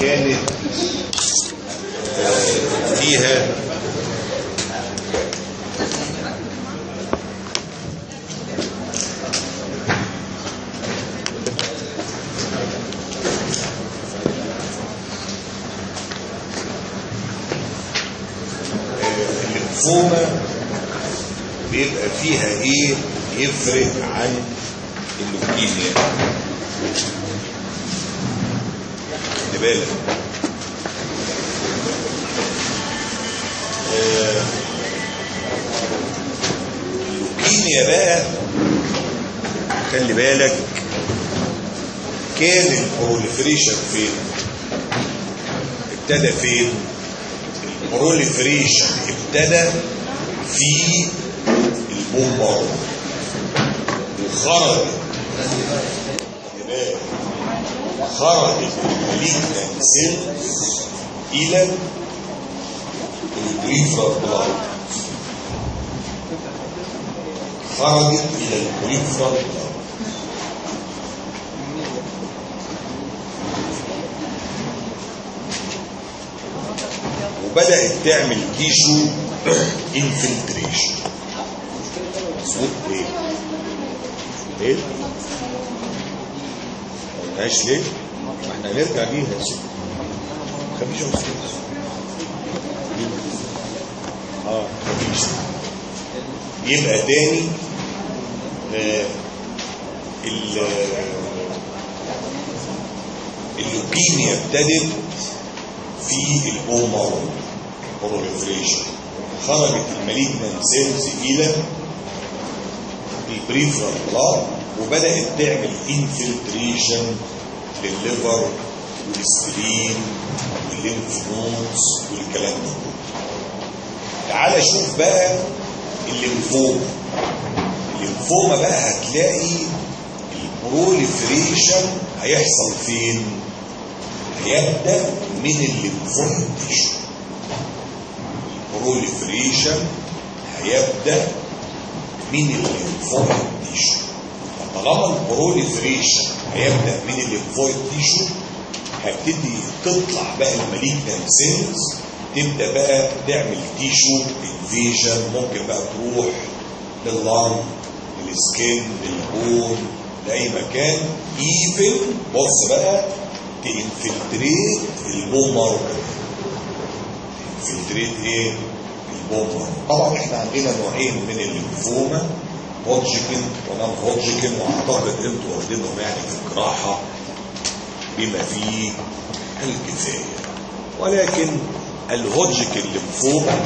كانت آه، فيها الليمفوما بيبقى فيها ايه يفرق عن اللوكيميا خلي بالك آه، اللوكيميا بقى خلي بالك كان البروليفريشن فين ابتدى فين البروليفريشن ابتدى في البومبر وخرج خلي بالك خرجت المالجنان سيلز الى البريفرال بلاد خرجت الى البريفرال بلاد وبدأت تعمل تيشو انفلتريشن مظبوط ليه؟ ليه؟ ما قلناش ليه؟ ما احنا هنرجع ليها يا سيدي خفيش يا استاذ اه خفيش يبقى تاني آه ال اللوكيميا ابتدت في البومر بروليفريشن خرجت المالجنان سيلز الى البريفرال بلاد وبدات تعمل انفلتريشن للليفر والسبلين والليمف نودز والكلام ده تعال شوف بقى الليمفوما الليمفوما بقى هتلاقي البروليفريشن هيحصل فين هيبدا من الليمفويد تيشو البروليفريشن هيبدا من الليمفويد تيشو فطالما البروليفريشن هيبدا من الليمفويد تيشو هتبتدي تطلع بقى المالجنان سيلز تبدا بقى تعمل تيشو انفيجن ممكن بقى تروح لللنج للسكين للبون لاي مكان ايفن بص بقى تنفلتريت البومر تنفلتريت ايه البومر طبعا احنا عندنا نوعين من الليمفوما هودجكن ونام هودجكن واعتقد انتوا واخدينهم يعني في الجراحه بما فيه الكفايه ولكن الهودجكن ليمفوما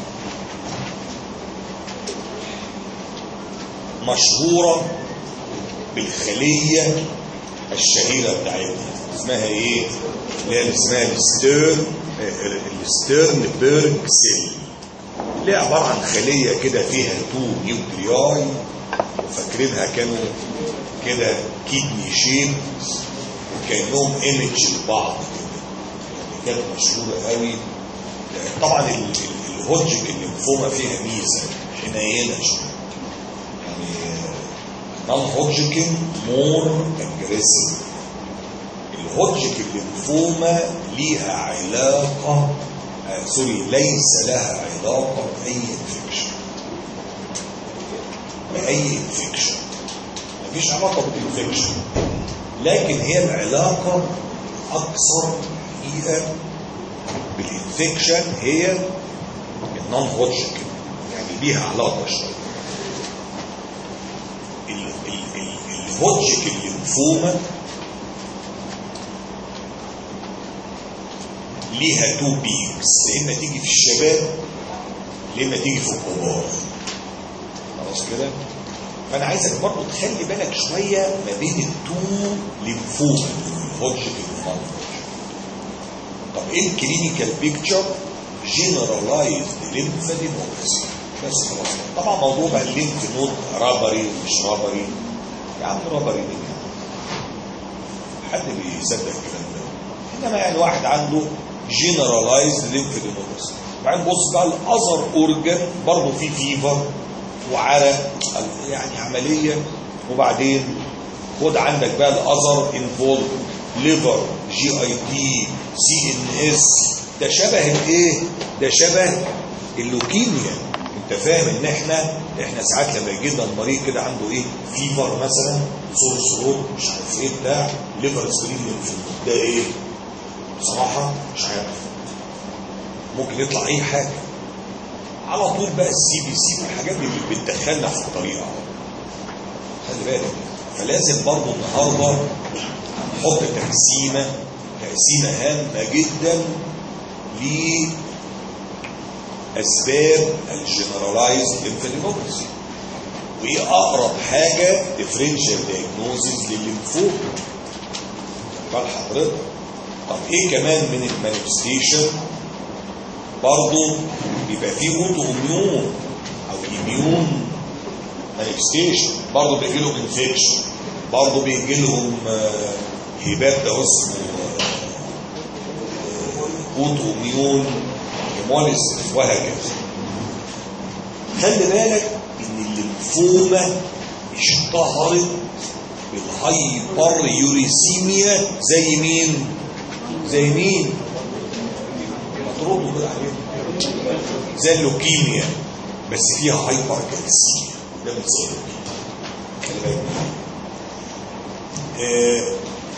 مشهوره بالخليه الشهيره بتاعتها اسمها ايه اللي هي اسمها الستيرن الستيرن بيرج سيل اللي هي عباره عن خليه كده فيها تو نيوكلياي وفاكرينها كانوا كده كيدني شيب وكانهم ايمج لبعض كده يعني كانت مشهوره قوي طبعا الهوجك الليمفوما فيها ميزه حنينه شويه يعني نون هوجكن مور اجريسيف الهوجك الليمفوما ليها علاقة آه سوري ليس لها علاقة بأي انفكشن بأي انفكشن مفيش علاقة بالانفكشن لكن هي العلاقة أكثر حقيقة بالانفكشن هي النون هوجك يعني ليها علاقة شوية الهوجك الليمفوما ليها تو بيكس يا اما تيجي في الشباب يا اما تيجي في الكبار خلاص كده فانا عايزك برضه تخلي بالك شويه ما بين التو ليمفوما الهوجك والنون طب ايه الكلينيكال بيكتشر جنرالايزد ليمفادينوباثي بس خلاص طبعا موضوع بقى الليمف نود رابري ومش رابري يا عم رابري مين حد بيصدق الكلام ده انما يعني واحد عنده جنرالايزد ليمفادينوباثي بعدين بص بقى الاذر اورجن برضه في فيفر وعرق يعني عمليه وبعدين خد عندك بقى الاذر انفولد ليفر جي اي تي سي ان اس ده شبه الايه ده شبه اللوكيميا انت فاهم ان احنا احنا ساعات لما يجي لنا المريض كده عنده ايه فيفر مثلا صور صروت مش عارف ايه بتاع ليفر سكرين ده ايه بصراحه مش عارف ممكن يطلع اي حاجه على طول بقى السي بي سي والحاجات دي اللي بتدخلنا في الطريقه خلي بالك فلازم برضه النهارده نحط تقسيمه تقسيمه هامه جدا لاسباب الجنرالايزد ليمفادينوباثي وايه اقرب حاجه ديفرنشال دايجنوزز للليمفوما قال حضرتك طب ايه كمان من المانيفستيشن برضه بيبقى فيه اوتو اميون او اميون مانيفستيشن برضه بيجي لهم انفكشن برضه بيجي لهم هبات ده اسمه اوتو اميون هيموليس وهكذا خلي بالك ان الليمفوما اشتهرت بالهايبر يوريسيميا زي مين زي مين مطرود كده عليه زي اللوكيميا بس فيها هايبر كالسيميا ده من زي اللوكيميا خلي بالك آه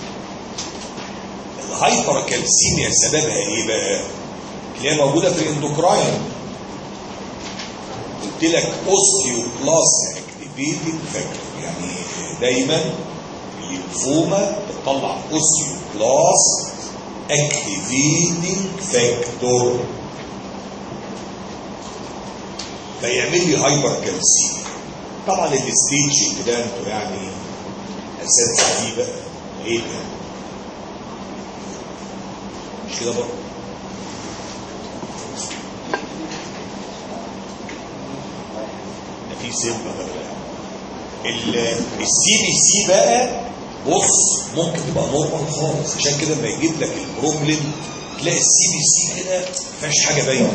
الهايبر كالسيميا سببها ايه بقى اللي هي موجوده في الاندوكراين قلت لك اوستيوبلاست اكتيفيتنج فاكتور يعني دايما الليمفوما بتطلع اوستيوبلاست اكتيفيتنج فاكتور فيعمل لي هايبر كالسيميا طبعا الستيجنج ده انتوا يعني اساتذه فيه بقى ايه ده مش كده برضه في سيمبا السي بي سي بقى بص ممكن تبقى نورمال خالص عشان كده لما يجيب لك البروبلم تلاقي السي بي سي كده ما فيهاش حاجه باينه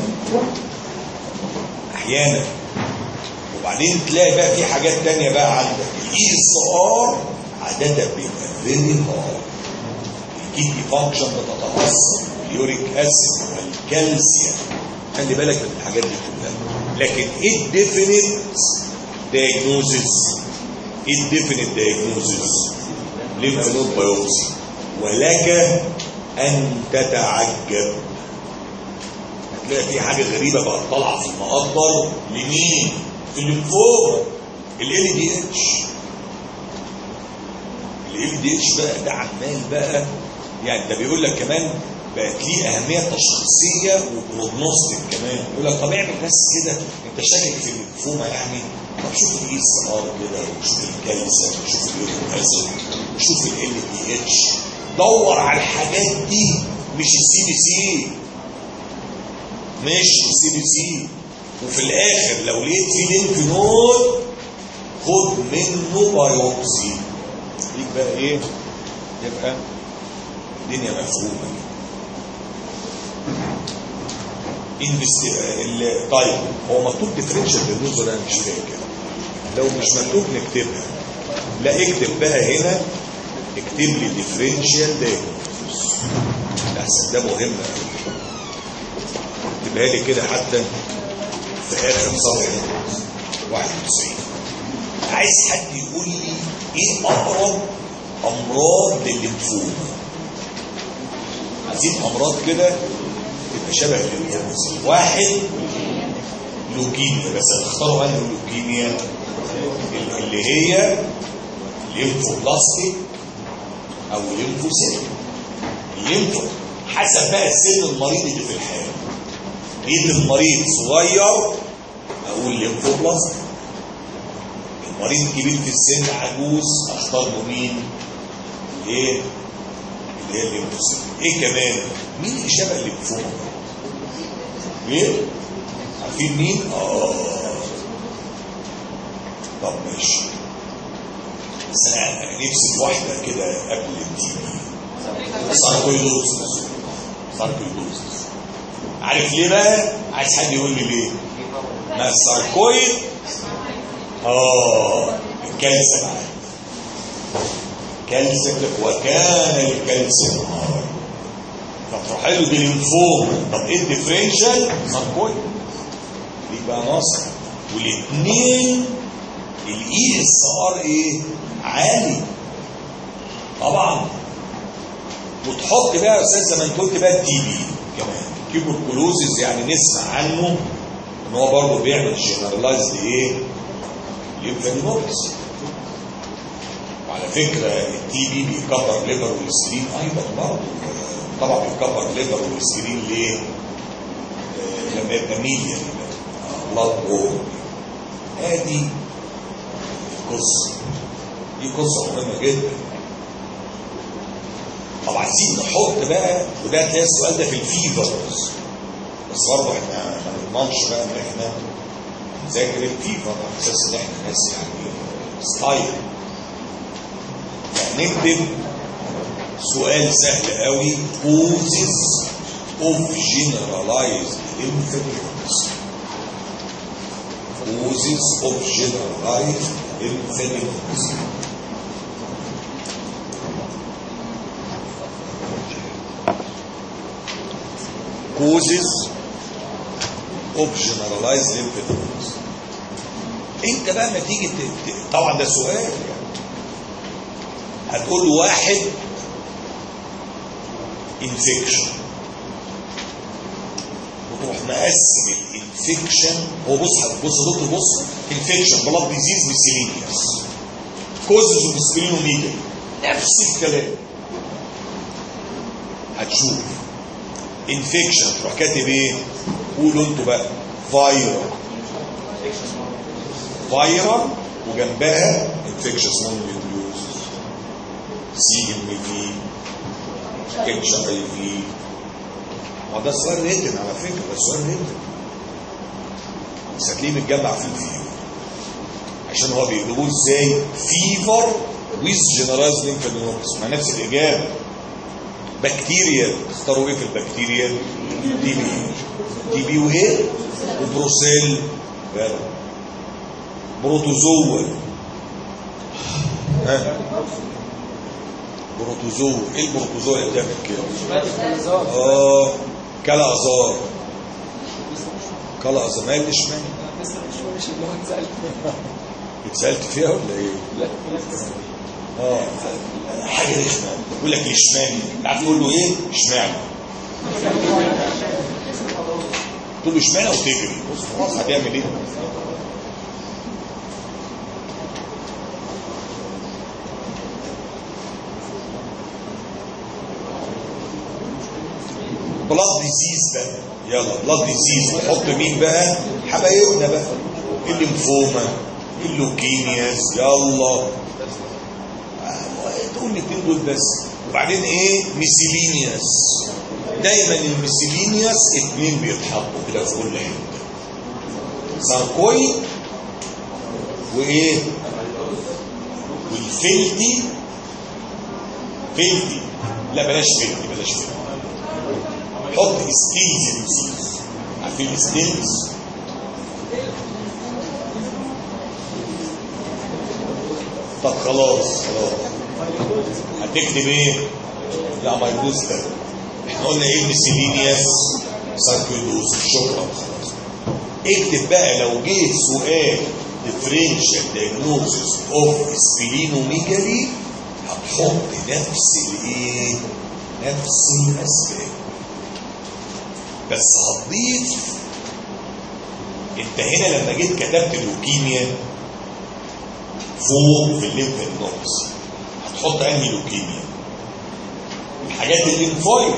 احيانا وبعدين تلاقي بقى في حاجات تانية بقى عندك الاي اس ار عاده بيبقى فيري هارد الكيدني فانكشن بتتاثر اليوريك اسيد والكالسيوم خلي بالك من الحاجات دي كلها لكن ايه الديفينيت diagnosis indefinite diagnosis lymph node biopsy ولك ان تتعجب هتلاقي في حاجه غريبه بقت طالعه في المقدر لمين؟ في الليمفوما ال دي اتش ال دي اتش بقى ده عمال بقى يعني ده بيقول لك كمان بقت ليه اهميه تشخيصيه وبروجنوستيك كمان يقول لك طب اعمل بس كده انت شاكك في الليمفوما يعني طب شوف الاي اس ار كده وشوف الكالسيوم وشوف اليوريك اسيد وشوف ال دي اتش دور على الحاجات دي مش السي بي سي مش السي بي سي وفي الاخر لو لقيت في لينك نود خد منه بايوبسي ليك بقى ايه يبقى الدنيا مفهومه انفست طيب هو مكتوب ديفرنشال ديجنوز انا مش فاكر لو مش مكتوب نكتبها لا اكتب بقى هنا اكتب لي ديفرنشال ديجنوز احسن ده مهم اكتبها لي كده حتى في اخر صفحه 91 عايز حد يقول لي ايه اقرب امراض للليمفوما عايزين امراض كده تبقى شبه الليمفوما واحد لوكيميا بس هتختاروا انهي لوكيميا اللي هي ليمفوبلاستيك او ليمفوسيل الليمفو حسب بقى سن المريض اللي في الحال لقيت المريض صغير اقول ليمفوبلاستيك المريض كبير في السن عجوز اختار له مين الايه اللي هي الليمفوسيل ايه كمان مين اللي شبه الليمفوما ايه عارفين مين اه طب ماشي بس انا نفسي في واحده كده قبل التي بي ساركويدوزس ساركويدوزس عارف ليه بقى عايز حد يقول لي ليه ما الساركويد اه الكالسيوم عارف كالسيوم وكان الكالسيوم هاي حلو دي لينفوما طب ايه الديفرنشال ساركويد يبقى ناصر والاثنين الاي اس ار ايه عالي طبعا وتحط بقى يا استاذ زي ما انت قلت بقى التي بي كمان تيوبركلوزز يعني نسمع عنه ان هو برضه بيعمل جنرالايزد ايه ليمفادينوباثي وعلى فكره التي بي بيكبر ليفر والسكرين ايضا برضه طبعا بيكبر ليفر والسكرين ليه؟ آه، لما يبقى ميديا بلاد وور ادي قصه دي قصه مهمه جدا طب عايزين نحط بقى وده هتلاقي السؤال ده في الفيفرز بس برضه احنا ما نضمنش بقى ان احنا نذاكر الفيفر على اساس ان احنا ناس يعني ستايل يعني نكتب سؤال سهل قوي causes of generalized lymphadenopathy causes of generalized lymphadenopathy causes of generalized lymphadenopathy انت بقى ما تيجي ت- ت- طبعا ده سؤال يعني هتقول له واحد انفكشن وتروح مقسم الانفكشن هو بص بص يا دكتور بص انفكشن بلاد ديزيز ميسيلينيوس كوزز وميسبرينوميجا نفس الكلام هتشوف انفكشن تروح كاتب ايه قولوا انتوا بقى فايرال فايرال وجنبها انفكشن مونوليوز سي ام في اتش اي في ما ده سؤال ريتن على فكره ده سؤال ريتن بس هتلاقيه متجمع في الفيو عشان هو بيقولوا ازاي فيفر ويز جنرالايز لينفادينوباثي ما نفس الاجابه بكتيريا تختاروا ايه في البكتيريا تي بي تي بي وايه وبروسيل فعلا. بروتوزوا ها بروتوزوا ايه البروتوزوا اللي بتعمل كده اه كلا ازار كلا ازار ما قالش ماني اتسالت فيها ولا ايه اه حاجه رخمه يقول لك اشمعنى عارف تقول له ايه اشمعنى تقول له اشمعنى وتجري بص خلاص هتعمل ايه بلاد ديزيز بقى يلا بلاد ديزيز نحط مين بقى حبايبنا بقى الليمفوما اللوكيمياز يلا تقول الاثنين دول بس وبعدين ايه ميسيلينياس دايما الميسيلينياس اتنين بيتحطوا كده في كل حته ساركويد وايه والفلتي فلتي لا بلاش فلتي بلاش فلتي حط ستيلز ديزيز عارفين ستيلز طب خلاص خلاص هتكتب ايه لا ما يجوز ده احنا قلنا ايه الميسيلينياس ساركيدوز شكرا خلاص اكتب بقى لو جه سؤال differential diagnosis of splenomegaly هتحط نفس الايه نفس الاسباب بس هتضيف انت هنا لما جيت كتبت لوكيميا فوق في الليمف نودز هتحط انهي لوكيميا الحاجات الليمفويد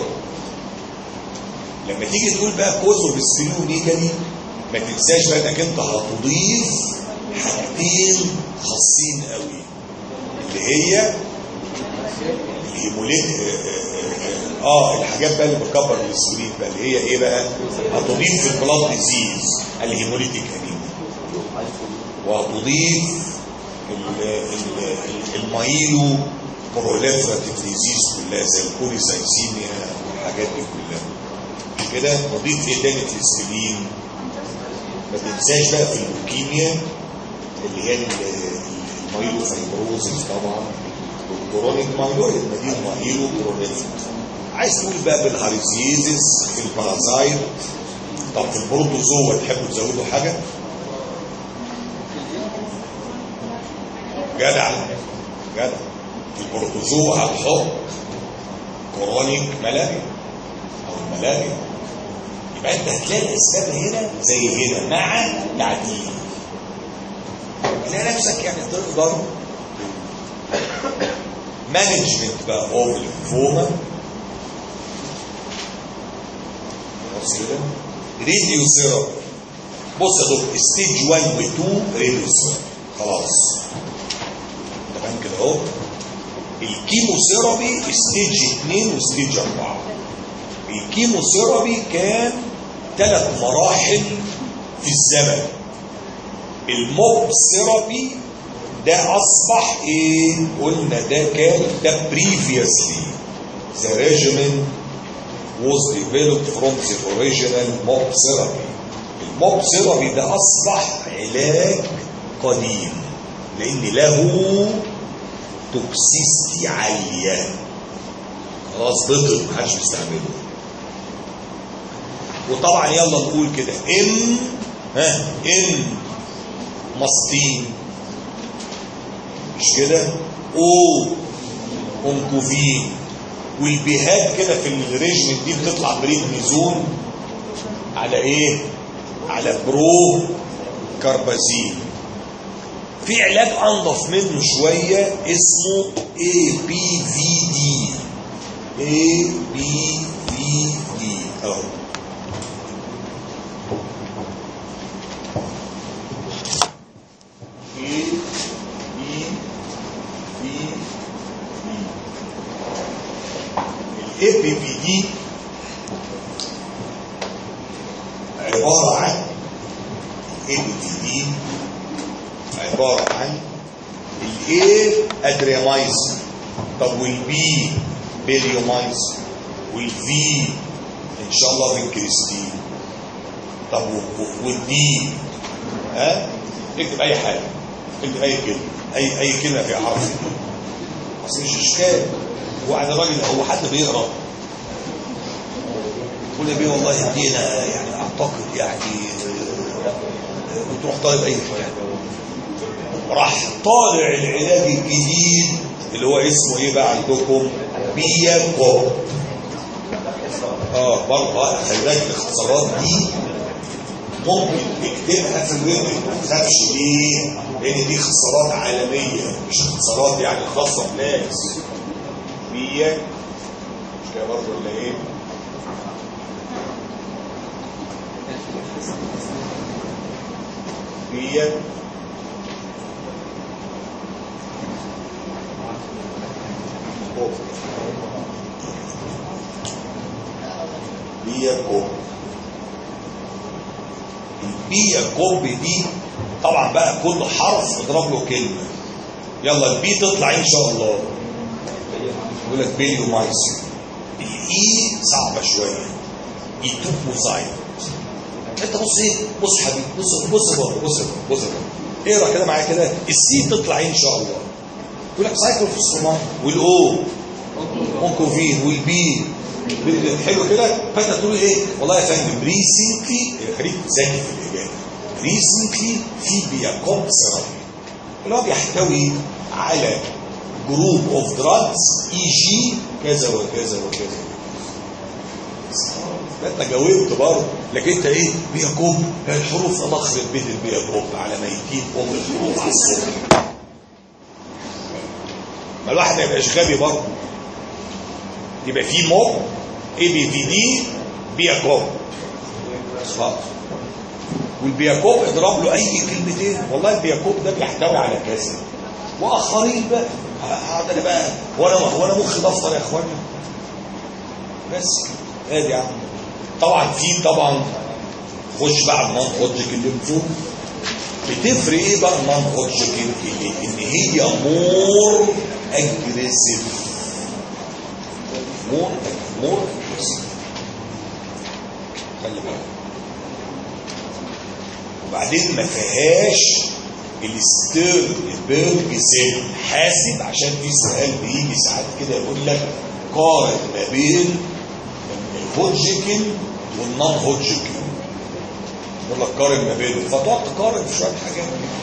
لما تيجي تقول بقى كوزو بالسبلينوميجالي ما تنساش بقى انك انت هتضيف حاجتين خاصين قوي اللي هي الهيموليت اه, آه الحاجات بقى اللي بتكبر السكرين بقى اللي هي ايه بقى هتضيف في البلاد ديزيز الهيموليتيك انيميا وهتضيف ال- ال- ال- المايلو بروليفراتيف ديزيز كلها زي البوليسايسيميا والحاجات دي كلها كده نضيف ايه تاني في السليم ما تنساش بقى في اللوكيميا اللي هي ال- ال- المايلو فايبروزيس طبعا والكرونيك مايلويد ما دي المايلو بروليفراتيف عايز تقول بقى بالهاريزيزس في البارازايت طب في البروتوزوا تحبوا تزودوا حاجه جدع جدع في البروتوزوا هتحط كورونيك ملاريا او الملاريا يبقى انت هتلاقي الاسباب هنا زي هنا مع تعديل تلاقي نفسك يعني تقدر مانجمنت بقى اوف الليمفوما خلاص كده راديو ثيرابي بص يا دكتور ستيج 1 و 2 راديو ثيرابي خلاص تمام كده اهو الكيموثيرابي ستيج 2 وستيج 4 الكيموثيرابي كان ثلاث مراحل في الزمن الموب ثيرابي ده اصبح ايه قلنا ده كان ده previously the regimen was developed from the original mob therapy الموب ثيرابي ده اصبح علاج قديم لان له توكسيستي عاليه خلاص بطل محدش بيستعمله وطبعا يلا نقول كده ام ها ام ماستين مش كده او اونكوفين والبيهات كده في الريجن دي بتطلع بريدنيزون على ايه على برو كاربازين في علاج انضف منه شويه اسمه اي بي في دي اي بي في دي اهو اي بي في دي الاي بي في دي عباره عن الاي بي في دي عبارة عن الايه ادريامايسين طب والبي بيريومايسين والفي ان شاء الله فينكريستين طب والدي ها اكتب اي حاجه اكتب اي كلمه اي اي كلمه فيها حرف بس مش اشكال هو يعني راجل هو حد بيقرا يقول يا بيه والله دي انا يعني اعتقد يعني وتروح طالب اي شويه راح طالع العلاج الجديد اللي هو اسمه ايه بقى عندكم بياكو اه برضه خلي بالك الاختصارات دي ممكن تكتبها في الويب ما تخافش ليه؟ لان دي اختصارات عالميه مش اختصارات يعني خاصه بناس بياك مش كده برضه ولا ايه؟ بياك كوب بيا كوب البيا كوب دي طبعا بقى كل حرف اضرب له كلمه يلا البي تطلع ان شاء الله يقول لك بيليو مايسين الاي صعبه شويه ايتوبوزايت انت بص ايه بص حبيبي بص بص بص بص بص اقرا كده معايا كده السي تطلع ان شاء الله يقول لك سايكلوفوسفومات والاو اونكوفين والبي حلو كده فانت تقول ايه والله يا فندم ريسنتلي خليك ذكي في الاجابه ريسنتلي في بياكوب ثيرابي اللي هو بيحتوي على جروب اوف دراجز اي جي كذا وكذا وكذا انت جاوبت برضه لكن انت ايه بياكوب الحروف الله يخرب بيت البياكوب على ميتين ام الحروف على الصبح ما الواحد ما يبقاش غبي برضه يبقى في موب اي بي في دي بياكوب خلاص والبياكوب اضرب له اي كلمتين والله البياكوب ده بيحتوي على كذا واخرين بقى هقعد انا بقى وانا وانا مخي دفتر يا اخوانا بس ادي يا عم طبعا في طبعا خش بقى على النون هودجكن ليمفوم بتفرق ايه بقى النون هودجكن ان هي مور اجريسيف مور مور اجريسيف خلي بالك وبعدين ما فيهاش الستيرنبرج سيل حاسب عشان في سؤال بيجي ساعات كده يقول لك قارن ما بين الهوجكن والنون هوجكن يقول لك قارن ما بينهم فتقعد تقارن في شويه حاجات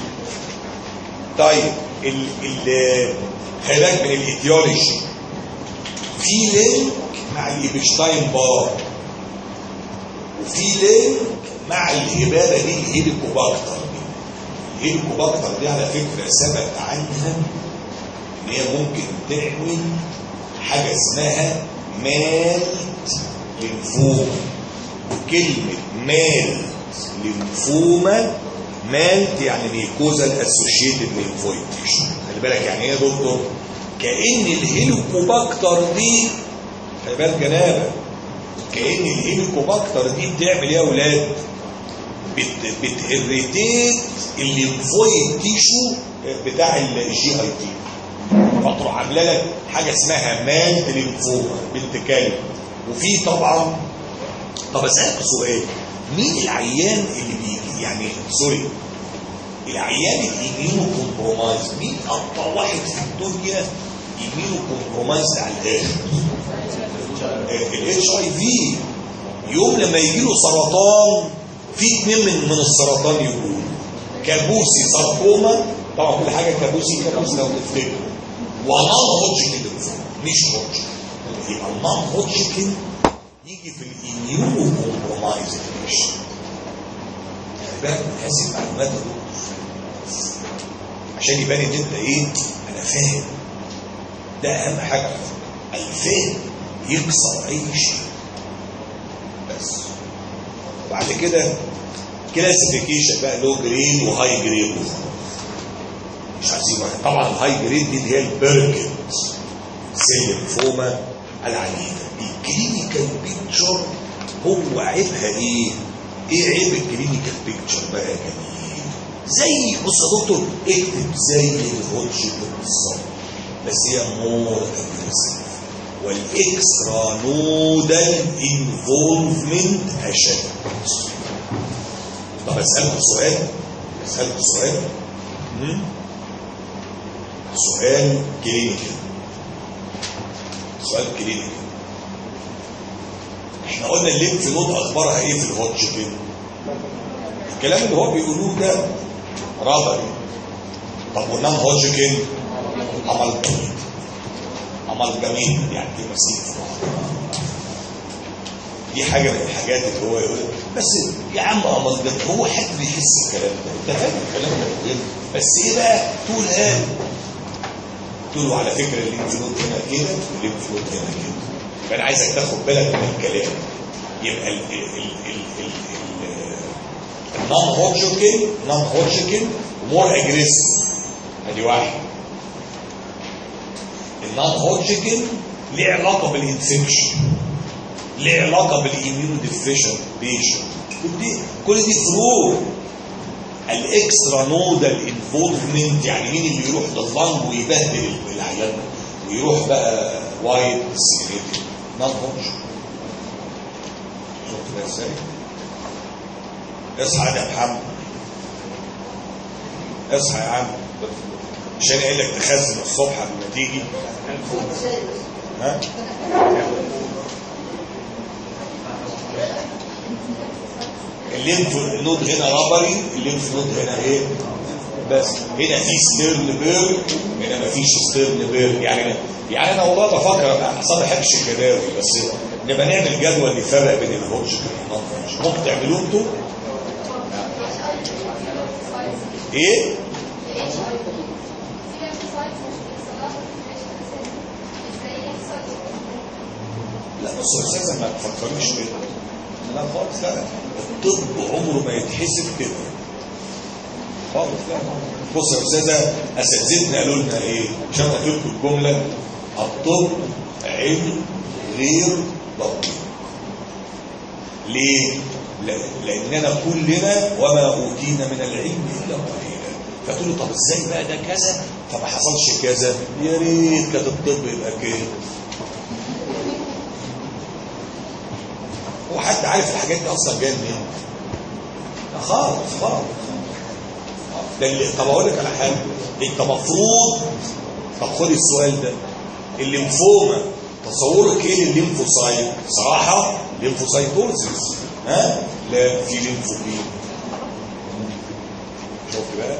طيب ال ال خلي بالك من الايتيولوجي في لينك مع الايبشتاين بار وفي لينك مع الهبابه دي الهيليكوباكتر دي الهيليكوباكتر دي على فكره ثبت عنها ان هي ممكن تعمل حاجه اسمها مالت لنفوما وكلمه مالت لنفوما مالت يعني ميكوزال اسوشيتد لينفويد تيشو خلي بالك يعني ايه يا دكتور كان الهيليكوباكتر دي خلي بالك جنابه كان الهيليكوباكتر دي بتعمل ايه يا اولاد بت بتهريتيت الليمفويد تيشو بتاع الجي اي تي فتروح عامله لك حاجه اسمها مالت ليمفوما بنت كلب وفي طبعا طب اسالك سؤال مين العيان اللي بيجي يعني سوري العيان الاميونو كومبرومايز مين اكتر واحد في الدنيا اميونو كومبرومايز على الاخر الاتش اي في يوم لما يجي له سرطان في اتنين من من السرطان يقولوا كابوسي ساركوما طبعا كل حاجه كابوسي كابوسي لو تفتكروا ونون هوجكن مش هوجكن يبقى النون هوجكن يجي في الاميونو كومبرومايز مش خلي بالك من هذه المعلومات يا دكتور عشان يبان ان انت ايه انا فاهم ده اهم حاجه الفهم يكسر اي شيء بس وبعد كده كلاسيفيكيشن بقى لو جريد وهاي جريد مش عايزين واحد طبعا الهاي جريد دي اللي هي البركت سيل فوما العنيفه الكلينيكال بيكتشر هو عيبها ايه؟ ايه عيب الكلينيكال بيكتشر بقى يا جميل؟ زي بص يا دكتور اكتب زي الهوتشن بالظبط بس هي مور اجريسيف والاكسترا نودال انفولفمنت اشد طب اسالك سؤال اسالك سؤال مم؟ سؤال كلينيكال سؤال كلينيكال احنا قلنا الليمف نود اخبارها ايه في الهوتشكن الكلام اللي هو بيقولوه ده رابري طب والنام هوتشكن عمل جميل عمل جميل يعني دي مسيح دي حاجه من الحاجات اللي هو يقول بس يا عم عمل جميل هو حد بيحس الكلام ده انت فاهم الكلام ده بيقول بس ايه بقى تقول هذا تقول له على فكره الليمف نود هنا كده والليمف نود هنا كده فانا عايزك تاخد بالك من الكلام يبقى ال ال ال ال ال النون هوتشكن نون هوتشكن مور اجريسيف ادي واحد النون هوتشكن ليه علاقه بالانفكشن ليه علاقه بالاميونو ديفيشن بيشن كل دي كل دي فروق الاكسترا نودال انفولفمنت يعني مين اللي يروح لللنج ويبهدل العيان ويروح بقى وايد سيجريتي نون هوتش شفت ده ازاي؟ اصحى يا محمد اصحى يا عم مش انا قايل لك تخزن الصبح قبل ما تيجي ها الليمف نود هنا ربري الليمف نود هنا ايه بس هنا في ستيرن بيرج هنا مفيش ستيرن بيرج يعني يعني انا والله بفكر اصلا ما بحبش الجداول بس نبقى نعمل جدول يفرق بين الهوتش والنون ممكن تعملوه انتوا ايه لا بص يا استاذ ما تفكريش كده لا خالص لا الطب عمره ما يتحسب كده خالص لا بص يا استاذه اساتذتنا قالوا لنا ايه عشان قلت لكم الجمله الطب علم غير دقيق ليه؟ لاننا كلنا وما اوتينا من العلم الا قليلا فتقول له طب ازاي بقى ده كذا فما حصلش كذا يا ريت كانت الطب يبقى كده هو حد عارف الحاجات دي اصلا جايه منين؟ خالص خالص ده اللي طب اقول لك على حاجه انت مفروض طب خد السؤال ده الليمفوما تصورك ايه للليمفوسايت صراحه ليمفوسايتوزيس ها لا في ليمفوبين شفت بقى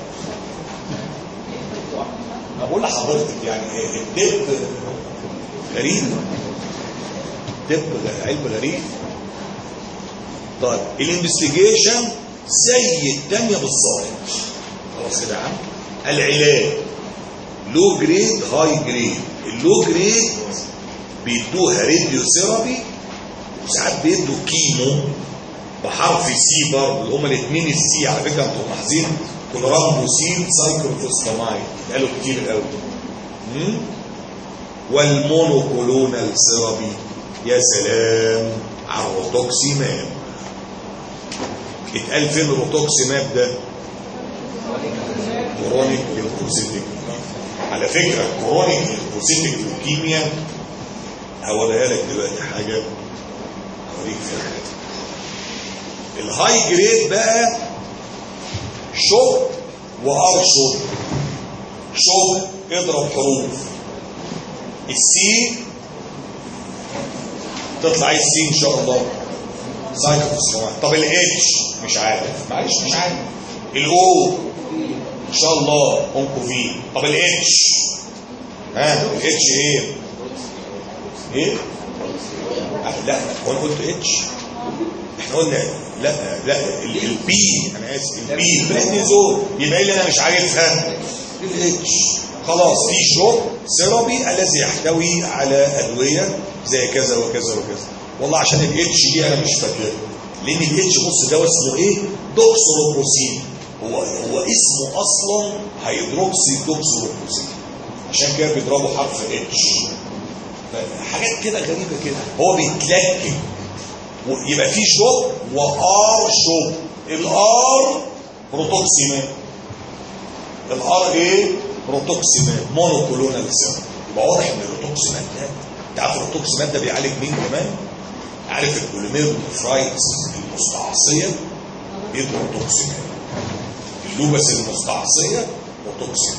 أنا بقول لحضرتك يعني الدب غريب الدب علم غريب طيب الانفستيجيشن زي الثانيه بالظبط خلاص كده يا عم العلاج لو جريد هاي جريد اللو جريد بيدوها راديو ثيرابي وساعات بيدوا كيمو بحرف سي برضه اللي هما الاثنين السي على فكره انتوا ملاحظين كلورامبوسين سايكلوفوسفامايد قالوا كتير قوي مم؟ والمونوكلونال ثيرابي يا سلام على الروتوكسيماب اتقال فين الروتوكسيماب ده كرونيك ليوكوسيتيك على فكره كرونيك ليوكوسيتيك لوكيميا هوريها لك دلوقتي حاجه هوريك فيها حاجه الهاي جريد بقى شوك وار شوك شوك اضرب حروف السي تطلع ايه السي ان شاء الله سايكوسومات طب الاتش مش عارف معلش مش عارف الاو ان شاء الله اونكوفين طب الاتش ها الاتش ايه ايه آه، لا هو انا قلت اتش احنا قلنا لا لا البي انا اسف البي بريدنيزول يبقى ايه اللي انا مش عارفها الاتش خلاص في شوك سيرابي الذي يحتوي على ادويه زي كذا وكذا وكذا والله عشان الاتش دي انا مش فاكرها لان الاتش بص ده اسمه ايه دوكسوروبروسين هو هو اسمه اصلا هيدروكسي دوكسوروبروسين عشان كده بيضربوا حرف اتش حاجات كده غريبه كده هو بيتلكك يبقى في شوك وار شوك الار بروتوكسيمات الار ايه بروتوكسيمات مونوكلونال سيرم يبقى واضح ان الروتوكسيمات ده انت عارف الروتوكسيمات ده بيعالج مين كمان عارف البوليمير فرايتس المستعصيه بيدوا روتوكسيمات اللوبس المستعصيه روتوكسيمات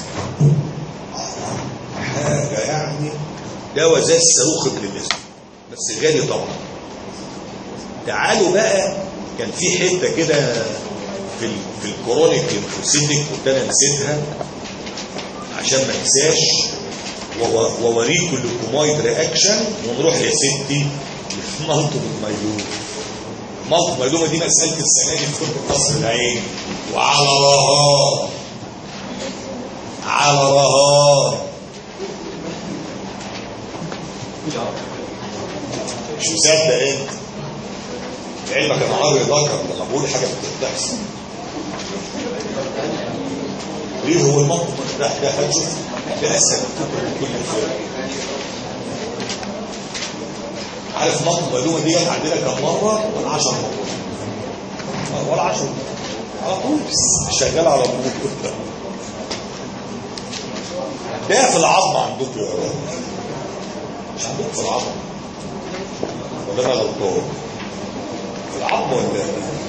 حاجه يعني دواء زي الصاروخ ابن الاسم بس غالي طبعا تعالوا بقى كان في حته كده في ال في الكرونيك ليمفوسيتك كنت انا نسيتها عشان ما انساش واوريكم الليكومايد رياكشن ونروح يا ستي لمالتو بالميلوم مالتو بالميلوم دي مساله السنه دي في طب قصر العين وعلى رهان على رهان مش مصدق انت لعلمك انا قاري ذكر لما بقول حاجه بتحصل ليه هو المنطق ده ده هتشوف ده اسهل من كل الفرق عارف منطق المعلومه دي عندنا كم مره ولا 10 مرات ولا 10 على طول شغال على طول ده في العظم عندكم يا رب مش عندكم في العظم ولا انا غلطان في العظم ولا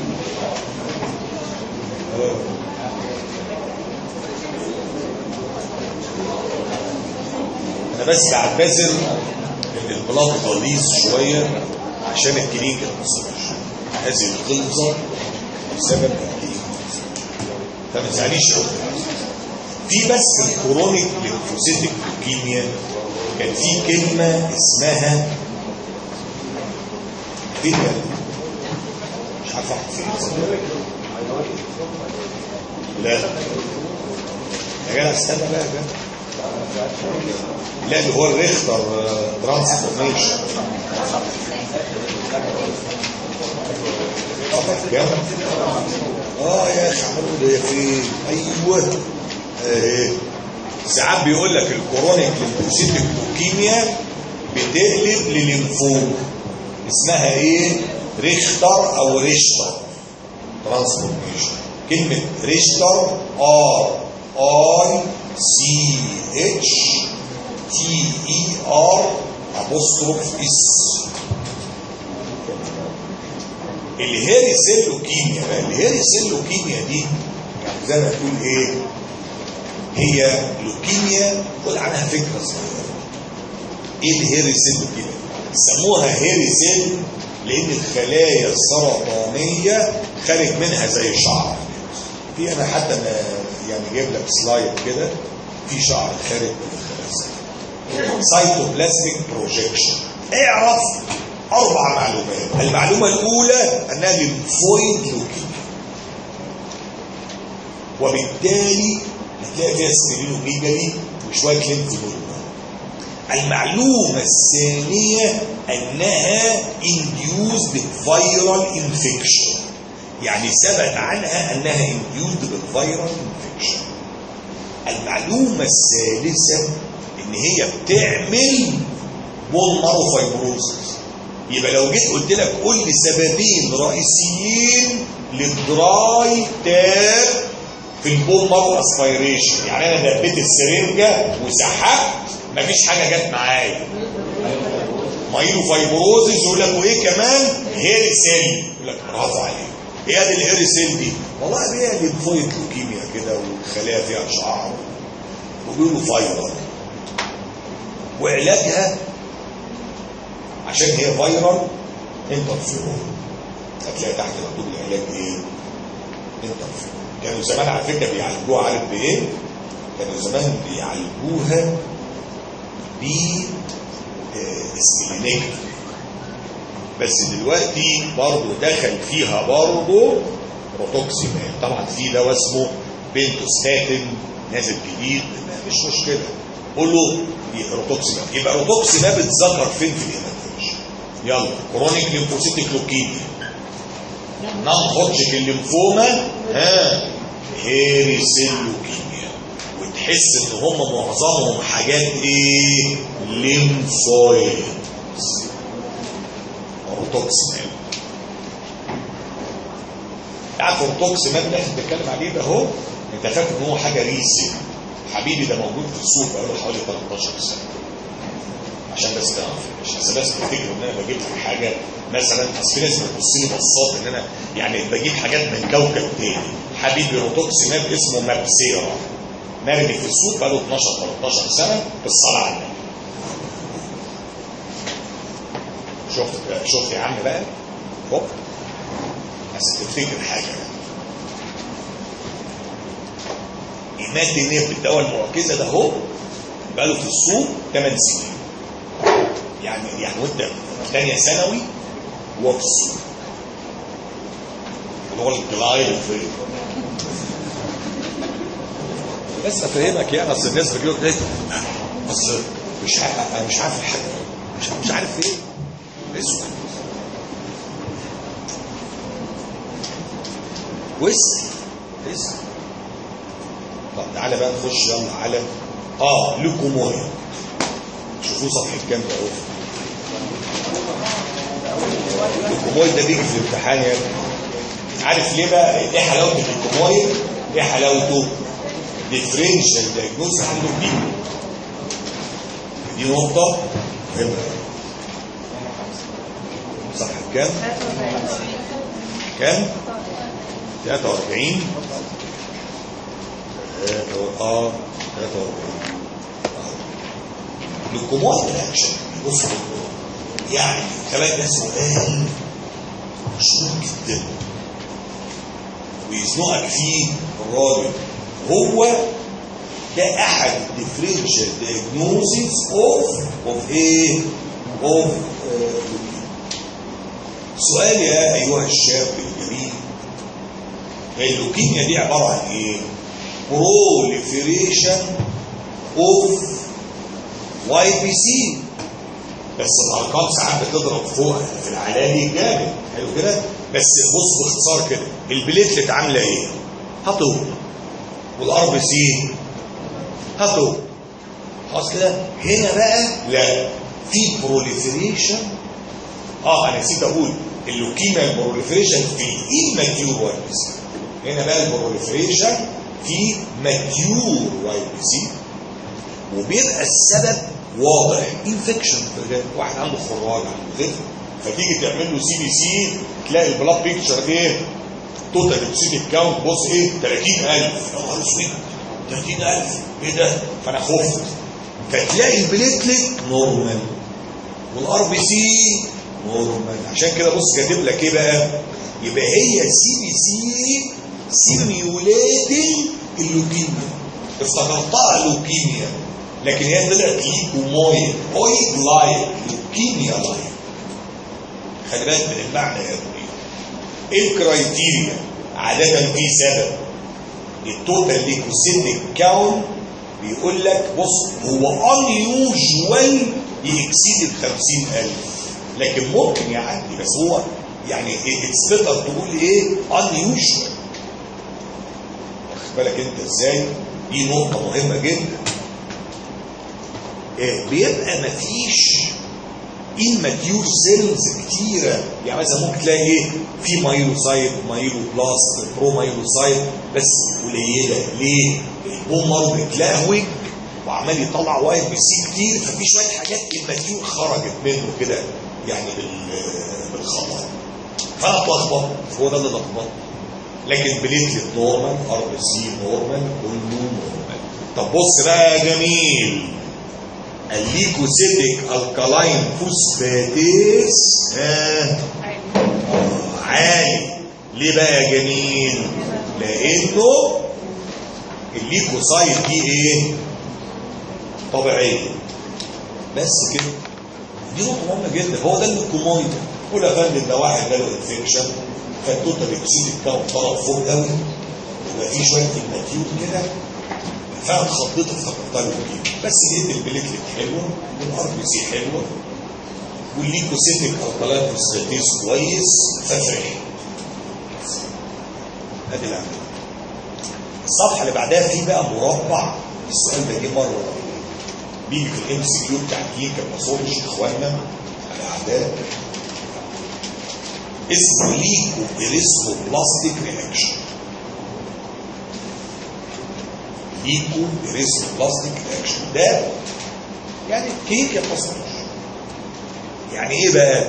انا بس بعتذر ان البلاط غليظ شويه عشان الكلينيك ما تصيرش هذه الغلظه بسبب الكلينيك فما تزعليش قوي في بس الكرونيك ليمفوسيتك لوكيميا كان في كلمه اسمها فين مش عارف احط فين لا يا جدع استنى بقى يا جدع لا اللي هو الريختر ترانسفورميشن اه يا اخي عمرو يا فين ايوه اهي ساعات بيقول لك الكورونيك ليمفوسيتك لوكيميا بتقلب لليمفوم اسمها ايه ريختر او ريشتر ترانسفورميشن كلمه ريشتر ار اي سي اتش تي اي ار ابوستروف اس الهيري سيل لوكيميا بقى الهيري سيل لوكيميا دي يعني زي ما تقول ايه هي لوكيميا خد عنها فكره صغيره ايه الهيري سيل كده سموها هيري سيل لان الخلايا السرطانيه خارج منها زي شعر في انا حتى أنا يعني جايب لك سلايد كده في شعر خارج من الخلايا سايتوبلازميك بروجيكشن اعرف اربع معلومات المعلومه الاولى انها ليمفويد لوكيميا وبالتالي هتلاقي فيها سبيرينوميجالي وشويه ليمف المعلومة الثانية أنها induced viral infection يعني ثبت عنها أنها induced بالفيرال infection المعلومة الثالثة إن هي بتعمل بول مارو فايبروزس يبقى لو جيت قلت لك قول لي سببين رئيسيين للدراي تاب في البول مارو اسبيريشن يعني انا دبيت السرنجه وسحبت مفيش حاجه جت معايا مايلو فايبروزز يقول لك وايه كمان هيري سيل يقول لك برافو عليك ايه دي الهيري سيل دي والله دي ليمفويد لوكيميا كده والخلايا فيها شعر وبيقولوا فايرال وعلاجها عشان هي فايرال انترفيرون هتلاقي تحت مكتوب العلاج ايه انترفيرون كانوا زمان على فكره بيعالجوها عارف بايه كانوا زمان بيعالجوها ب اسميلينكتومي بس دلوقتي برضه دخل فيها برضه روتوكسيماب طبعا في دواء اسمه بنتوستاتين نازل جديد مش مشكله قول له روتوكسيماب يبقى روتوكسيماب اتذكر فين في الهيماتولوجي يلا كرونيك ليمفوسيتيك لوكيميا نون هوتشكن ليمفوما ها هيري سيل لوكيميا وتحس ان هم معظمهم حاجات ايه ليمفويد روتوكسيماب عارف الروتوكسيماب اللي احنا بنتكلم عليه ده اهو انت فاكر ان هو حاجه ريسي حبيبي ده موجود في السوق بقاله حوالي 13 سنه عشان بس تعرف مش عشان بس تفتكر ان انا بجيب لك حاجه مثلا اصل في ناس بتبص لي بصات ان انا يعني بجيب حاجات من كوكب تاني حبيبي روتوكسيماب اسمه مابسيرا مرمي في السوق بقاله 12 13 سنه بالصلاه على النبي شفت شفت يا عم بقى هوب بس تفتكر حاجه المادة النية في الدواء المعجزة ده هو بقاله في السوق 8 سنين يعني يعني وانت في ثانية ثانوي وهو في السوق اللي هو الجلايد بس افهمك يعني اصل الناس بتقول ايه بس مش عارف انا مش عارف الحاجه مش مش عارف ايه اسود وسط اسود طب تعالى بقى نخش يلا على اه لوكومويا شوفوا صفحه كام ده اهو اللوكومويد ده بيجي في الامتحان يا ابني عارف ليه بقى ايه حلاوه اللوكومويد ايه حلاوته ديفرنشال دايجنوز عنده دي دي نقطه مهمه صح كام كام 43 اه 43 اللوكومويد رياكشن بص يعني كمان ده سؤال مشهور جدا ويزنقك فيه الراجل هو ده احد الديفرنشال دايجنوزيس اوف اوف ايه؟ اوف سؤال يا ايها الشاب الجميل اللوكيميا دي عباره عن ايه؟ proliferation اوف واي بي سي بس الارقام ساعات بتضرب فوق في العلالي جامد حلو كده بس بص باختصار كده البليتلت عامله ايه؟ هطول والار بي سي هطول خلاص كده هنا بقى لا في بروليفريشن اه انا نسيت اقول اللوكيميا البروليفريشن في الايماتيور واي بي سي هنا بقى البروليفريشن في ماتيور واي بي سي وبيبقى السبب واضح انفكشن واحد عنده خراج عنده غفر فتيجي تعمل له سي بي سي تلاقي البلاد بيكتشر ايه توتال ليوكسيد كاونت بص ايه 30000 يا نهار اسود 30000 ايه ده فانا خفت فتلاقي البليتلت نورمال والار بي سي نورمال عشان كده بص كاتب لك ايه بقى يبقى هي سي بي سي سيميوليتنج اللوكيميا افتكرتها لوكيميا لكن هي طلعت ليكومويد اويد لايك لوكيميا لايك خلي بالك من المعنى يا ابني ايه الكرايتيريا عادة في سبب التوتال ليكوسيتيك كاونت بيقول لك بص هو unusual يكسيد ال 50000 لكن ممكن يعدي بس هو يعني اتس بيتر تقول ايه unusual واخد بالك انت ازاي دي نقطة مهمة جدا إيه بيبقى مفيش immature سيلز كتيرة يعني مثلا ممكن تلاقي ايه في مايلوسايت مايلوبلاست برو مايلوسايت بس قليلة ليه؟ البومر بتلهوج وعمال يطلع وايت بي سي كتير ففي شوية حاجات immature خرجت منه كده يعني بالخطأ فانا اتلخبط هو ده اللي لخبط لكن بليتلت نورمال ار بي سي نورمال كله نورمال طب بص بقى يا جميل الليكوسيتيك الكالاين فوسفاتيز ها آه عالي ليه بقى يا جميل لانه الليكوسايت دي ايه طبيعيه بس كده دي نقطه مهمه جدا هو ده الليكومويد قول يا فندم ده واحد جاله انفكشن فالتوتال اكسيد الكون طلع فوق قوي يبقى في شويه الماتيوت كده فاهم خطته افتكرتها له بس لقيت البليتلت حلوه والار بي سي حلوه والليكوسيتيك الكالات فوسفاتيز كويس ففرح ادي العمل الصفحه اللي بعدها في بقى مربع السؤال ده جه مره بيجي في الام سي كيو بتاع كلينيكال باثولوجي اخواننا الاعداء اسمه ليكو اريثرو بلاستيك رياكشن ليكو اريثرو بلاستيك رياكشن ده يعني كلينيكال باثولوجي يعني ايه بقى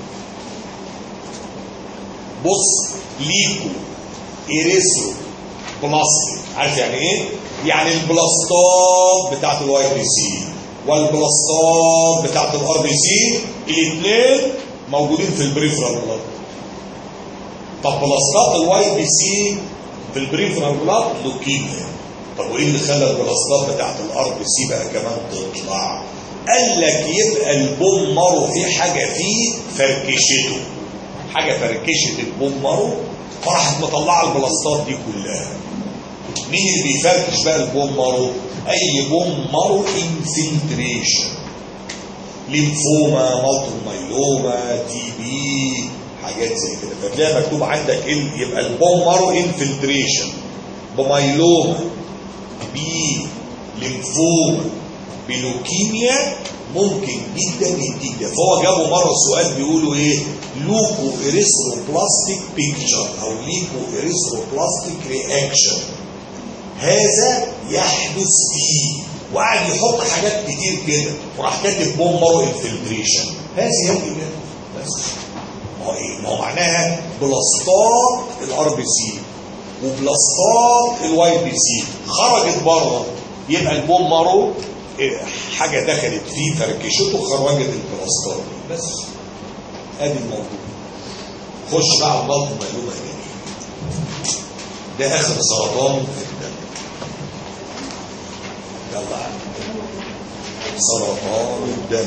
بص ليكو اريثرو بلاستيك عارف يعني ايه يعني البلاستات بتاعت الواي بي سي والبلاستات بتاعت الار بي سي الاثنين موجودين في البريفرال بلاد طب بلاستات الواي بي سي في البريفرال بلاد لوكيميا طب وايه اللي خلى البلاستات بتاعت الار بي سي بقى كمان تطلع قال لك يبقى البوم مارو في حاجه فيه فركشته حاجه فركشت البوم مارو فراحت مطلعه البلاستات دي كلها مين اللي بيفركش بقى البوم مارو اي بوم مارو انفلتريشن ليمفوما مالتو مايلوما تي بي حاجات زي كده فتلاقي مكتوب عندك ال يبقى البوم مارو انفلتريشن بمايلوما بي ليمفوما بلوكيميا ممكن جدا يديك ده فهو جابوا مره سؤال بيقولوا ايه لوكو اريثرو بلاستيك بيكتشر او ليكو اريثرو بلاستيك رياكشن هذا يحدث فيه وقعد يحط حاجات كتير كده وراح كاتب بوم مارو انفلتريشن هذه هي الاجابه بس ما هو ايه؟ ما هو معناها بلاستات الار بي سي وبلاستات الواي بي سي خرجت بره يبقى البوم مارو حاجه دخلت فيه فركشته خرجت البلاستات بس ادي الموضوع خش بقى على البلط معلومه جميله ده اخر سرطان في الدم يلا سرطان الدم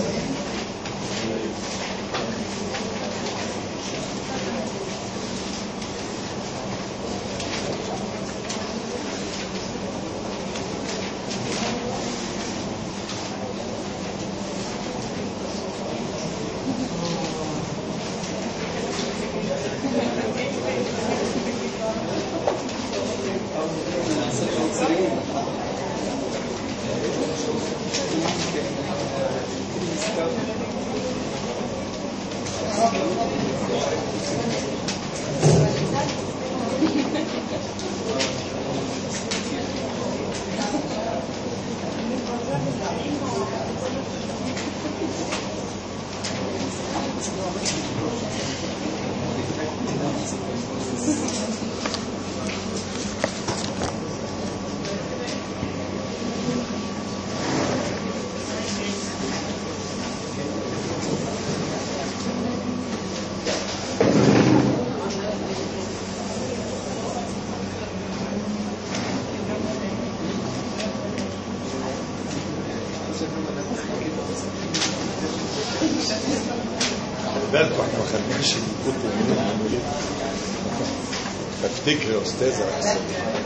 بالكم احنا ما خدناش الكتب من عملوا ايه افتكر يا استاذه احسن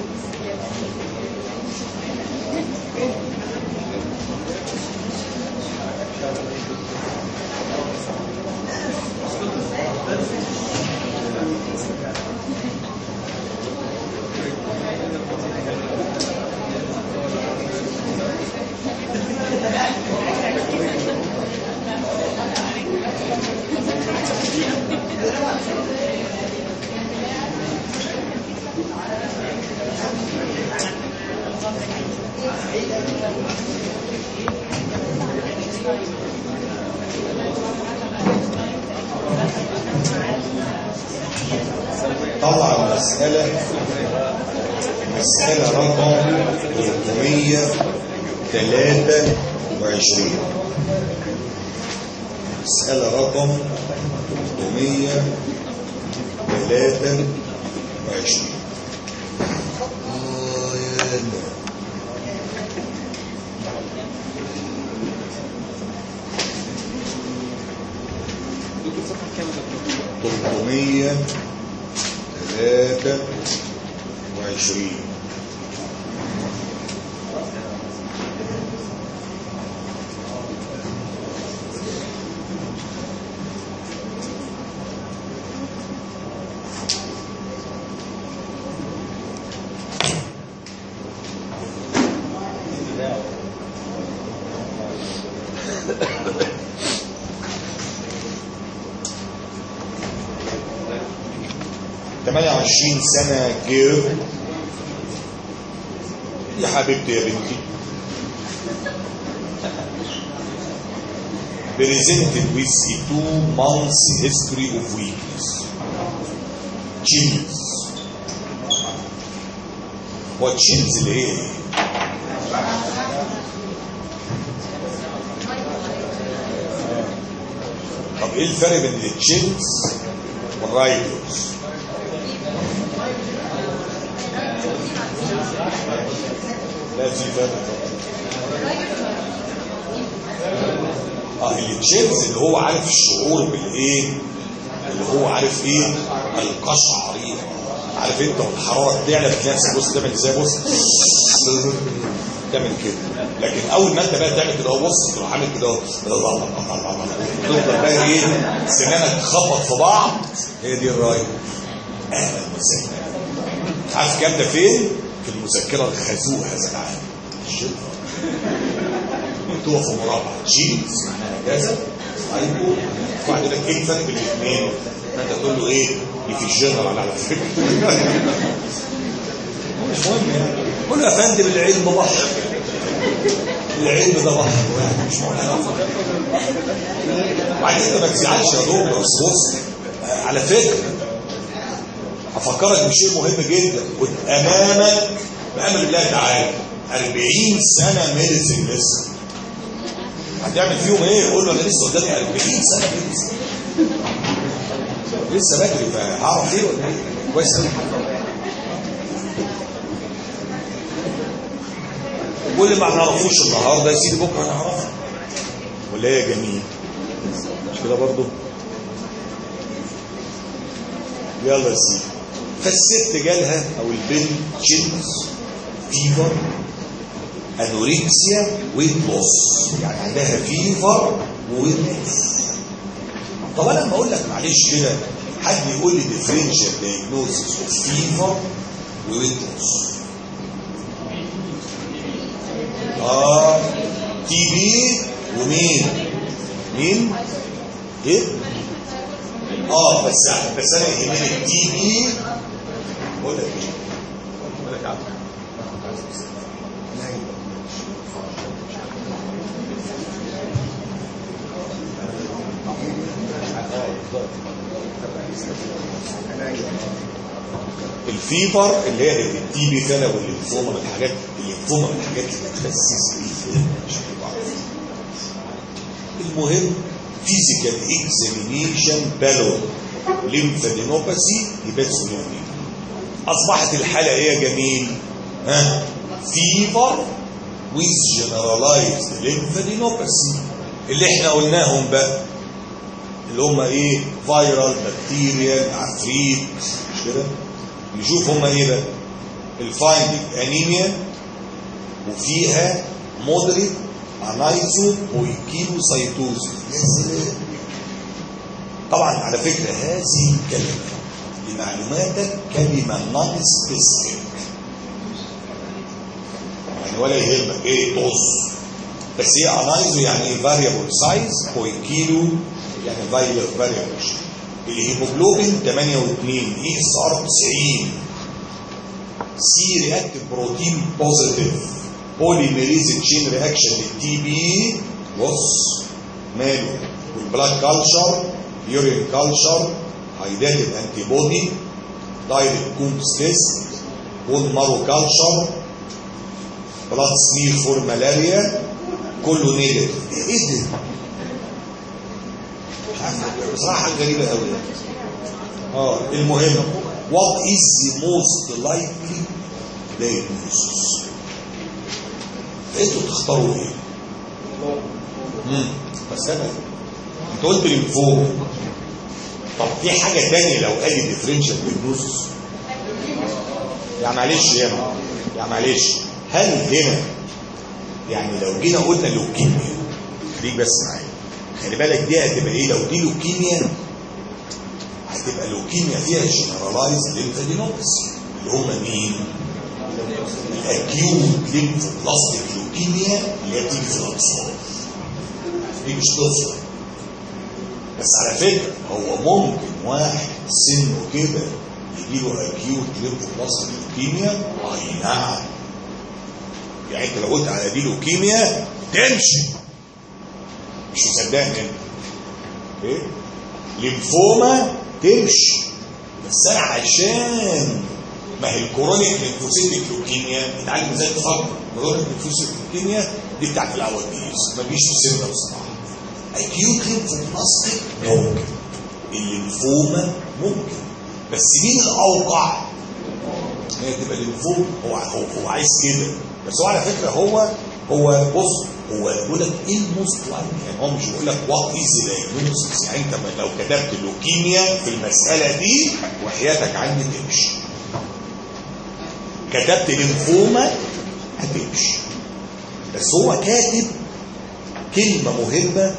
طبعا مسألة مسألة رقم 323 مسألة رقم 323 آه يا الله. تلتمية ثلاثة وعشرين تمانية وعشرين سنة جير يا حبيبتي يا بنتي presented with a two months history of weakness chills هو chills اللي هي ايه؟ طب ايه الفرق بين التشيلز والرايدرز؟ لا في فرق طبعا اه التشيلز اللي هو عارف الشعور بالايه اللي هو عارف ايه القشعريره عارف انت والحراره تعلى بتلاقي نفسك بص تعمل ازاي بص تعمل كده لكن اول ما انت بقى تعمل كده اهو بص تروح عامل كده اهو تفضل بقى ايه سنانك تخبط في بعض هي دي الرايه اهلا وسهلا عارف الكلام ده فين؟ في المذكره الخازوقه هذا العام الشرطه مكتوبه في مربع جينز معناها كذا ايوه وبعد لك ايه الفرق بين الاثنين؟ انت تقول له ايه؟ دي في الجنرال على فكره مش مهم يعني قول له يا فندم العلم بحر العلم ده بحر مش مهم وبعدين انت ما تزعلش يا دكتور بس بص على فكره افكرك بشيء مهم جدا كنت امامك بامر الله تعالى 40 سنه ميديسن لسه هتعمل فيهم ايه؟ قول له انا لسه قدامي 40 سنه ميديسن لسه بدري فهعرف ايه ولا ايه؟ كويس قوي كل ما نعرفوش النهارده يا سيدي بكره نعرفه ولا ايه يا جميل؟ مش كده برضه؟ يلا يا سيدي فالست جالها او البنت تشيلز فيفر انوركسيا ويت لوس يعني عندها فيفر وويت لوس طب انا لما اقول لك معلش كده حد يقول لي ديفرنشال دايجنوزيس اوف فيفر وويت لوس اه تي بي ومين مين ايه اه بس بس انا يهمني التي بي بقول لك ايه بقول لك عبد الفيبر اللي هي التي بي فعلا والليمفوما من الحاجات الليمفوما من الحاجات اللي بتخسس جدا المهم فيزيكال اكزامينيشن بالون ليمفادينوباثي هيباتسولومي اصبحت الحاله ايه يا جميل ها فيبر with generalized lymphadenopathy اللي احنا قلناهم بقى اللي هم ايه فيرال بكتيريا عفريت مش كده نشوف هم ايه بقى الفايندنج انيميا وفيها مودريت انايزو بويكيلوسايتوزيس يا سلام طبعا على فكره هذه الكلمه لمعلوماتك كلمه نون سبيسيفيك يعني ولا يهمك ايه طز بس هي انايزو يعني ايه فاريبل سايز بويكيلو يعني فاريبل الهيموجلوبين 8 و2 اي اس ار 90 سي رياكتيف بروتين بوزيتيف بوليميريز تشين رياكشن للتي بي بص ماله والبلاد كلشر يورين كلشر هايداتد انتي بودي دايركت كومبس تيست بون مارو كلشر بلاد سمير فور ملاريا كله نيجاتيف ايه ده؟ بصراحه حاجه غريبه قوي اه المهم what is the most likely diagnosis انتوا تختاروا ايه امم بس انا انت قلت ليمفوما طب في حاجه تانية لو قال ديفرنشال ديagnosis يعني معلش يا يعني معلش هل هنا يعني لو جينا قلنا لوكيميا خليك بس معايا خلي بالك دي هتبقى ايه لو دي لوكيميا هتبقى لوكيميا فيها جنرالايز ليمفادينوباثي اللي هم مين؟ الاكيوت ليمفوبلاستيك لوكيميا اللي هي بتيجي في الاطفال دي مش طفل بس على فكره هو ممكن واحد سنه كده يجي له اكيوت ليمفوبلاستيك لوكيميا اي نعم يعني انت لو قلت على دي لوكيميا تمشي مش مصدقني انت ايه ليمفوما تمشي بس انا عشان ما هي الكورونيك ليمفوسيتيك لوكيميا اتعلم ازاي تفكر كورونيك ليمفوسيتيك لوكيميا دي بتاعت العواجيز ما تجيش في سنه بصراحه اكيوت ليمفوبلاستيك ممكن الليمفوما ممكن بس مين الاوقع؟ هي تبقى الليمفوما هو هو, هو عايز كده بس هو على فكره هو هو بص هو يقول لك ايه الموست لايك يعني هو مش بيقول لك وات از دايجنوستس يعني انت لو كتبت لوكيميا في المساله دي وحياتك عندي تمشي كتبت ليمفوما هتمشي بس هو كاتب كلمه مهمه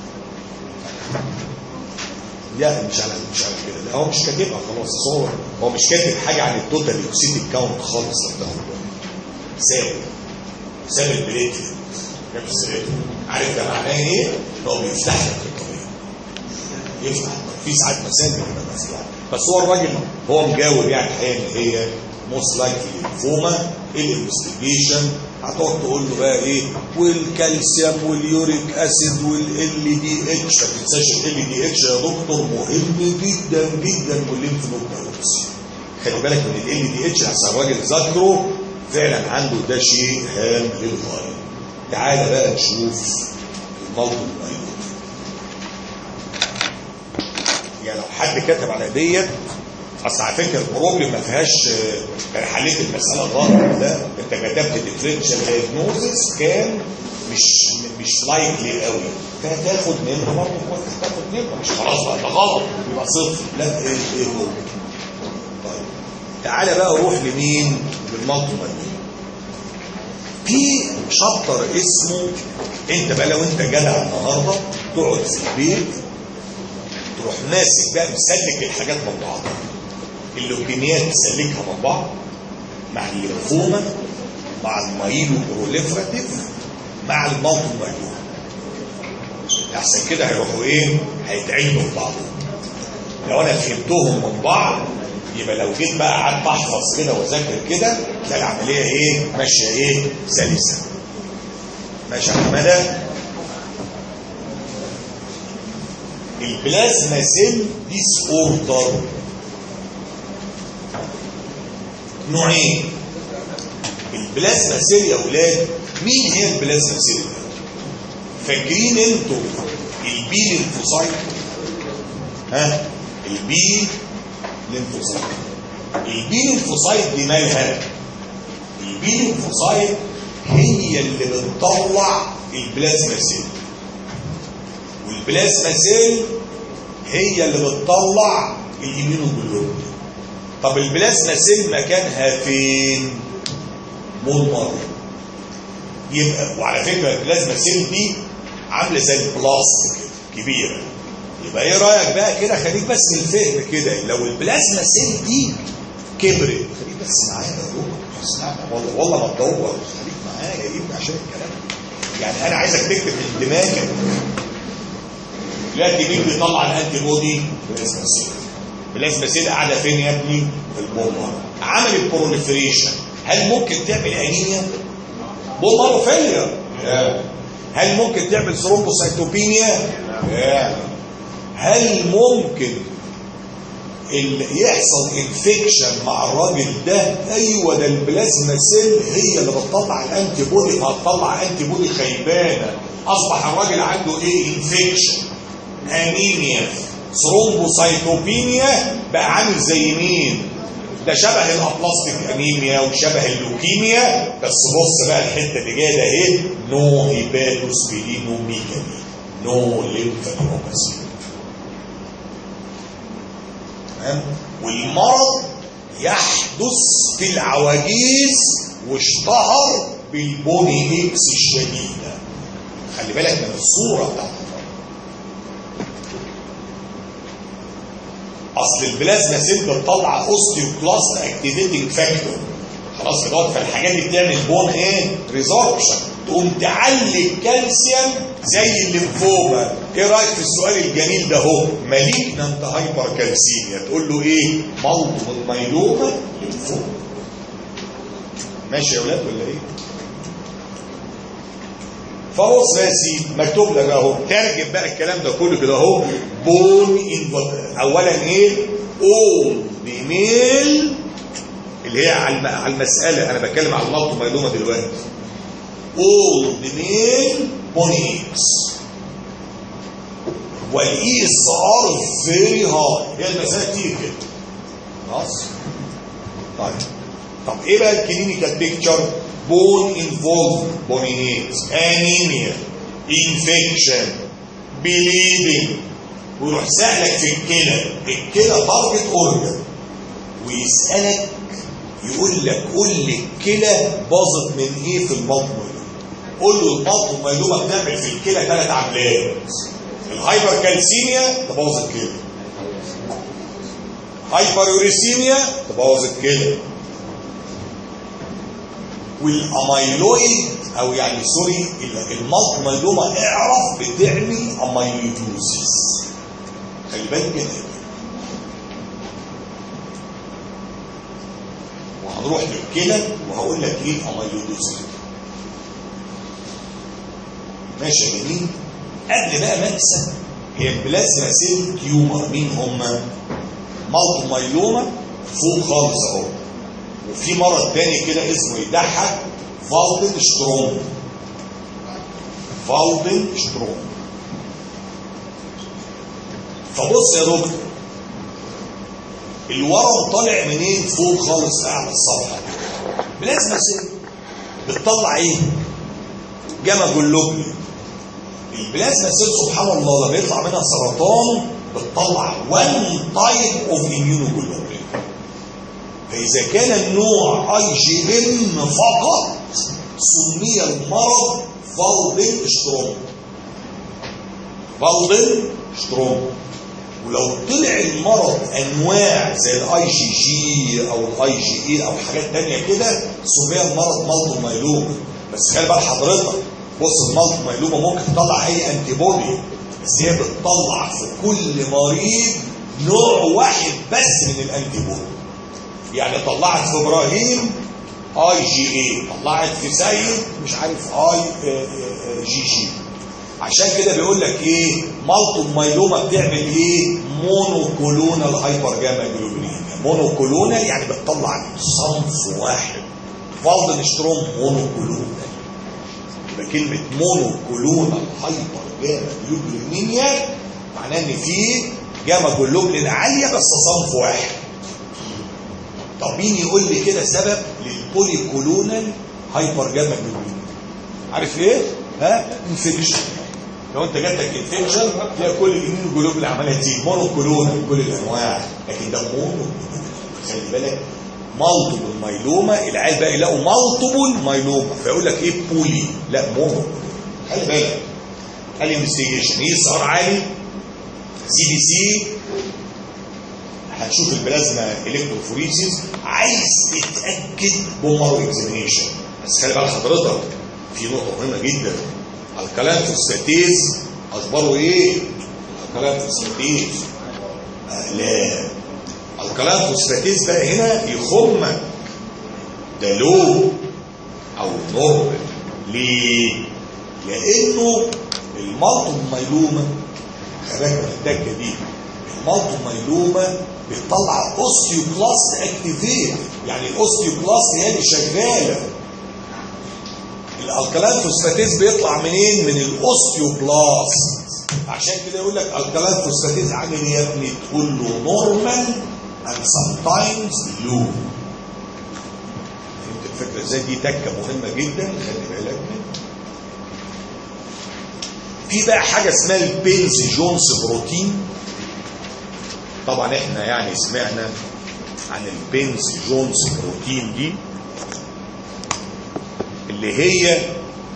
لا مش على مش على كده لا هو مش كاتبها خلاص هو هو مش كاتب حاجه عن التوتال ليوكسيد كاونت خالص لو تاخد ساب ساب البليت جاب السرير عارف ده معناه ايه؟ ان هو بيفتح لك الطريق يفتح في ساعات مسائل بتبقى مفتوحه بس هو الراجل هو مجاوب يعني الحقيقه ان هي موست لايكلي ليمفوما الانفستيجيشن هتقعد تقول له بقى ايه والكالسيوم واليوريك اسيد والال دي اتش ما تنساش ال دي اتش يا دكتور مهم جدا جدا والليمف نود بايوبسي خلي بالك من ال دي اتش عشان الراجل ذاكره فعلا عنده ده شيء هام للغايه تعالى بقى نشوف الموضوع المايلود يعني لو حد كتب على ديت اصل على فكره البروبلم ما فيهاش انا حليت المساله غلط لا انت كتبت ديفرنشال دايجنوزس كان مش مش لايكلي قوي فهتاخد نمره برضه كنت هتاخد نمره مش خلاص بقى ده غلط يبقى صفر لا ايه ايه هو طيب تعالى بقى روح لمين للمالتي في شابتر اسمه انت بقى لو انت جدع النهارده تقعد في البيت تروح ماسك بقى مسلك الحاجات من بعضها اللوكيميات تسلكها من بعض مع الليمفوما مع المايلو بروليفراتيف مع المالتو مايلوما احسن كده هيروحوا ايه هيتعينوا في بعضهم لو انا فهمتهم من بعض يبقى لو جيت بقى قعدت احفظ كده واذاكر كده تلاقي العمليه ايه ماشيه ايه سلسه ماشي يا حماده البلازما سيل ديس اوردر نوعين البلازما سيل يا اولاد مين هي البلازما سيل فاكرين انتوا البي لينفوسايت ها البي لينفوسايت البي لينفوسايت دي مالها البي لينفوسايت هي اللي بتطلع البلازما سيل والبلازما سيل هي اللي بتطلع الاميونوجلوبولين طب البلازما سيل مكانها فين مضمر يبقى وعلى فكره البلازما سيل دي عامله زي البلاستيك كبيره يبقى ايه رايك بقى كده خليك بس من الفهم كده لو البلازما سيل دي كبرت خليك بس معايا يا دكتور بس معايا. والله والله ما تدور خليك معايا يا ابني عشان الكلام يعني انا عايزك تكتب في دماغك دلوقتي مين بيطلع الانتي بودي بلازما سيل بلازما سيل قاعده فين يا ابني في البومر عملت بروليفريشن هل ممكن تعمل انيميا بومر فيلير هل ممكن تعمل ثرومبوسايتوبينيا لا هل ممكن ال- يحصل انفكشن مع الراجل ده ايوه ده البلازما سيل هي اللي بتطلع الانتي بودي فهتطلع انتي بودي خيبانه اصبح الراجل عنده ايه انفكشن انيميا ثرومبوسايتوبينيا بقى عامل زي مين ده شبه الابلاستيك انيميا وشبه اللوكيميا بس بص بقى الحته اللي جايه ده ايه نو هيباتوسبيلينوميجالي نو ليمفادينوباثي تمام والمرض يحدث في العواجيز واشتهر بالبوني اكس الشديده خلي بالك من الصوره بتاعت اصل البلازما سيل بتطلع اوستيوكلاست اكتيفيتنج فاكتور خلاص كده فالحاجات دي بتعمل بون ايه ريزوربشن تقوم تعلي الكالسيوم زي الليمفوما ايه رايك في السؤال الجميل ده اهو مالجنانت هايبر كالسيميا تقول له ايه مالتيبل مايلوما ليمفوما ماشي يا اولاد ولا ايه فبص يا سيدي مكتوب لك اهو ترجم بقى الكلام ده كله كده اهو بون اولا ايه اول بميل اللي هي على الم- على المساله انا بتكلم على المالتو مايلوما دلوقتي اول بميل بوني اكس والاي اس ار فيري هاي هي المساله بتيجي كده خلاص طيب طب ايه بقى الكلينيكال بيكتشر بون انفولد بونينيت انيميا انفكشن بليدنج ويروح سألك في الكلى الكلى تارجت اورجن ويسألك يقول لك قول لي الكلى باظت من ايه في البطن قول له البطن ميلومه بتعمل في الكلى ثلاث عمليات الهايبر كالسيميا تبوظ الكلى هايبر يوريسيميا تبوظ الكلى والاميلويد او يعني سوري المالت ميلوما اعرف بتعمل اميلويدوزيس خلي بالك من وهنروح للكلى وهقول لك ايه اميلويدوزيس ماشي يا جميل قبل بقى ما انسى هي البلازما سيل تيومر مين هم؟ مالتو مايلوما فوق خالص اهو وفي مرض تاني كده اسمه يضحك فالدن شتروم فالدن شتروم فبص يا دكتور الورم طالع منين فوق خالص اعلى السطح بلازما سيل بتطلع ايه جاما جلوبلين البلازما سيل سبحان الله لما يطلع منها سرطان بتطلع وان تايب اوف immunoglobulin فإذا كان النوع اي جي ام فقط سمي المرض فالدن شتروم فالدن شتروم ولو طلع المرض انواع زي الاي جي جي او الاي جي اي او حاجات تانية كده سمي المرض مالتو مايلوما بس خلي بال حضرتك بص المالتو مايلوما ممكن تطلع اي انتي بودي بس هي بتطلع في كل مريض نوع واحد بس من الانتي بودي يعني طلعت في ابراهيم اي جي اي طلعت في سيد مش عارف اي جي جي عشان كده بيقول لك ايه مالتو مايلوما بتعمل ايه مونوكولونال هايبر جاما جلوبولين مونوكولونال يعني بتطلع صنف واحد فالدن شتروم مونوكولونال يبقى كلمه مونوكولونال هايبر جاما جلوبولينيا معناه ان في جاما جلوبولين عاليه بس صنف واحد طب مين يقول لي كده سبب للبوليكولونال هايبر جاما جلوبين عارف ايه ها انفكشن لو انت جاتك انفكشن تلاقي كل الاميون جلوب اللي عماله تزيد مونو كورونا كل الانواع لكن ده مونو خلي بالك مالتيبل مايلوما العيال بقى يلاقوا مالتيبل مايلوما فيقول لك ايه بولي لا مونو خلي بالك الانفستيجيشن يسهر عالي سي بي سي هتشوف البلازما الكتروفوريسيس عايز تتاكد بومارو اكزامينيشن بس خلي بالك حضرتك في نقطه مهمه جدا الكلام فوسفاتيز اخباره ايه الكلام فوسفاتيز آه لا الكلام فوسفاتيز بقى هنا يخمك ده لو او نورمال ليه لانه المالتو مايلوما خلي بالك من التكه دي المالتو مايلوما بتطلع اوستيوكلاست اكتيفيت يعني الاوستيوكلاست هي اللي شغاله الالكالين فوسفاتيز بيطلع منين من الاوستيوبلاست عشان كده يقول لك الكالين فوسفاتيز عامل ايه يا ابني تقول له نورمال and sometimes low فهمت الفكره ازاي دي تكه مهمه جدا خلي بالك منها في بقى حاجه اسمها البينز جونز بروتين طبعا احنا يعني سمعنا عن البينز جونز بروتين دي اللي هي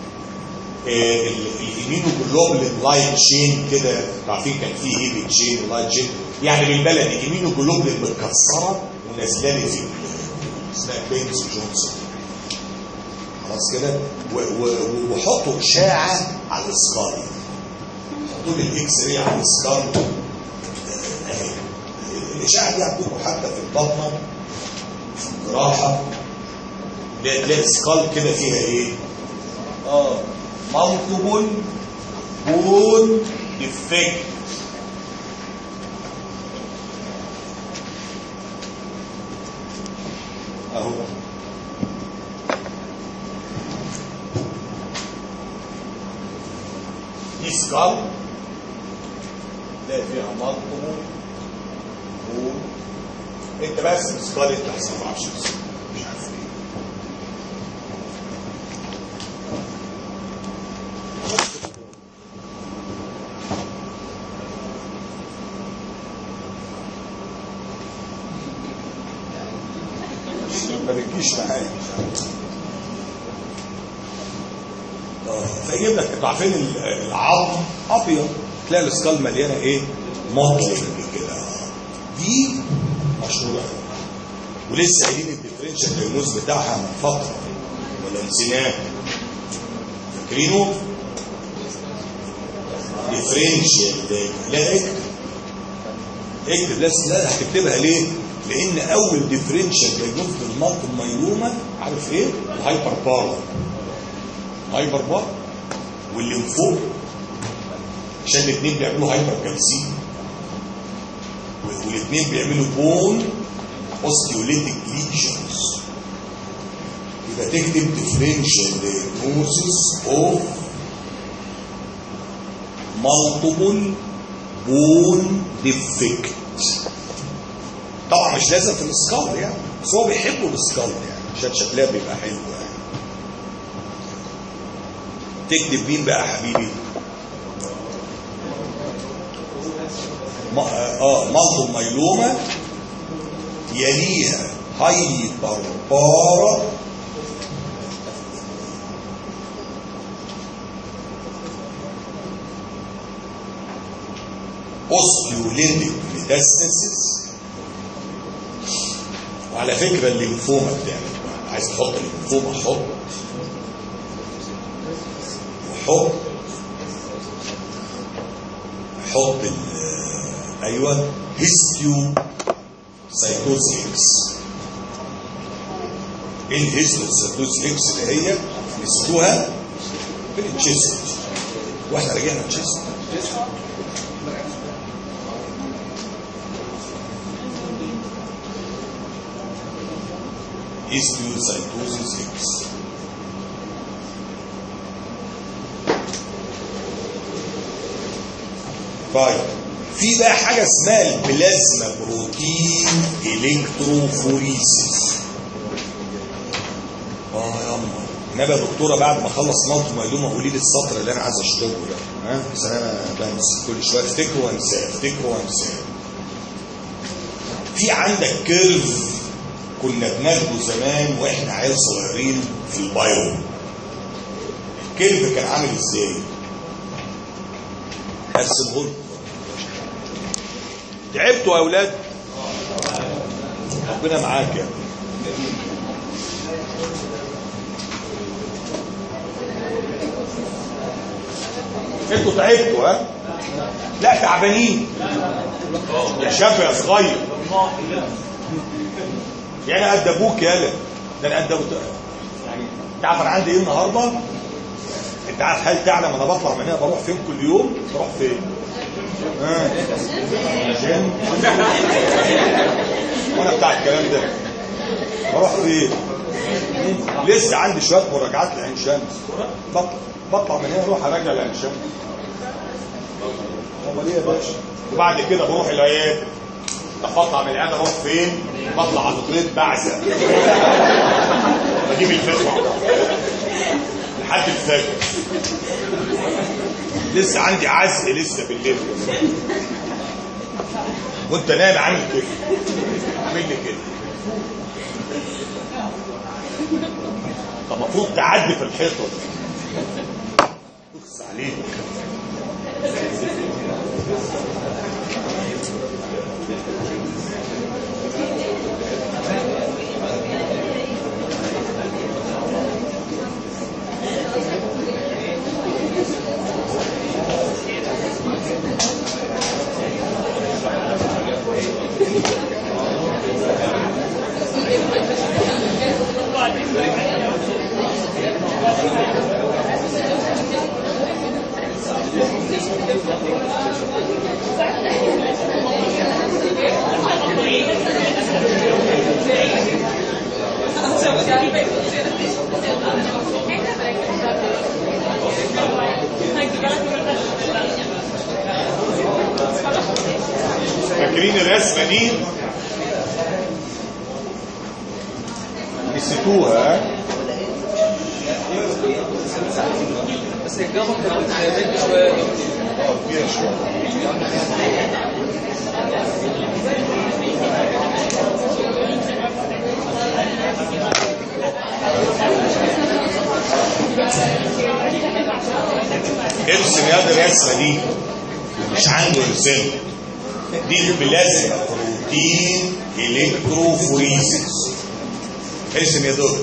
الايمينوجلوبولين لايت تشين كده عارفين كان في هيبي تشين ولايت تشين يعني بالبلدي ايمينوجلوبولين متكسره ونازله لي في اسمها بينز جونز خلاص كده وحطوا اشاعه على السكار حطوا لي الاكس راي على السكار الاشاعه دي عندكم حتى في البطنه في الجراحه تلاقي سكال كده فيها ايه؟ اه مالتيبل بون ديفكت اهو دي سكال تلاقي فيها مالتيبل بون انت بس السكال انت حسب 10 مش عارف ايه ما بتجيش معايا فيجيب لك انتوا عارفين العظم ابيض تلاقي السكال مليانه ايه؟ مطلق كده دي مشهوره ولسه قايلين الديفرنشال دايجنوز بتاعها من فتره ولا نسيناه فاكرينه؟ ديفرنشال لا اكتب اكتب لا لا هتكتبها ليه؟ لان اول ديفرنشال دايجنوز للمالتي مايلوما عارف ايه؟ الهايبر بار هايبر بار واللي من فوق عشان الاثنين بيعملوا هايبر كالسيم والاثنين بيعملوا بون اوستيوليتيك ليجنز يبقى تكتب ديفرنشال دايجنوزيس اوف مالتيبل بون ديفكت طبعا مش لازم في السكال يعني بس هو بيحبوا السكال يعني عشان شكلها بيبقى حلو يعني تكتب مين بقى يا حبيبي ما اه مالتو مايلوما يليها هايبر بارا اوستيوليتيك ميتاستاسيس وعلى فكره الليمفوما بتعمل عايز تحط الليمفوما حط وحط حط ال ايوه هيستيو سايتوز اكس ايه الهيستيو سايتوز اكس اللي هي مسكوها في التشيست واحنا رجعنا التشيست histiocytosis X. طيب في بقى حاجه اسمها البلازما بروتين الكتروفوريسيس اه يا اما انما يا دكتوره بعد ما اخلص نظم وهدوم قولي لي السطر اللي انا عايز اشطبه ده ها بس انا بنسى كل شويه افتكره وانساه افتكره وانساه في عندك كيرف كنا بناخده زمان واحنا عيال صغيرين في البايو الكيرف كان عامل ازاي؟ ارسمه لكم تعبتوا يا اولاد ربنا معاك يا انتوا تعبتوا ها لا تعبانين يا شاب يا صغير يعني قد ابوك يالا ده انا قد ابوك يعني تعرف انا عندي ايه النهارده انت عارف هل تعلم انا بطلع من هنا بروح فين كل يوم بروح فين ها عشان وانا بتاع الكلام ده بروح فين لسه عندي شويه مراجعات لعين شمس بطلع بطلع من هنا اروح اراجع لعين شمس امال ايه يا باشا وبعد كده بروح العياده طب بطلع من العياده اروح فين بطلع على طريق بعزه بجيب الفطره لحد الفجر لسه عندي عزق لسه بالليل وانت نايم عامل كده عامل لي كده طب المفروض تعدي في الحيطه بص عليك فاكرين الرسمه دي نسيتوها بس الجامعة كانت بنت شوية اه كبيره شويه ارسم يا ده الرسمه دي مش عنده ارسام دي بلازما بروتين الكتروفوريسيس ارسم يا دكتور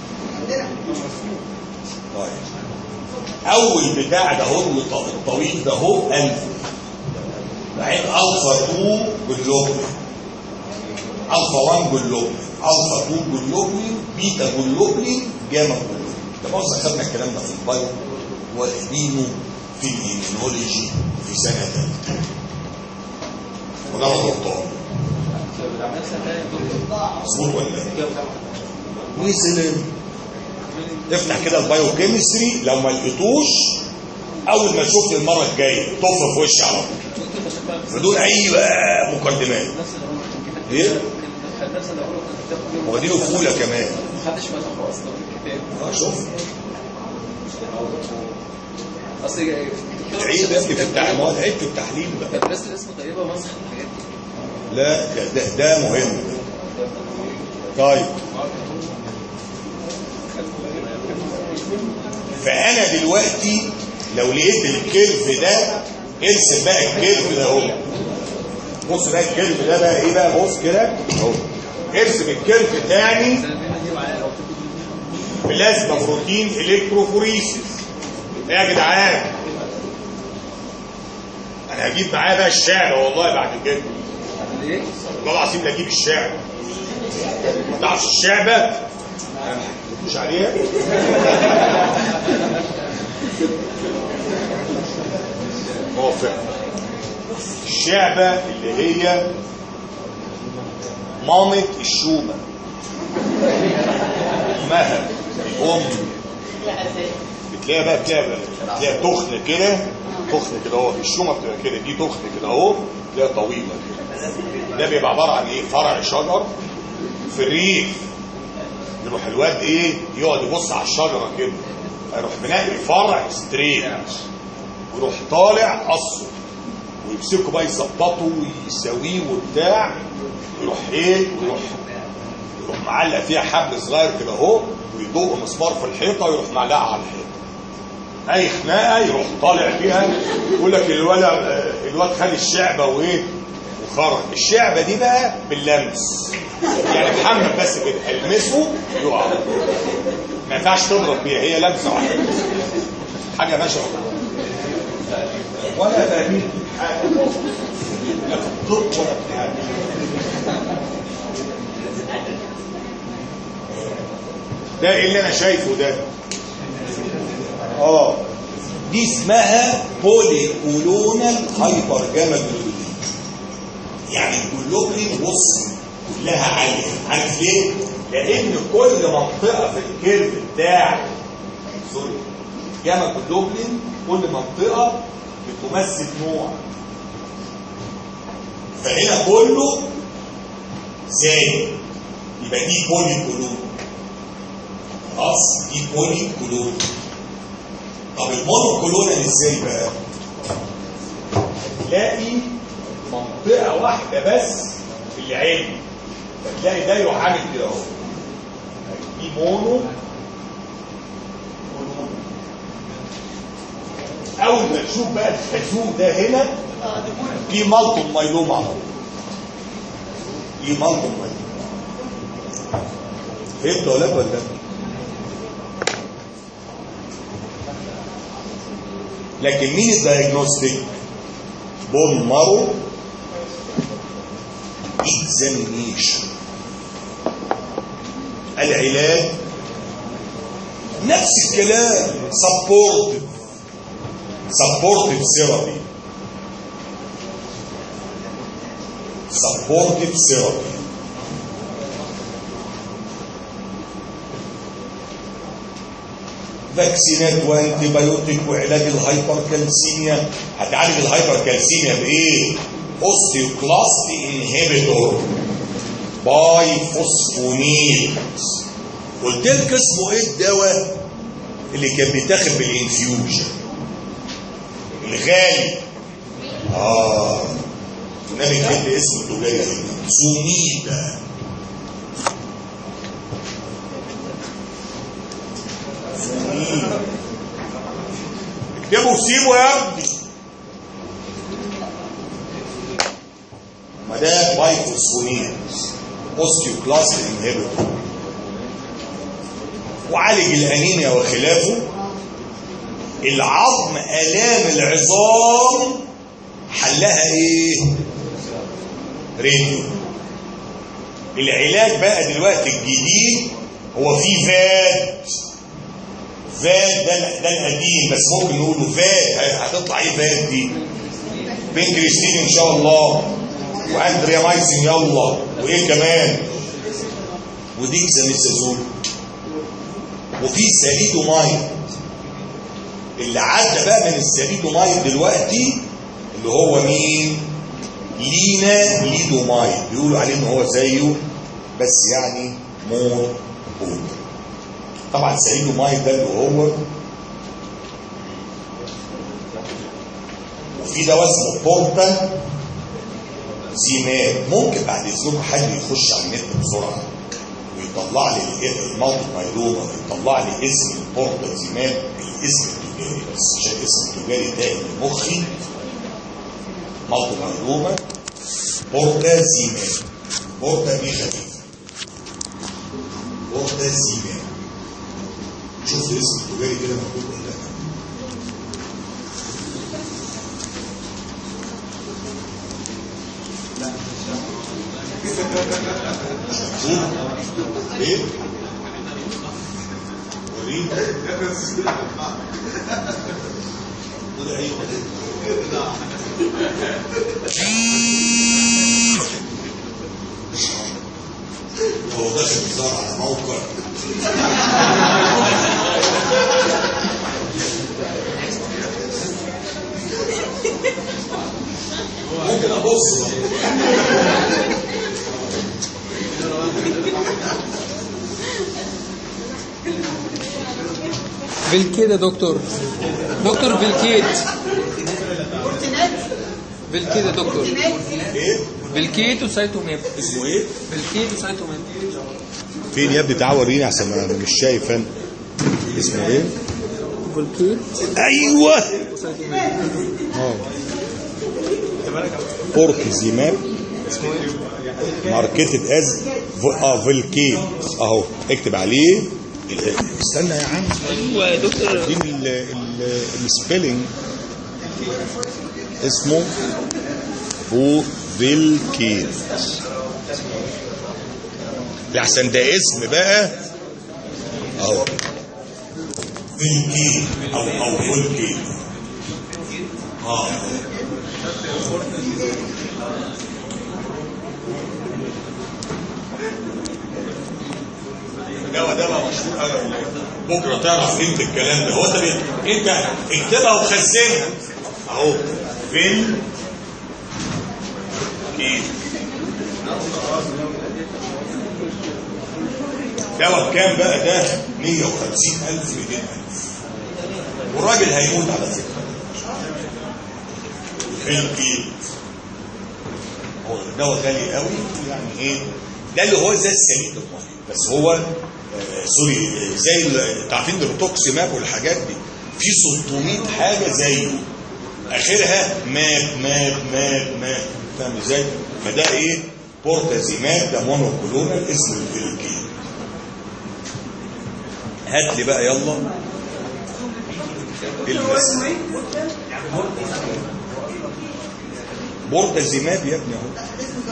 طيب اول بتاع ده هو الطويل ده هو الف بعدين الفا 2 جلوبلين الفا 1 جلوبلين الفا 2 جلوبلين بيتا جلوبلين جاما جلوبلين ده بص اخدنا الكلام ده في البايو واخدينه في الاميونولوجي في سنه ثالثه وده انا غلطان مظبوط ولا لا؟ وسلم افتح كده البايو كيمستري لو ما لقيتوش اول ما تشوفني المره الجايه طف في وشي على طول بدون اي آه، مقدمات ايه؟ نفس اللي أقوله كنت بتاخد يوم واخدينه فوله كمان محدش فتحه أصلا في الكتاب اه شوف أصل عيب يا ابني في التعليم عيب في التحليل بقى مدرسة الاسم طيبة مسح الحاجات دي لا ده, ده, ده مهم طيب فانا دلوقتي لو لقيت الكيرف ده ارسم بقى الكيرف ده اهو بص بقى الكيرف ده بقى ايه بقى بص كده اهو ارسم الكيرف تاني بلازما بروتين الكتروفوريسيس ايه يا جدعان انا هجيب معايا بقى الشعر والله بعد كده ليه؟ والله العظيم لا اجيب الشعر ما تعرفش الشعبة مش عليها موافق الشعبة اللي هي مامة الشومة امها الام بتلاقيها بقى بتلاقيها بتلاقيها تخن كده تخن كده اهو الشومه بتبقى كده دي تخن كده اهو تلاقيها طويله كده ده بيبقى عباره عن ايه فرع شجر في الريف يروح الواد ايه يقعد يبص على الشجره كده يروح منقي فرع ستريت ويروح طالع قصه ويمسكوا بقى يظبطوا ويساويه وبتاع يروح ايه يروح يروح معلق فيها حبل صغير كده اهو ويدق مسمار في الحيطه ويروح معلقها على الحيطه اي خناقه يروح طالع فيها يقول لك الولد الواد خد الشعبه وايه وخرج الشعبه دي بقى باللمس يعني محمد بس كده المسه يقع ما ينفعش تضرب بيها هي لمسه واحده حاجه ماشيه ولا فاهمين حاجه لا في الطب ولا في حاجه ده ايه اللي انا شايفه ده اه دي اسمها بولي كولونال هايبر جاما جلوبولين يعني الجلوبولين بص كلها عاليه عارف ليه؟ لان كل منطقه في الكيرف بتاع سوري جاما جلوبولين كل منطقه بتمثل نوع فهنا كله زي يبقى دي بولي كولون خلاص دي بولي كولون طب المونو كولونال ازاي بقى؟ تلاقي منطقة واحدة بس في العين فتلاقي ده يروح عامل كده اهو دي مونو كولون أول ما تشوف بقى الخازوق ده هنا في مالتون مايلوم على طول دي مالتون مايلوم فهمت ولا لا ولا لا؟ لكن مين الدايجنوستيك بون مارو اكزامينيشن العلاج نفس الكلام سبورتيف سبورتيف ثيرابي سبورتيف ثيرابي فاكسينات وانتي بايوتيك وعلاج الهايبر كالسيميا هتعالج الهايبر كالسيميا بايه؟ اوستيوكلاست انهبيتور باي فوسفونيت قلت لك اسمه ايه الدواء اللي كان بيتاخد بالانفيوجن الغالي اه النبي كان اسمه تجاري سوميدا اكتبوا سيبوا يا ابني ما ده بايفوسفونيت اوستيوكلاست انهبيتور وعالج الانيميا وخلافه العظم الام العظام حلها ايه راديو العلاج بقى دلوقتي الجديد هو في فات فات ده ده القديم بس ممكن نقوله فات هتطلع ايه فات دي بنكريستين ان شاء الله واندريا مايسين يلا وايه كمان وديكساميثازون وفي ساليدومايد اللي عدى بقى من الساليدومايد دلوقتي اللي هو مين لينا ليدومايد بيقولوا عليه ان هو زيه بس يعني مور بودر طبعا ساليدومايد ده اللي هو وفي دواء اسمه بورتا زيمات ممكن بعد اذنكم حد يخش على النت بسرعه ويطلع لي المالتي مايلوما ويطلع لي اسم البورتا زيمات الاسم التجاري بس عشان الاسم التجاري ده اللي مخي مالتي مايلوما بورتا زيمات بورتا دي خفيفه بورتا زيمات شوف الاسم التجاري كده مكتوب ولا لا ايه وريني طلع ايه هو داخل بيظهر على موقع ممكن ابص بالكيت يا دكتور دكتور بالكيت بالكيت يا دكتور ايه بالكيت وسايتوميب اسمه ايه بالكيت وسايتوميب فين يا ابني تعال وريني عشان انا مش شايف انا اسمه ايه بالكيت ايوه وسايتوميب اه اوركزيماب ماركتد از اه فيلكين اهو اكتب عليه ال- استنى يا عم ايوه يا دكتور دي ال- ال- السبيلنج اسمه فوفيلكين لحسن ده اسم بقى اهو فيلكين او او فولكين اه الدواء ده بقى مشهور قوي بكره تعرف امتى الكلام ده هو انت بي- انت اكتبها وخزنها اهو فين كيف دواء بكام بقى ده 150000 200000 والراجل هيموت على فكره فين كيف هو الدواء غالي قوي يعني ايه ده اللي هو زي السليم بالطبع بس هو آه سوري آه، زي ال- عارفين الروتوكسيماب والحاجات دي في 600 حاجه زيه اخرها ماب ماب ماب ماب فاهم ازاي؟ فده ايه؟ بورتازيماب ده مونوكلونال اسمه الفيلوكين هات لي بقى يلا المس بورتازيماب يا ابني اهو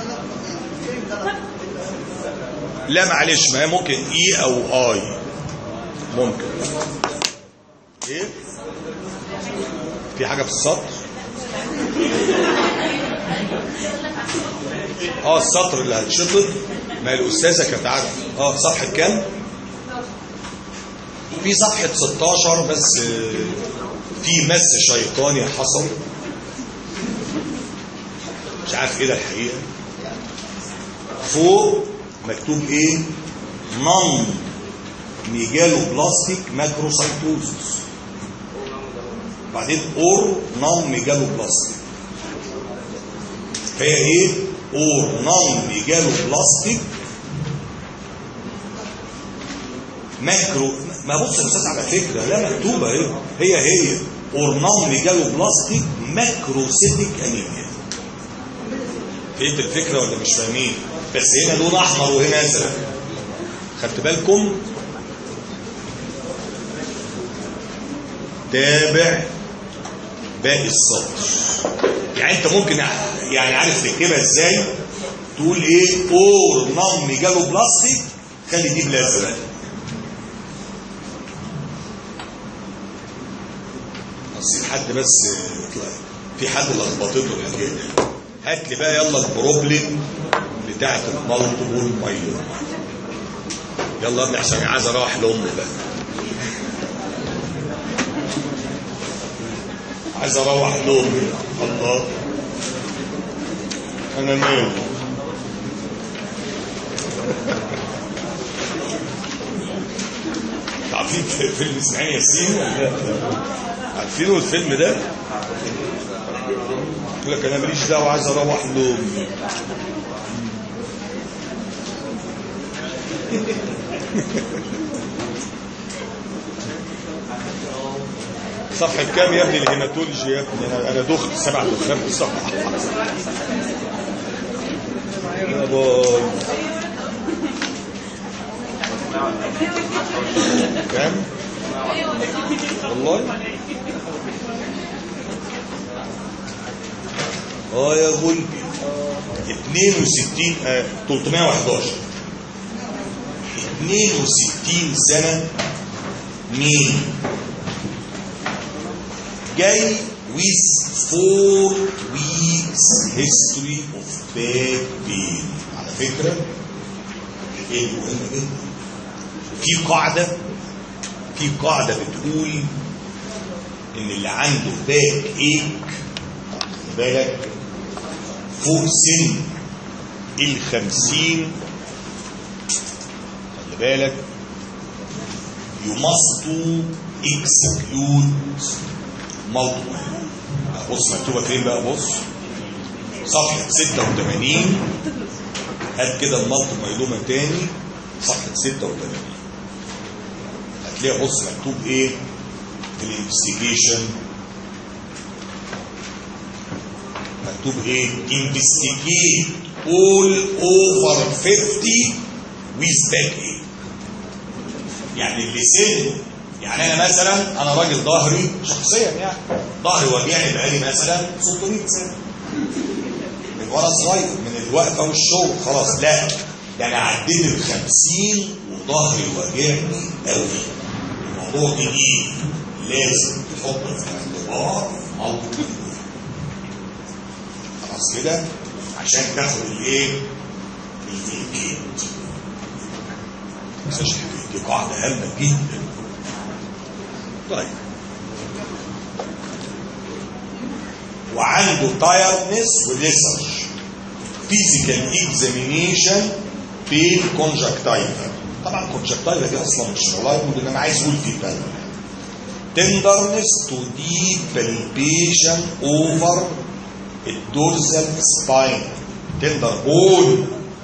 لا معلش ما هي ممكن اي او اي ممكن ايه في حاجه في السطر اه السطر اللي هتشطب ما الاستاذه كانت عارفه اه صفحه كام في صفحه 16 بس آه، في مس شيطاني حصل مش عارف ايه ده الحقيقه فوق مكتوب ايه نون ميجالو بلاستيك ماكروسايتوزس بعدين اور نون ميجالو بلاستيك هي ايه اور نون ميجالو بلاستيك ماكرو ما بص يا استاذ على فكره لا مكتوبه اهي هي هي اور نون ميجالو بلاستيك ماكروسيتيك انيميا فهمت الفكره ولا مش فاهمين بس هنا لون احمر وهنا ازرق خدت بالكم تابع باقي السطر يعني انت ممكن يعني عارف تكتبها ازاي تقول ايه اور نون ميجالو بلاستيك خلي دي بالازرق اصل حد بس في حد لخبطته الحكايه دي هات لي بقى يلا البروبلم بتاعت المالتيبل مايلوما يلا ابني عشان عايز اروح لامي بقى عايز اروح لامي الله انا مالي عارفين في- فيلم اسماعيل ياسين ولا لا؟ عارفينه الفيلم ده؟ يقول لك انا ماليش دعوه عايز اروح لامي صفحة كام يا ابني الهيماتولوجي يا ابني انا انا دخت سبع دخان في الصفحة يا باي كام؟ والله اه يا غلبي 62 آه 311 62 سنة مين جاي with four weeks history of back pain على فكرة ايه مهم جدا في قاعدة في قاعدة بتقول ان اللي عنده باك ايك خد بالك فوق سن الخمسين خلي بالك you must to اكسكلود مالتيبل بص مكتوبه فين بقى بص صفحه 86 هات كده المالتي ميلوما تاني صفحه 86 هتلاقي بص مكتوب ايه في الانفستيجيشن مكتوب ايه investigate all over 50 with back ache يعني اللي سن يعني انا مثلا انا راجل ظهري شخصيا يعني ظهري وجعني بقالي مثلا 600 سنه من وانا صغير من الوقفه والشغل خلاص لا يعني عديت ال 50 وظهري وجعني قوي الموضوع جديد لازم تحطه في الاعتبار موقف خلاص كده عشان تاخد الايه الفيكيت دي قاعده هامه جدا طيب وعنده تايرنس وريسيرش فيزيكال اكزامينيشن بين كونجكتايفا طبعا كونجكتايفا دي اصلا مش ريلايبل انا عايز اقول في بالنا tenderness to deep palpation over الدورزال سباين تندر بول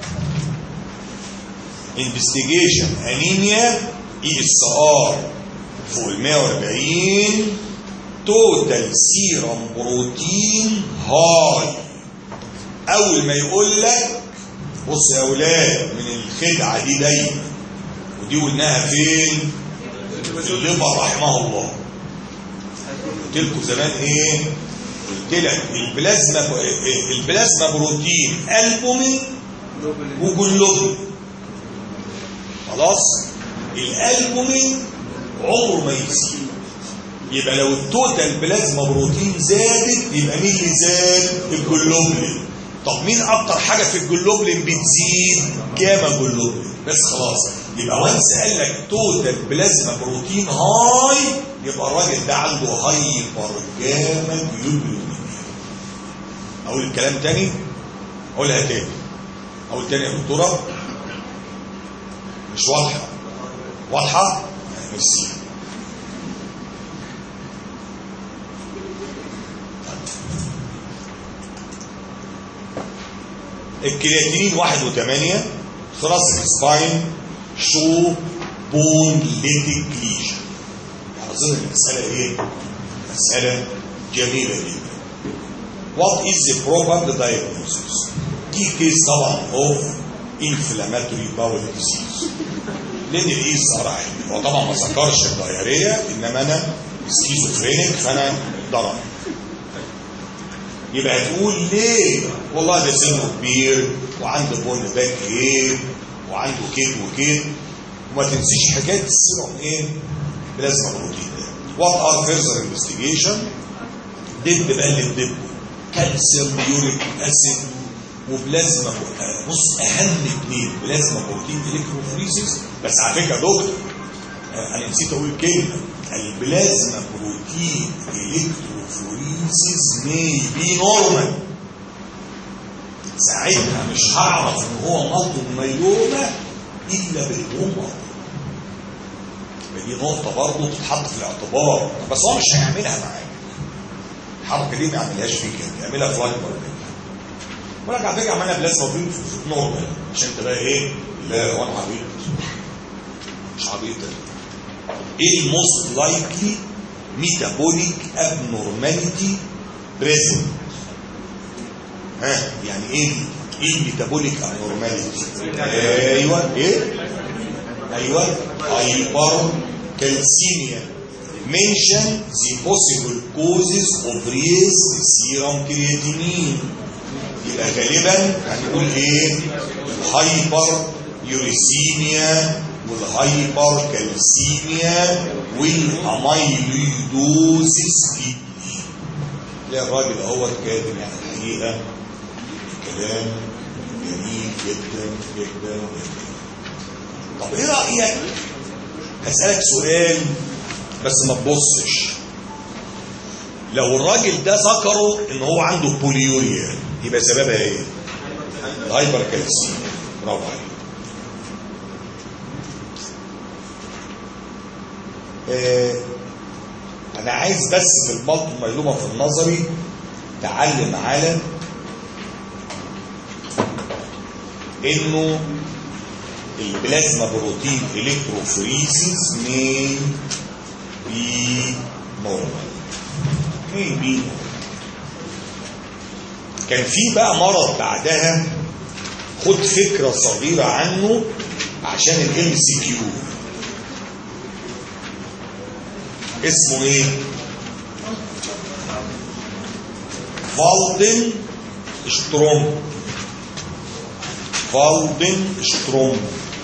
انفستيجيشن انيميا اي اس ار فوق ال 140 توتال سيرم بروتين هاي اول ما يقول لك بص يا اولاد من الخدعه دي دايما ودي قلناها فين في الليفر رحمه الله قلت لكم زمان ايه قلت لك البلازما البلازما بروتين البومين وجلوبين خلاص الالبومين عمره ما يزيد يبقى لو التوتال بلازما بروتين زادت يبقى مين اللي زاد الجلوبلين طب مين اكتر حاجه في الجلوبلين بتزيد جاما جلوبلين بس خلاص يبقى وانس قال لك توتال بلازما بروتين هاي يبقى الراجل ده عنده هايبر جاما جلوبلين اقول الكلام تاني اقولها تاني اقول تاني يا دكتوره مش واضحه واضحه ميرسي الكرياتينين واحد وثمانية ثراسك سباين شو بون ليتك ليجن أظن المسألة إيه؟ مسألة جميلة جدا What is the proper diagnosis? دي كيس طبعا of inflammatory bowel disease لان الايه صار هو طبعا ما ذكرش الدايريه انما انا سكيزوفرينيك فانا ضرب يبقى تقول ليه والله ده سنه كبير وعنده بون باك ايه وعنده كيد وكيد وما تنسيش حكايه السيروم ايه بلازما بروتين وات ار فيرذر انفستيجيشن دب بقى اللي دب كالسيوم يوريك اسيد وبلازما بص اهم اثنين بلازما بروتين الكتروفوريسيس بس على فكره يا دكتور انا نسيت اقول كلمه البلازما بروتين الكتروفوريسيس مي بي نورمال ساعتها مش هعرف ان هو مالتو ميلوما الا بالهوم دي نقطه برضه تتحط في الاعتبار بس هو مش هيعملها معاك الحركه دي ما يعملهاش فيك يعملها في لايف ولك على فكره عملنا بلازما بروتين في نورمال عشان تبقى ايه لا هو انا عبيط مش عبيط ايه الموست لايكلي ميتابوليك ابنورماليتي بريزنت ها يعني ايه ايه الميتابوليك ابنورماليتي ايوه ايه ايوه هايبر كالسيميا mention the possible causes of raised serum creatinine يبقى غالبا هنقول ايه الهايبر يوريسيميا والهايبر كالسيميا والاميلويدوزيس كدني تلاقي الراجل اهوت كاتب يعني الحقيقه كلام جميل جدا جدا جدا طب ايه رايك هسالك سؤال بس ما تبصش لو الراجل ده ذكره ان هو عنده بوليوريا يبقى سببها ايه الهايبر كالسيميا برافو عليك آه انا عايز بس في المالتي مايلوما في النظري تعلم على انه البلازما بروتين الكتروفوريسيس may be normal may be كان في بقى مرض بعدها خد فكرة صغيرة عنه عشان الام سي كيو اسمه ايه فالدن شتروم فالدن شتروم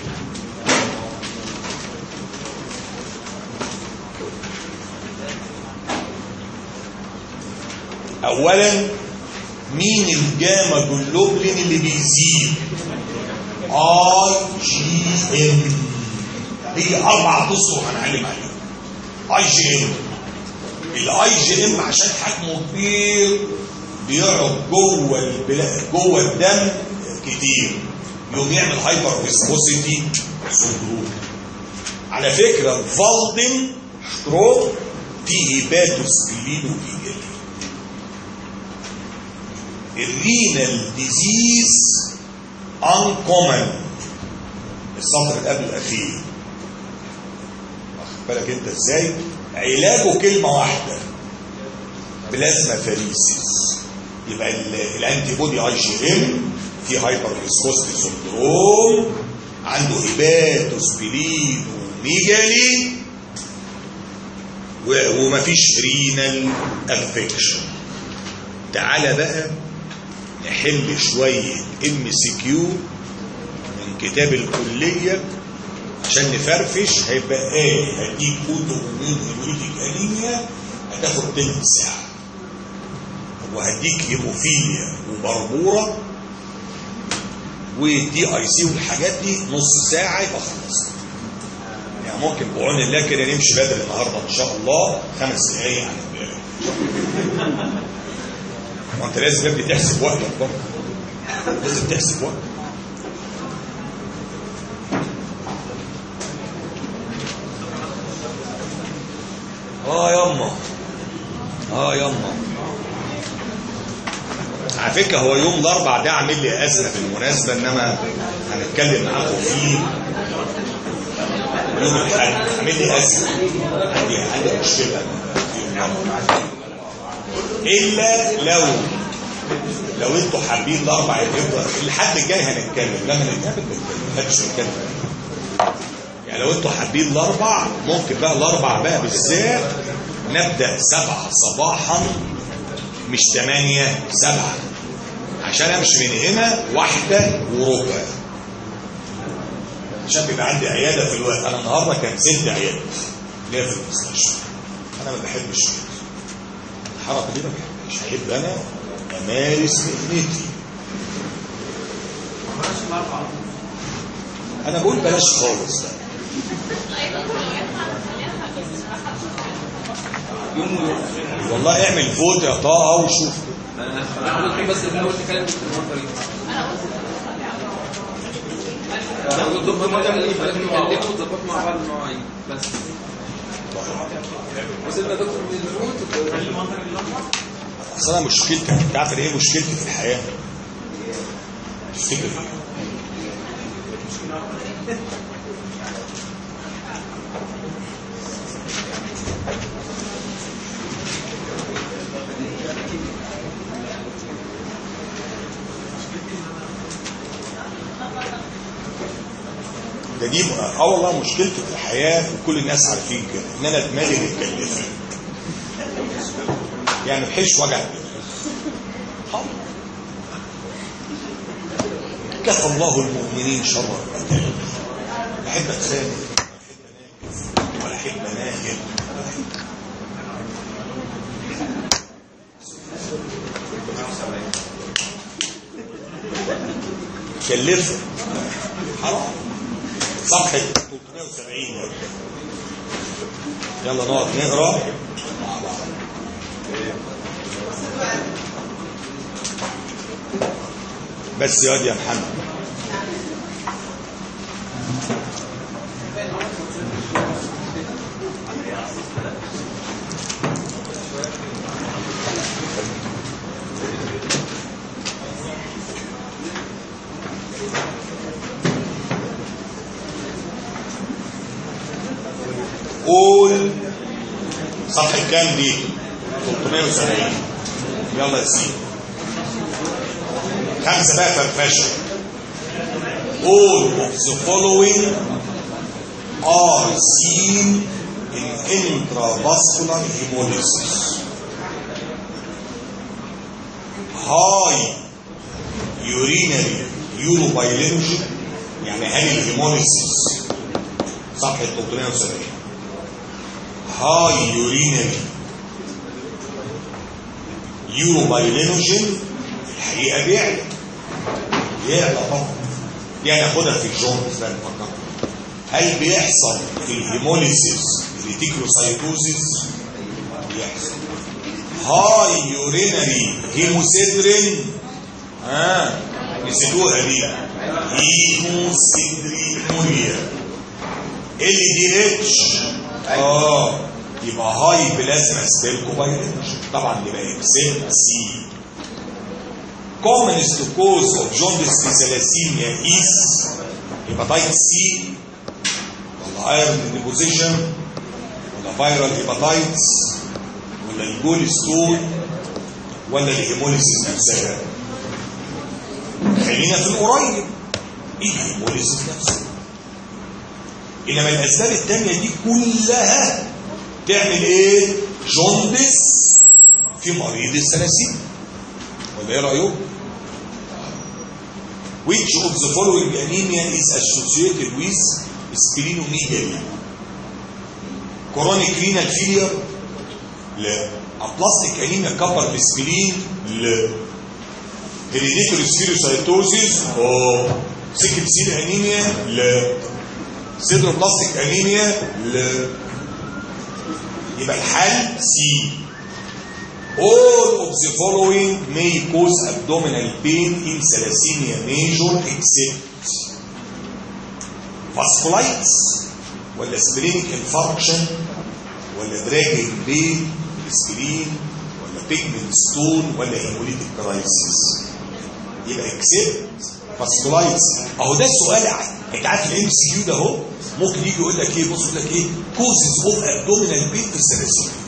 اولا مين الجاما جلوبلين اللي بيزيد اي جي ام هي اربع اصفر هنعلم عليهم اي جي ام الاي جي ام عشان حجمه كبير بيقعد جوه البلا... جوه الدم كتير يقوم يعمل هايبر فيسكوسيتي سندروم على فكره الفالدن ستروك فيه هيباتوسبلين وفيه الرينال ديزيز انكومن السطر اللي قبل الاخير واخد بالك انت ازاي علاجه كلمه واحده بلازما فاريسيس يبقى الانتي بودي اي جي ام في هايبر فيسكوستي سندروم عنده هيباتوسبلين وميجالي ومفيش رينال افكشن تعالى بقى نحل شوية ام سي كيو من كتاب الكلية عشان نفرفش هيبقى ايه هديك اوتو امين هيموليتيك انيميا هتاخد تلت ساعة وهديك هيموفيليا وبربورة والدي اي سي والحاجات دي نص ساعة يبقى خلصت يعني ممكن بعون الله كده نمشي بدري النهارده ان شاء الله خمس دقايق عن امبارح ما انت لازم يا ابني تحسب وقتك برضه لازم تحسب وقتك اه ياما اه ياما على فكره هو يوم الاربع ده عامل لي ازمه بالمناسبه انما هنتكلم معاكم فيه يوم الاحد عامل لي ازمه عندي عندي مشكله في يوم الاربع الا لو لو انتوا حابين الاربع يبقى الحد الجاي هنتكلم لما نتقابل نتكلم محدش يتكلم يعني لو انتوا حابين الاربع ممكن بقى الاربع بقى بالذات نبدا سبعة صباحا مش ثمانية سبعة عشان امشي من هنا واحدة وربع عشان بيبقى عندي عيادة في الوقت انا النهاردة كان ست عيادة ليا في المستشفى انا ما بحبش كده الحركة دي ما بحبهاش احب انا امارس مهنتي انا بقول بلاش خالص ده والله اعمل فوت يا طه وشوف انا قلت بس ان انا قلت كلام دكتور مرة الدكتور مرة قال لي فلازم نكلمه وتظبط مع بعض المواعيد بس وسيبنا دكتور من الفوت اصل انا مشكلتي انت عارف ايه مشكلتي في الحياه تفتكر ايه ده دي اه والله مشكلتي في الحياه وكل الناس عارفين كده ان انا دماغي متكلفه يعني بحس وجع الدماغ كفى الله المؤمنين شر القتال بحب اتخانق ولا احب اناكل كلفه حرام صفحه 370 يلا نقعد نقرا مع بعض بس يا واد يا محمد صفحة كام دي 370 يلا يا سيدي خمسة بقى فرفشة all of the following are seen in intravascular hemolysis high urinary urobilinogen يعني هل الهيموليسيس صفحة 370 high urinary urobilinogen الحقيقة بيعلى يعلى طبعا يعني ناخدها في الجونز ده فقط هل بيحصل في الهيموليسيس الريتيكلوسايتوزيس بيحصل هاي يورينري هيموسيدرين ها نسيتوها دي هيموسيدرينوريا ال دي اتش اه يبقى هاي بلازما ستيلكوبايلينج طبعا يبقى اكسل سي commonest cause of jaundice في ثلاسيميا is hepatitis C ولا iron deposition ولا viral hepatitis ولا الجول ستون ولا الهيموليسيس نفسها خلينا في القريب ايه الهيموليسيس نفسها انما الاسباب التانية دي كلها تعمل ايه جوندس في مريض الثلاسيميا ولا ايه رايكم which of the following anemia is associated with splenomegaly chronic renal failure لا aplastic anemia كبر بالسبلين لا hereditary spherocytosis اه سيكل سيل انيميا لا سيدروبلاستيك انيميا لا يبقى الحل سي All of the following may cause abdominal pain in thalassemia major except vasculitis ولا splenic infarction ولا dragging pain spleen ولا pigment stone ولا hemolytic crisis يبقى except vasculitis اهو ده السؤال انت عارف الام سي كيو ده اهو ممكن يجي يقول لك ايه بص يقول لك ايه causes of abdominal pain في الثلاثين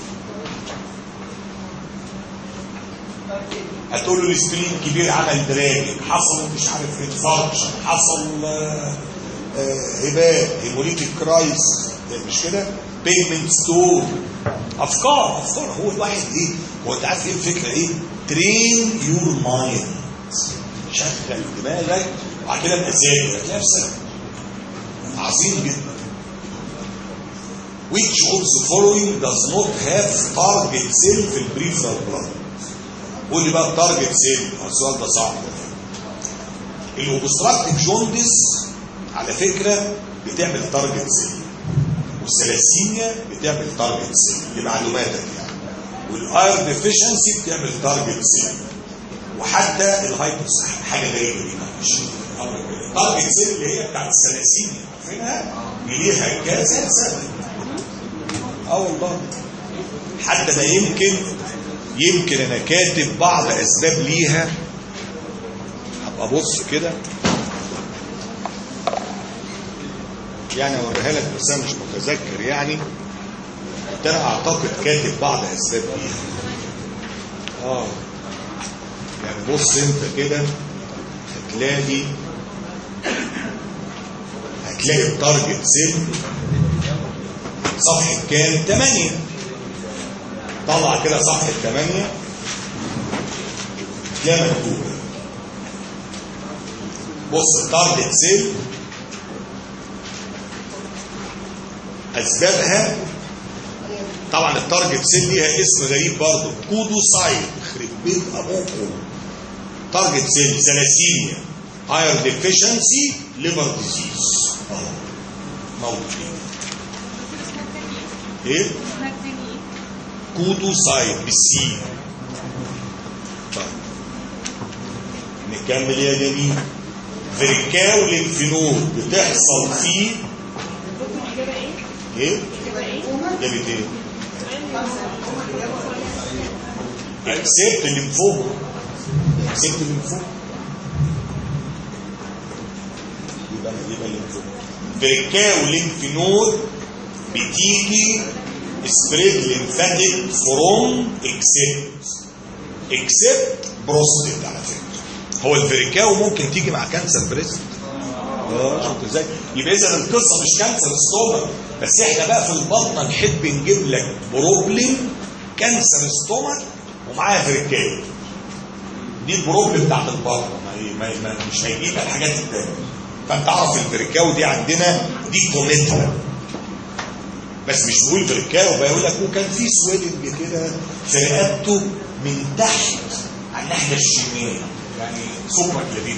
هتقول له السبلين كبير عمل دراج حصل مش عارف انفاركشن حصل آه، آه، هباء هيموليتيك كرايس مش كده بيجمنت ستون افكار افكار هو الواحد ايه هو انت عارف ايه الفكره ايه ترين يور مايند شغل دماغك وبعد كده ابقى ذاكر هتلاقي نفسك عظيم جدا which of the following does not have target cell في البريفرال blood قول لي بقى التارجت سيل السؤال ده صعب الاوبستراكتيف جوندس على فكره بتعمل تارجت سيل والثلاسيميا بتعمل تارجت سيل لمعلوماتك يعني والاير ديفيشنسي بتعمل تارجت سيل وحتى الهايبوس حاجه غريبه دي معلش التارجت سيل اللي هي بتاعت الثلاسيميا عارفينها ليها كذا سبب اه والله حتى ده يمكن يمكن انا كاتب بعض اسباب ليها هبقى ابص كده يعني اوريها لك بس انا مش متذكر يعني ده انا اعتقد كاتب بعض اسباب ليها اه يعني بص انت كده هتلاقي هتلاقي التارجت سيل صفحه كام 8 طلع كده صفحة 8 تلاقي مكتوب بص التارجت سيل اسبابها طبعا التارجت سيل ليها اسم غريب برضه كودوسايت يخرب بيت ابوكم تارجت سيل ثلاسيميا اير ديفيشنسي ليفر ديزيز اهو موجودين ايه كودوسايت بالسين طيب نكمل يا جميل فيريكاو للفينول بتحصل فيه ايه؟ جابت ايه؟ اكسبت الليمفوما اكسبت الليمفوما يبقى يبقى الليمفوما فيريكاو ليمفينول بتيجي spread lymphatic from except except prostate على فكره هو الفيريكاو ممكن تيجي مع كانسر بريست اه شفت ازاي يبقى اذا القصه مش كانسر ستومك بس احنا بقى في البطنه نحب نجيب لك بروبلم كانسر ستومك ومعاها فيريكاو دي البروبلم بتاعت البطن ما ما ما مش هيجيب الحاجات التانيه فانت اعرف الفيريكاو دي عندنا دي كوميتها بس مش بقول فيريكاو بقول لك وكان في سويلنج كده في رقبته من تحت على الناحيه الشمال يعني سوبر كلافيكو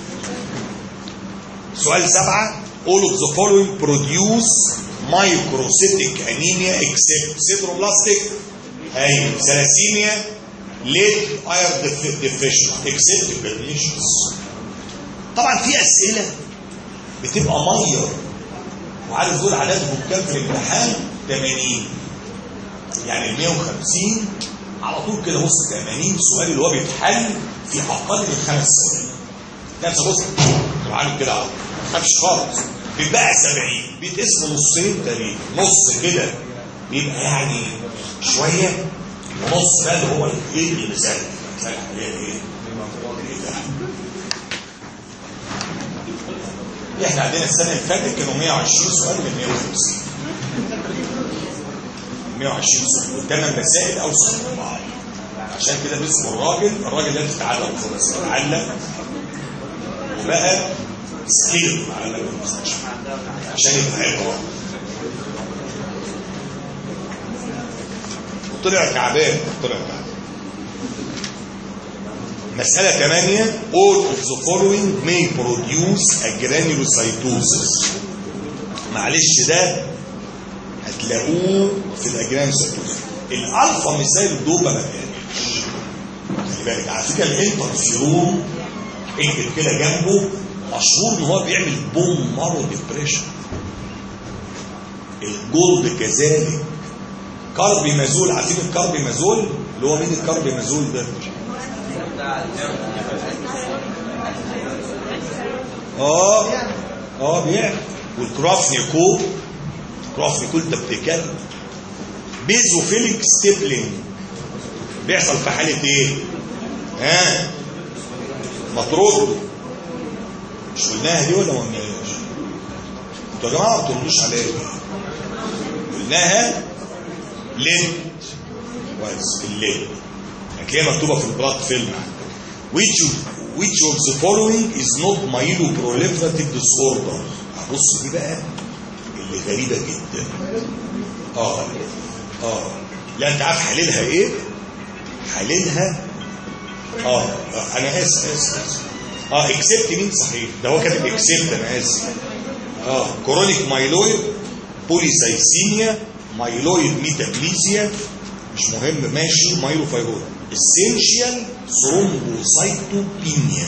سؤال سبعة all of the following produce microcytic anemia except sideroblastic أي ثلاسيميا lead iron def- deficient except pernicious طبعا في أسئلة بتبقى مية وعارف دول عددهم كام في الامتحان 80 يعني ال 150 على طول كده بص 80 سؤال اللي هو بيتحل في اقل من خمس ثواني نفس بص تبقى عامل كده اهو ما تخافش خالص بيتبقى 70 بيتقسم نصين تقريبا نص كده بيبقى يعني شويه ونص ده اللي هو الايه المثال تلاقي عليه ايه؟ إيه ده؟ احنا عندنا السنه اللي فاتت كانوا 120 سؤال من 150 120 سؤال والثمان مسائل اوسط من بعض عشان كده باسم الراجل الراجل ده تتعلم خلاص اتعلم وبقى سكيل معلم المستشفى عشان يبقى عبره وطلع تعبان طلع تعبان مسألة 8 all of the following may produce a granulocytosis معلش ده هتلاقوه في الاجرانوسيتوز الالفا مثال الدوبا ما بيعملش خلي بالك على فكره الانترفيرون اكتب كده جنبه مشهور ان هو بيعمل بوم مارو ديبريشن الجولد كذلك كاربيمازول عارفين الكاربيمازول اللي هو مين الكاربيمازول ده اه اه بيعمل والكرافنيكول كرافنيكول ده بتتكلم بيزوفيليك ستيبلينج بيحصل في حالة ايه؟ ها مطرود مش قلناها دي ولا ما قلناهاش؟ انتوا يا جماعه ما بتقولوش عليها قلناها لينت كويس في الليل هتلاقيها مكتوبه في البلاد فيلم which which of the following is not myeloproliferative disorder بص دي بقى اللي غريبه جدا اه اه لا انت عارف حللها ايه حللها اه, آه انا اسف اسف اسف اه اكسبت مين صحيح ده هو كاتب اكسبت انا اسف اه كرونيك مايلويد بوليسايسيميا مايلويد ميتابليزيا مش مهم ماشي مايلوفايرويد اسينشال ثرومبوسايتوبينيا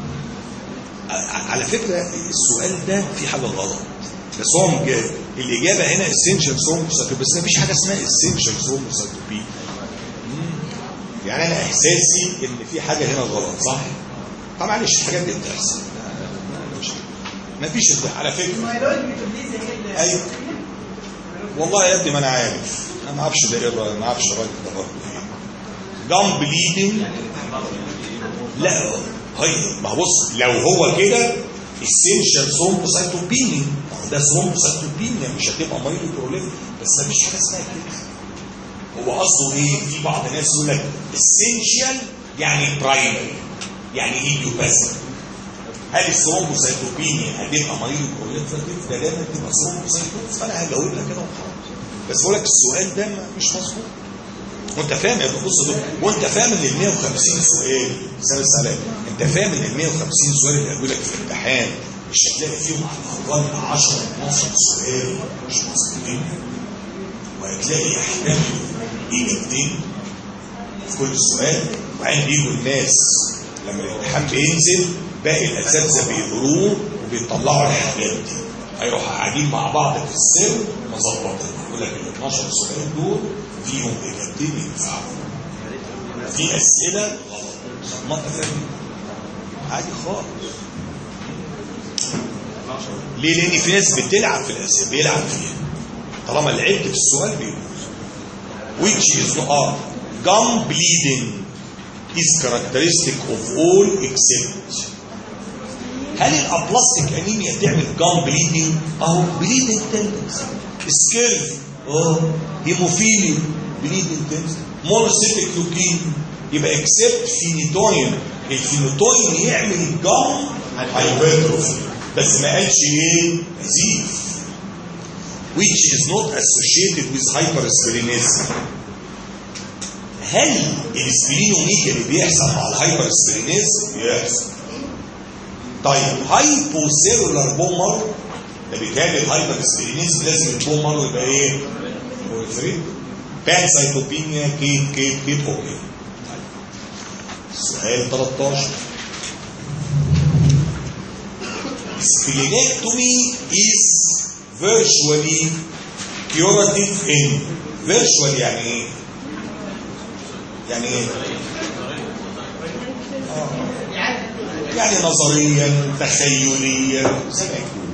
على فكره السؤال ده في حاجه غلط بس هو مجاب الاجابه هنا اسينشال ثرومبوسايتوبينيا بس مفيش حاجه اسمها اسينشال ثرومبوسايتوبينيا يعني انا احساسي ان في حاجه هنا غلط صح طبعا معلش الحاجات دي بتحصل ما فيش على فكره المايلويد ميتابليزيا هي اللي ايوه والله يا ابني ما انا عارف انا ما اعرفش ده ايه الراجل ما اعرفش الراجل ده برضه ايه جام بليدنج لا هي ما هو بص لو هو كده اسينشال ثرومبوسايتوبينيا ما هو ده ثرومبوسايتوبينيا مش هتبقى مايلو بروليم بس ما فيش حاجه اسمها كده هو قصده ايه في بعض الناس يقول لك اسينشال يعني برايمري يعني ايديوباثيك هل الثرومبوسايتوبينيا هتبقى مايلو بروليفراتيف ده دايما تبقى ثرومبوسايتوبينيا فانا هجاوب لك كده وخلاص بس بقول لك السؤال ده ما- مش مظبوط وانت فاهم يا بص دول وانت فاهم ان ال 150 سؤال سنة السلام انت فاهم ان ال 150 سؤال اللي هيقول لك في الامتحان مش هتلاقي فيهم على الاقل 10 12 سؤال مش مظبوطين وهتلاقي يحتمل اجابتين في كل سؤال وبعدين بيجوا الناس لما الامتحان بينزل باقي الاساتذه بيقروه وبيطلعوا الحاجات دي هيروحوا قاعدين مع بعض في السر مظبطين يقول لك ال 12 سؤال دول فيهم اجابتين ينفعوا في اسئله غلط ما انت فاهم عادي خالص ليه؟ لان في ناس بتلعب في الاسئله بيلعب فيها طالما لعبت في السؤال بيفوز which is اه gum bleeding is characteristic of all except هل الابلاستيك انيميا تعمل جام بليدنج اهو بليدنج تندنس سكيرف اه هيموفيليا بليدنج تندنس مونوسيتيك لوكين يبقى اكسبت فينيتوين الفينيتوين يعمل جام هايبرتروفي بس ما قالش ايه نزيف which is not associated with hypersplenism هل السبلينوميجا اللي بيحصل مع الهايبرسبلينيزم يحصل طيب هايبوسيلولار بومر ده بيتعمل هايبرسبلينيزم لازم البومر يبقى ايه؟ بوليفرين بانسايتوبينيا كيت كيت كيت اوكي سؤال 13 Splenectomy is virtually curative in virtually يعني ايه؟ يعني ايه؟ آه. يعني نظريا تخيليا زي ما يكون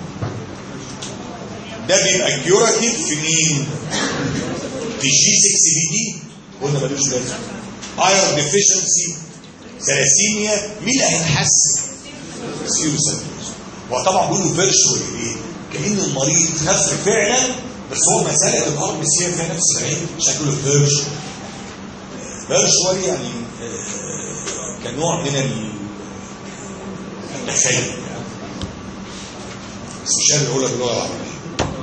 ده بيبقى كيوراتيف في مين؟ في جي 6 بي دي قلنا ملوش لازمه ايرون ديفيشنسي ثلاسيميا مين اللي هيتحسن؟ سيروسيتوز هو طبعا بيقولوا فيرشوال ليه؟ كأن المريض خف فعلا بس هو مسألة الأرض هي فيها نفس العين شكله فيرشوال فيرشوال يعني آه، كنوع من ال- التخيل يعني. بس مش قادر اقولها باللغه العربيه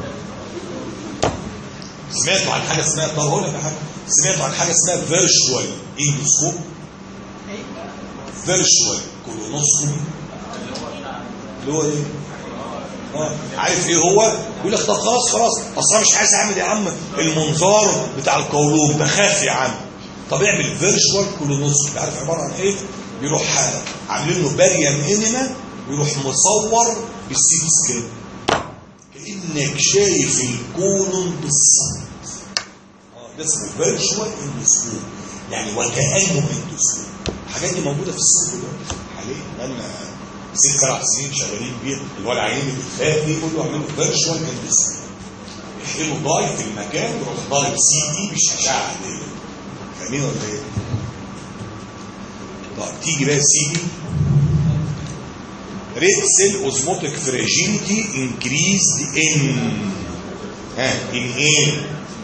سمعتوا عن حاجه اسمها طب هقول لك على حاجه سمعتوا عن حاجه اسمها فيرشوال اندوسكوب فيرشوال كولونوسكوبي اللي هو ايه؟ اه عارف ايه هو؟ يقول لك طب خلاص خلاص اصل انا مش عايز اعمل يا عم المنظار بتاع القولون ده خاف يا عم طب اعمل فيرشوال كولونوسكوبي عارف عباره عن ايه؟ يروح عاملين له باريم انما ويروح مصور بالسي تي سكان كانك شايف الكولون بالظبط اه ده اسمه فيرشوال اندوسكوب يعني وكانه اندوسكوب الحاجات دي موجوده في السوق دلوقتي حاليا بقالنا ست سبع سنين شغالين بيها اللي هو العيان اللي بتخاف دي يقول له اعمل له فيرشوال اندوسكوب يحقنوا ضاي في المكان يروح ضارب سي دي مش اشعه عاديه فاهمين ولا ايه؟ طب تيجي بقى يا سيدي ريد سيل اوزموتيك فراجيليتي انكريزد ان ها ان ايه؟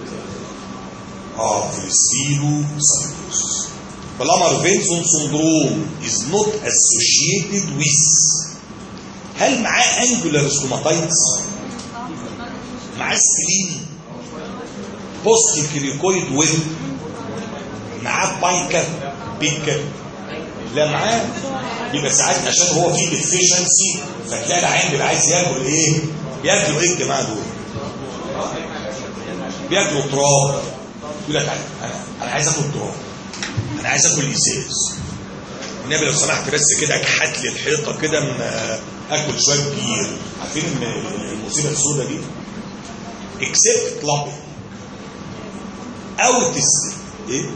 اه في السيلو سايتوس بلامر فينسون سندروم از نوت اسوشيتد ويز هل معاه انجولار ستوماتايتس؟ معاه سبلين بوست كريكويد ويب معاه بايكا بيكا لا معاه يبقى ساعات عشان هو فيه ديفيشنسي فتلاقي العين بيبقى عايز ياكل ايه؟ بياكلوا ايه الجماعه دول؟ بياكلوا تراب يقول لك انا انا عايز اكل تراب انا عايز اكل ازاز النبي لو سمحت بس كده اكحت لي الحيطه كده اما اكل شويه بير عارفين الم- المصيبه السوداء دي؟ اكسبت كلابي اوت ايه؟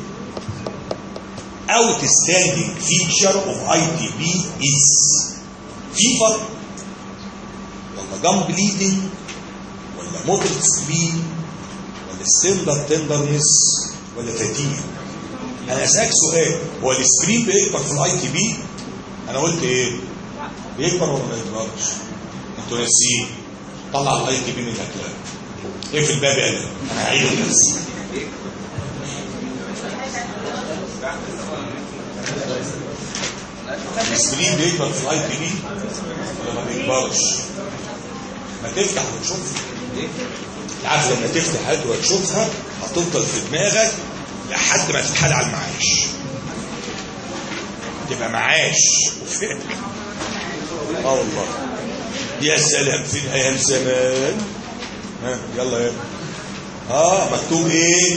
outstanding feature of ITB is fever ولا gum bleeding ولا moderate spleen ولا standard tenderness ولا fatigue انا اسالك سؤال هو السبرين بيكبر في الاي تي بي انا قلت ايه بيكبر ولا ما يكبرش انتوا ناسيين طلع الاي تي بي من الاكلام ايه في الباب انا انا هعيد لنفسي السبرين بيكبر في الاي تي بي ولا ما بيكبرش ما تفتح وتشوف عارف لما تفتح هات وتشوفها هتفضل في دماغك لحد ما تتحال على المعاش تبقى معاش وفاهم اه والله يا سلام فين ايام زمان ها يلا يا اه مكتوب ايه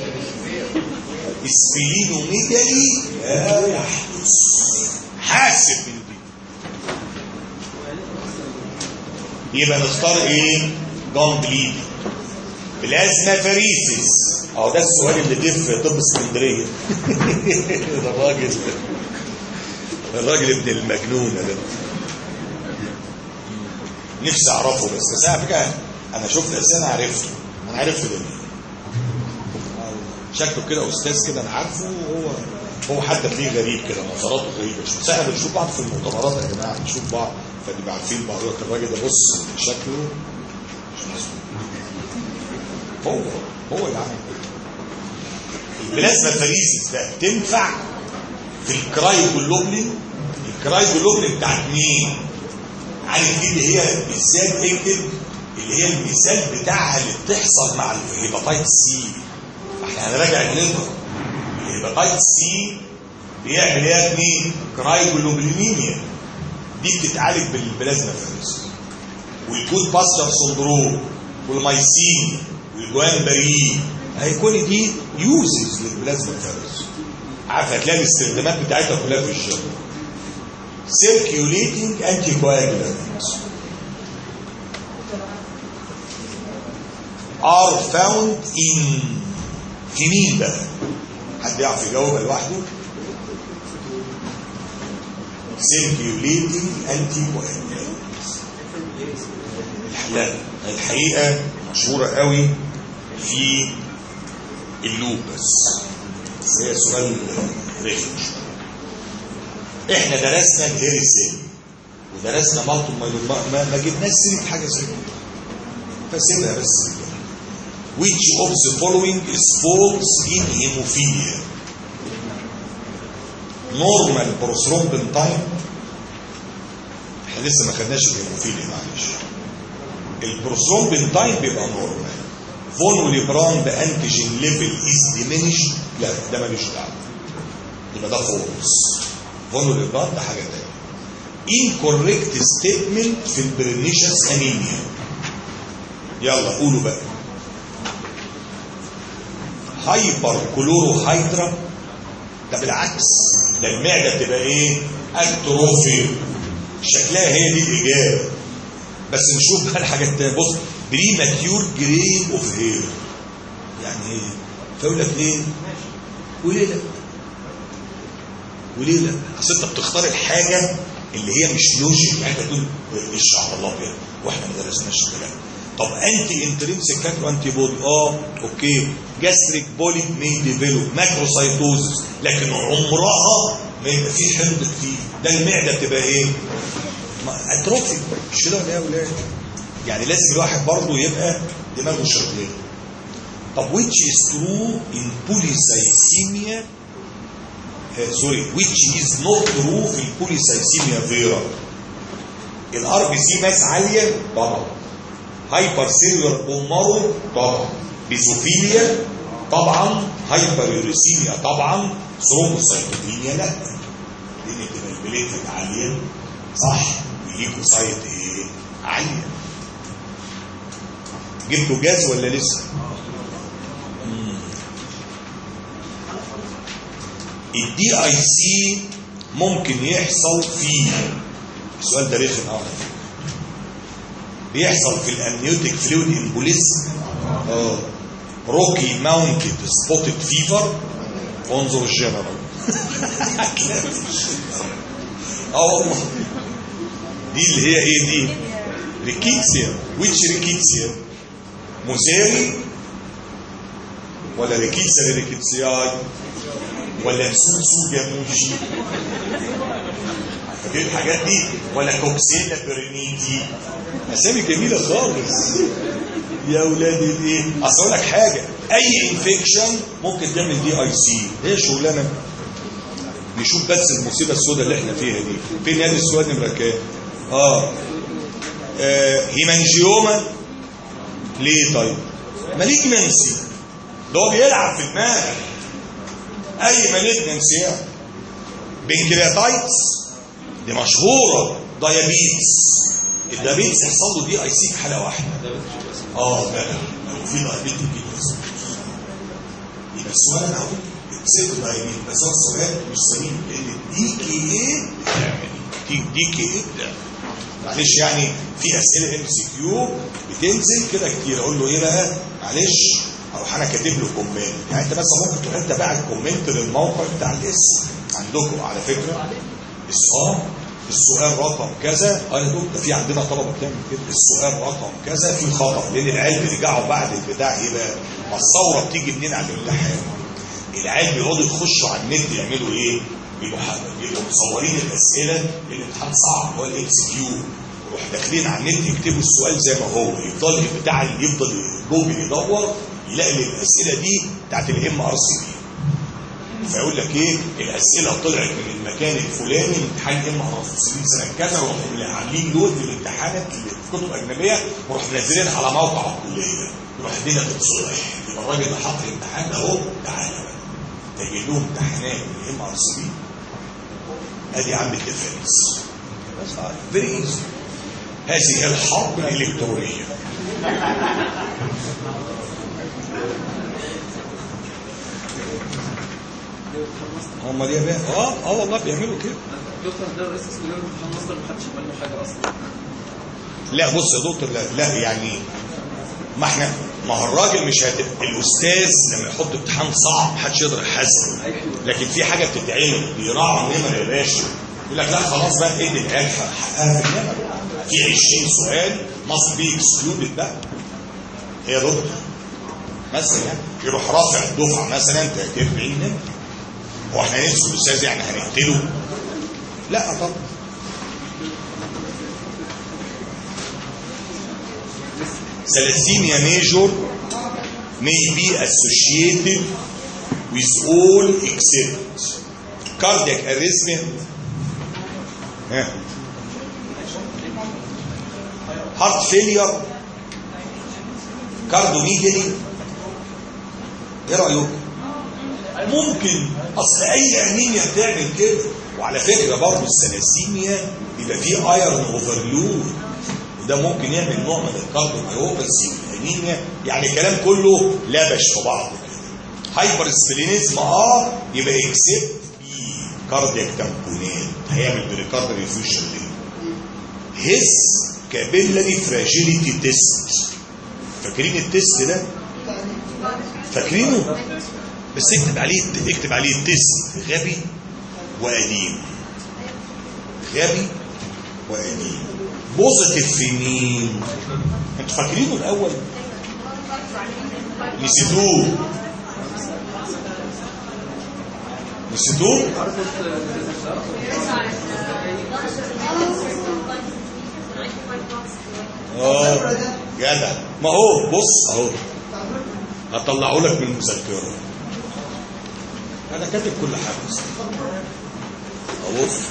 اسبلينوميجالي لا يحدث حاسب من دي يبقى نختار ايه جون بليد بلازما فريسيس اهو ده السؤال اللي جه في طب اسكندريه ده الراجل الراجل ابن المجنونه ده نفسي اعرفه بس بس على فكره انا شفت اسئله عرفته انا عرفت ده مين. آه والله. شكله كده استاذ كده انا عارفه وهو هو حتى تلاقيه غريب كده نظراته غريبه شويه بس احنا بنشوف بعض في المؤتمرات يا جماعه بنشوف بعض فنبقى عارفين بعض يقول لك الراجل ده بص شكله مش مظبوط هو هو اللي عمل كده البلازما فاريسيس ده تنفع في الكرايوجلوبلين الكرايوجلوبلين بتاعت مين؟ عارف دي اللي هي بالذات اكتب اللي هي المثال بتاعها اللي بتحصل مع الهيباتايت سي احنا هنراجع الليفر الهيباتايت سي بيعمل ايه يا ابني؟ كرايوجلوبلينيميا دي بتتعالج بالبلازما فاريسيس والجود باستر سندروم والمايسين والجوان بري هيكون دي يوزز للبلازما فاريسيس عارف هتلاقي الاستخدامات بتاعتها كلها في الجيم circulating anticoagulants are found in في مين بقى؟ حد يعرف يجاوبها لوحده؟ circulating anticoagulants لا الحقيقة مشهورة قوي في اللوبس بس هي سؤال رخم شوية احنا درسنا الهيرسين ودرسنا مالتو ما, ما, ما جبناش سيره حاجه زي كده فسيبها بس كده. which of the following is false in hemophilia normal prothrombin time احنا لسه ما خدناش الهيموفيليا معلش البروثرومبين تايم بيبقى نورمال فون وليبران بانتيجين ليفل از diminished لا ده ملوش دعوه يبقى ده فولس فولوليبران ده حاجه تانية incorrect statement في البرنيشس انيميا يلا قولوا بقى هايبر كلورو هايدرا ده بالعكس ده المعده بتبقى ايه اتروفي شكلها هي دي الاجابه بس نشوف بقى الحاجات التانية بص بري ماتيور جرين اوف هير يعني ايه فيقول لك ايه وليه لا وليه لا اصل انت بتختار الحاجه اللي هي مش لوجيك يعني انت تقول ايه الشعر الابيض واحنا ما درسناش الكلام طب انتي انترنسك كاترو انتي بودي اه اوكي جاستريك بولي مي ديفلوب ماكروسايتوزس لكن عمرها ما يبقى فيه حمض كتير ده المعده بتبقى ايه؟ اتروفي مش كده ولا ايه يا ولاد؟ يعني لازم الواحد برضه يبقى دماغه شغاله طب which is true in polycythemia سوري which is not true في البوليسايسيميا فيرا الار بي سي ماس عاليه طبعا هايبر سيلولار بولمارو طبعا بيزوفيليا طبعا هايبر يوريسيميا طبعا ثرومبوسايتوبينيا لا لان بتبقى البليتلت عاليه صح والليكوسايت ايه عاليه جبتوا جاز ولا لسه؟ الدي اي سي ممكن يحصل فيه السؤال ده رخم قوي بيحصل في الامنيوتيك فلويد امبوليزم اه روكي ماونتد سبوتد فيفر انظر الجنرال اه والله دي اللي هي ايه دي ريكيتسيا ويتش ريكيتسيا موزاري ولا ريكيتسيا ريكيتسياي ولا سوسو جاموشي فاكرين الحاجات دي ولا كوكسيلا برينيتي اسامي جميله خالص يا اولادي الايه اصل اقول لك حاجه اي انفكشن ممكن تعمل دي اي سي هي شغلانه نشوف بس المصيبه السوداء اللي احنا فيها دي فين يد السؤال نمره كام اه, آه هيمانجيوما ليه طيب مالجنسي ده هو بيلعب في دماغك اي مالجنسي يعني بنكرياتايتس دي مشهوره دايابيتس الدايابيتس يحصل له دي اي سي في حاله واحده اه بقى لو في دايابيتس كده يبقى السؤال انا هقول سيب دايابيتس بس هو السؤال مش سليم لان دي كي ايه بتعمل دي دي كي ايه بتعمل معلش يعني في اسئله ام سي كيو بتنزل كده كتير اقول له ايه بقى معلش اروح انا كاتب له كومنت يعني انت مثلا ممكن تروح انت باعت كومنت للموقع بتاع الاسم عندكم على فكره السؤال السؤال رقم كذا انا دول ده في عندنا طلبه بتعمل كده السؤال رقم كذا في خطا لان العيال بيرجعوا بعد البتاع ايه بقى ما الثوره بتيجي منين على الامتحان العيال بيقعدوا يخشوا على النت يعملوا ايه؟ بيبقوا ح- بيبقوا مصورين الاسئله الامتحان صعب اللي هو الاكس كيو يروح داخلين على النت يكتبوا السؤال زي ما هو يفضل بتاع اللي يفضل جوجل يدور يلاقي إن الاسئله دي بتاعت الام ار سي بي فيقول لك ايه الاسئله طلعت من المكان الفلاني امتحان ام ار سي بي سنه كذا ويروحوا عاملين لود للامتحانات اللي في كتب اجنبيه ويروح منزلينها على موقع الكليه يروح الدنيا تتصلح يبقى الراجل ده حط الامتحان اهو تعالى بقى تجي لهم امتحانات من ام ار سي بي ادي عم الديفنس فيري ايزي هذه هي الحرب الالكترونيه هم دي بقى اه اه والله بيعملوا كده دكتور ده رئيس اسكندريه امتحان مصر ما حدش عمل له حاجه اصلا لا بص يا دكتور لا, لا يعني ما احنا ما هو الراجل مش هت... الاستاذ لما يحط امتحان صعب محدش يقدر يحاسبه لكن في حاجه بتتعمل بيراعوا النمر يا باشا يقول لك لا خلاص بقى ادي العيال حقها في النمر في 20 سؤال مصر بي اكسكلودد بقى هي يا دكتور مثلا يعني يروح رافع الدفعه مثلا 30 40 نمر هو احنا نفسه الاستاذ يعني هنقتله لا طبعا Thalassemia major may be associated with all except cardiac arrhythmia, ها. heart failure, cardiomegaly. ايه رايك؟ ممكن اصل اي انيميا بتعمل كده وعلى فكره برضه الثلاسيميا بيبقى فيه ايرون اوفرلود وده ممكن يعمل نوع من الكارديوميوباثي والانيميا يعني الكلام كله لبش في بعضه كده هايبر سبلينيزم اه يبقى اكسبت بي كاردياك تامبونات هيعمل بريكارد ريفيوشن ليه هيس كابيلاري فراجيليتي تيست فاكرين التيست ده فاكرينه بس اكتب عليه اكتب عليه تيست غبي وقديم غبي وقديم بوزيتيف في مين انتوا فاكرينه الاول نسيتوه نسيتوه اه جدع ما هو بص اهو هطلعه لك من المذكره انا كاتب كل حاجه أصلاً. اهو بص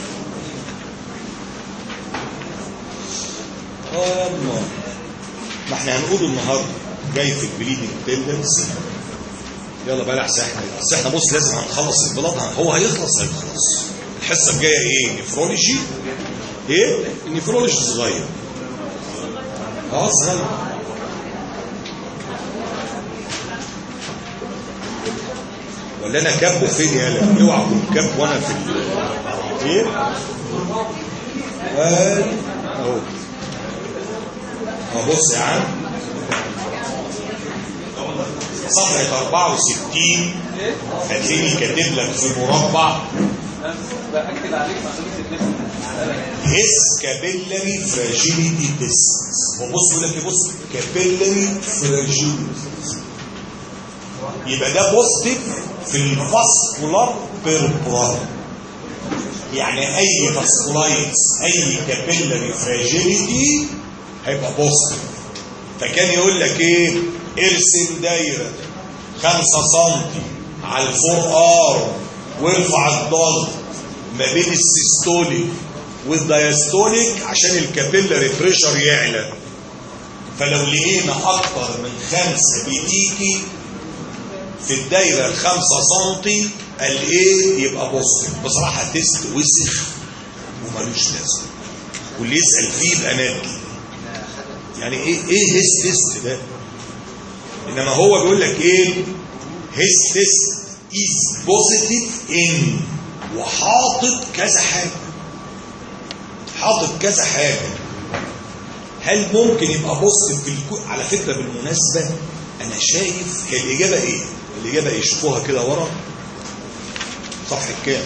اه الله ما احنا هنقول النهارده جاي في البليدنج تندنسي يلا بقى احسن احنا اصل احنا بص لازم هنخلص البلاد هو هيخلص هيخلص الحصه الجايه ايه نفرولوجي ايه النفرولوجي صغير اه صغير ولا انا كابه فين يالا اوعى اكون كاب وانا في ال- ايه آه، اهو اهو بص يا عم صفحة 64 هتلاقيني كاتب لك في مربع باكد عليك معلومه النفس هيس كابيلاري فراجيليتي تيست هو بص يقول لك إيه؟ بص كابيلاري فراجيليتي يبقى ده بوزيتيف في الفاسكولار بيربرال يعني اي فاسكولايتس اي كابيلاري فراجيليتي هيبقى بوزيتيف فكان يقول لك ايه ارسم دايره 5 سم على الفور ار وارفع الضغط ما بين السيستوليك والدايستوليك عشان الكابيلاري بريشر يعلى فلو لقينا اكتر من خمسة بيتيكي في الدايره الخمسة سنتي قال ايه يبقى بوزيتيف بصراحه تيست وسخ ومالوش لازمه واللي يسال فيه يبقى نادي يعني ايه ايه هيس تيست ده انما هو بيقول لك ايه هيس تيست از بوزيتيف ان وحاطط كذا حاجه حاطط كذا حاجه هل ممكن يبقى بوزيتيف في الكو... على فكره بالمناسبه انا شايف هي الاجابه ايه الاجابه ايه شوفوها كده ورا صفحه كام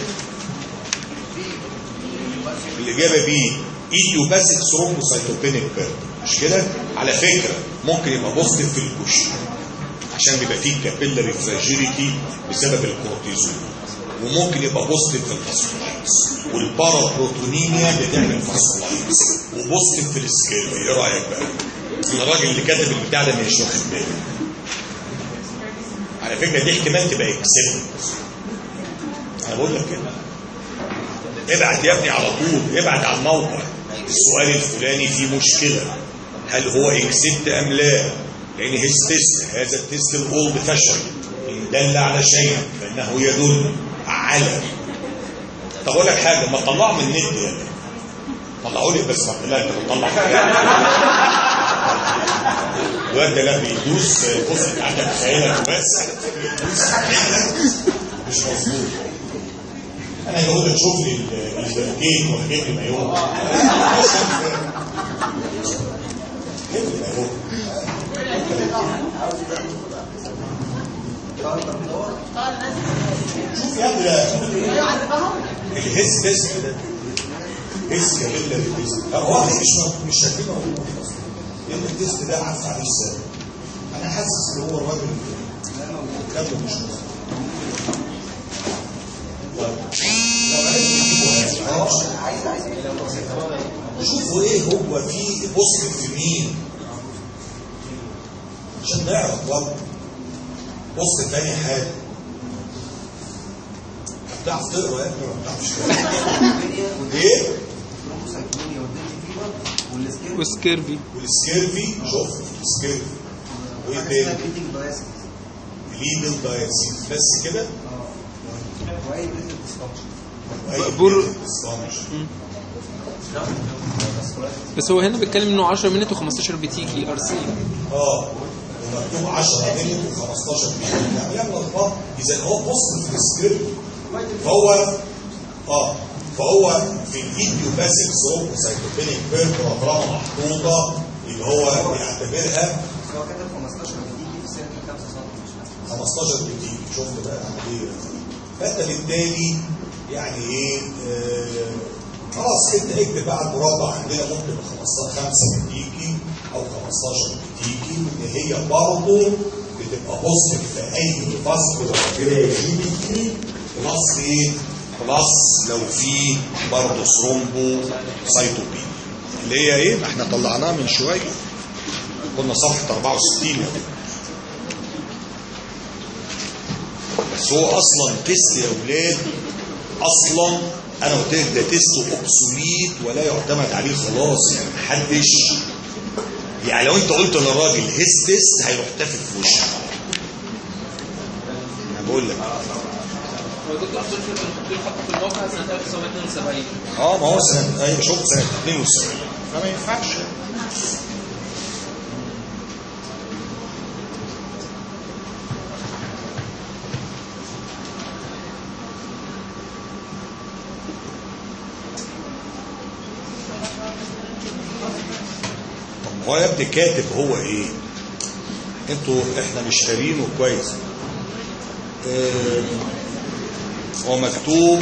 الاجابه بي ايديوباثيك ثرومبوسايتوبينيك بيرد مش كده على فكره ممكن يبقى بوزيتيف في الكشك عشان بيبقى فيه كابيلاري فراجيليتي بسبب الكورتيزون وممكن يبقى بوزيتيف في الفاسكولايتس والبارابروتونيميا بتعمل فاسكولايتس وبوزيتيف في السكيل ايه رايك بقى؟ الراجل اللي كتب البتاع ده مش واخد باله على فكره دي احتمال تبقى اكسبت انا بقول لك كده ابعت يا ابني على طول ابعت على الموقع السؤال الفلاني فيه مشكله هل هو اكسبت ام لا لان هيز تيست هذا التيست الاولد فاشن ان دل على شيء فانه يدل على طب اقول لك حاجه ما تطلعه من النت يا ابني طلعوا لي بس ما لا انت بتطلع الواد ده لا بيدوس بص انت عندك خيالك بس بيدوس مش مظبوط انا يقول لك شوف لي الجيم وهجيب لي مايوه جيب لي مايوه شوف يا ابني ده الهيس تيست ده هيس كابيلا التيست هو احنا مش مش شايفينه موجود اصلا لان التيست ده عارف عليه ازاي انا حاسس ان هو الراجل كلامه مش مظبوط شوفوا ايه هو في بوست في مين عشان نعرف برضه بص تاني حاجه هتعرف تقرا يا ابني ولا ما بتعرفش تقرا ايه وسكيربي والسكيرفي شوف السكيرفي وايه تاني ليدل دايسيس بس كده بور- ديسفانكشن. بس هو هنا بيتكلم انه 10 مينت و15 بي تي كي ار سي اه ومكتوب 10 مللي و15 مللي يعني يلا الله اذا هو بوست في السكريبت فهو اه فهو في الايديوباثيك ثرومبوسايتوبينيك بيرك طالما محطوطه اللي هو بيعتبرها هو كتب 15 بتيجي في سنه 5 سم 15 بتيجي شفت بقى عمليه فانت بالتالي يعني ايه آه خلاص انت اكتب بقى على المربع عندنا ممكن 15 5 بتيجي او 15 بتيجي ان هي برضه بتبقى بوزيتيف في اي فاسكولار جرافيتي بلس ايه؟ بلس لو في برضه ثرومبو سايتوبين اللي هي ايه؟ ما احنا طلعناها من شويه كنا صفحه 64 يعني بس هو اصلا تيست يا اولاد اصلا انا قلت لك ده تيست اوبسوليت ولا يعتمد عليه خلاص يعني محدش يعني لو انت قلت للراجل هيس تيست هيروح تافه في وشك انا بقول لك هو دكتور سولفر كان مكتوب حتى في الموقع سنه 1972 اه ما هو سنه ايوه شوف سنه 72 فما ينفعش طب هو يا ابني كاتب هو ايه؟ انتوا احنا مش شارينه كويس آه، هو مكتوب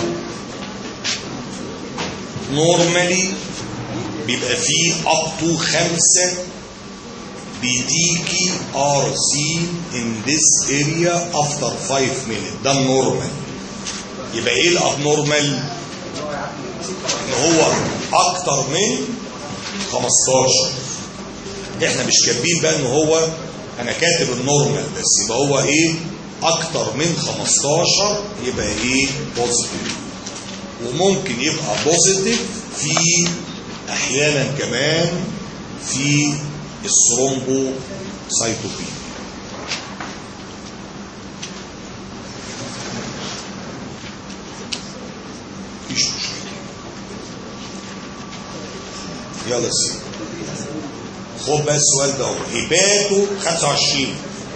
نورمالي بيبقى فيه up to خمسة بيديكي ار سي in this area after 5 minutes ده النورمال يبقى ايه الابنورمال ان هو اكتر من 15 احنا مش كاتبين بقى ان هو انا كاتب النورمال بس يبقى هو ايه اكتر من 15 يبقى ايه بوزيتيف وممكن يبقى بوزيتيف في احيانا كمان في الثرومبو سايتوبين مفيش مشكله يلا سيدي خد بقى السؤال ده هو هيباتو 25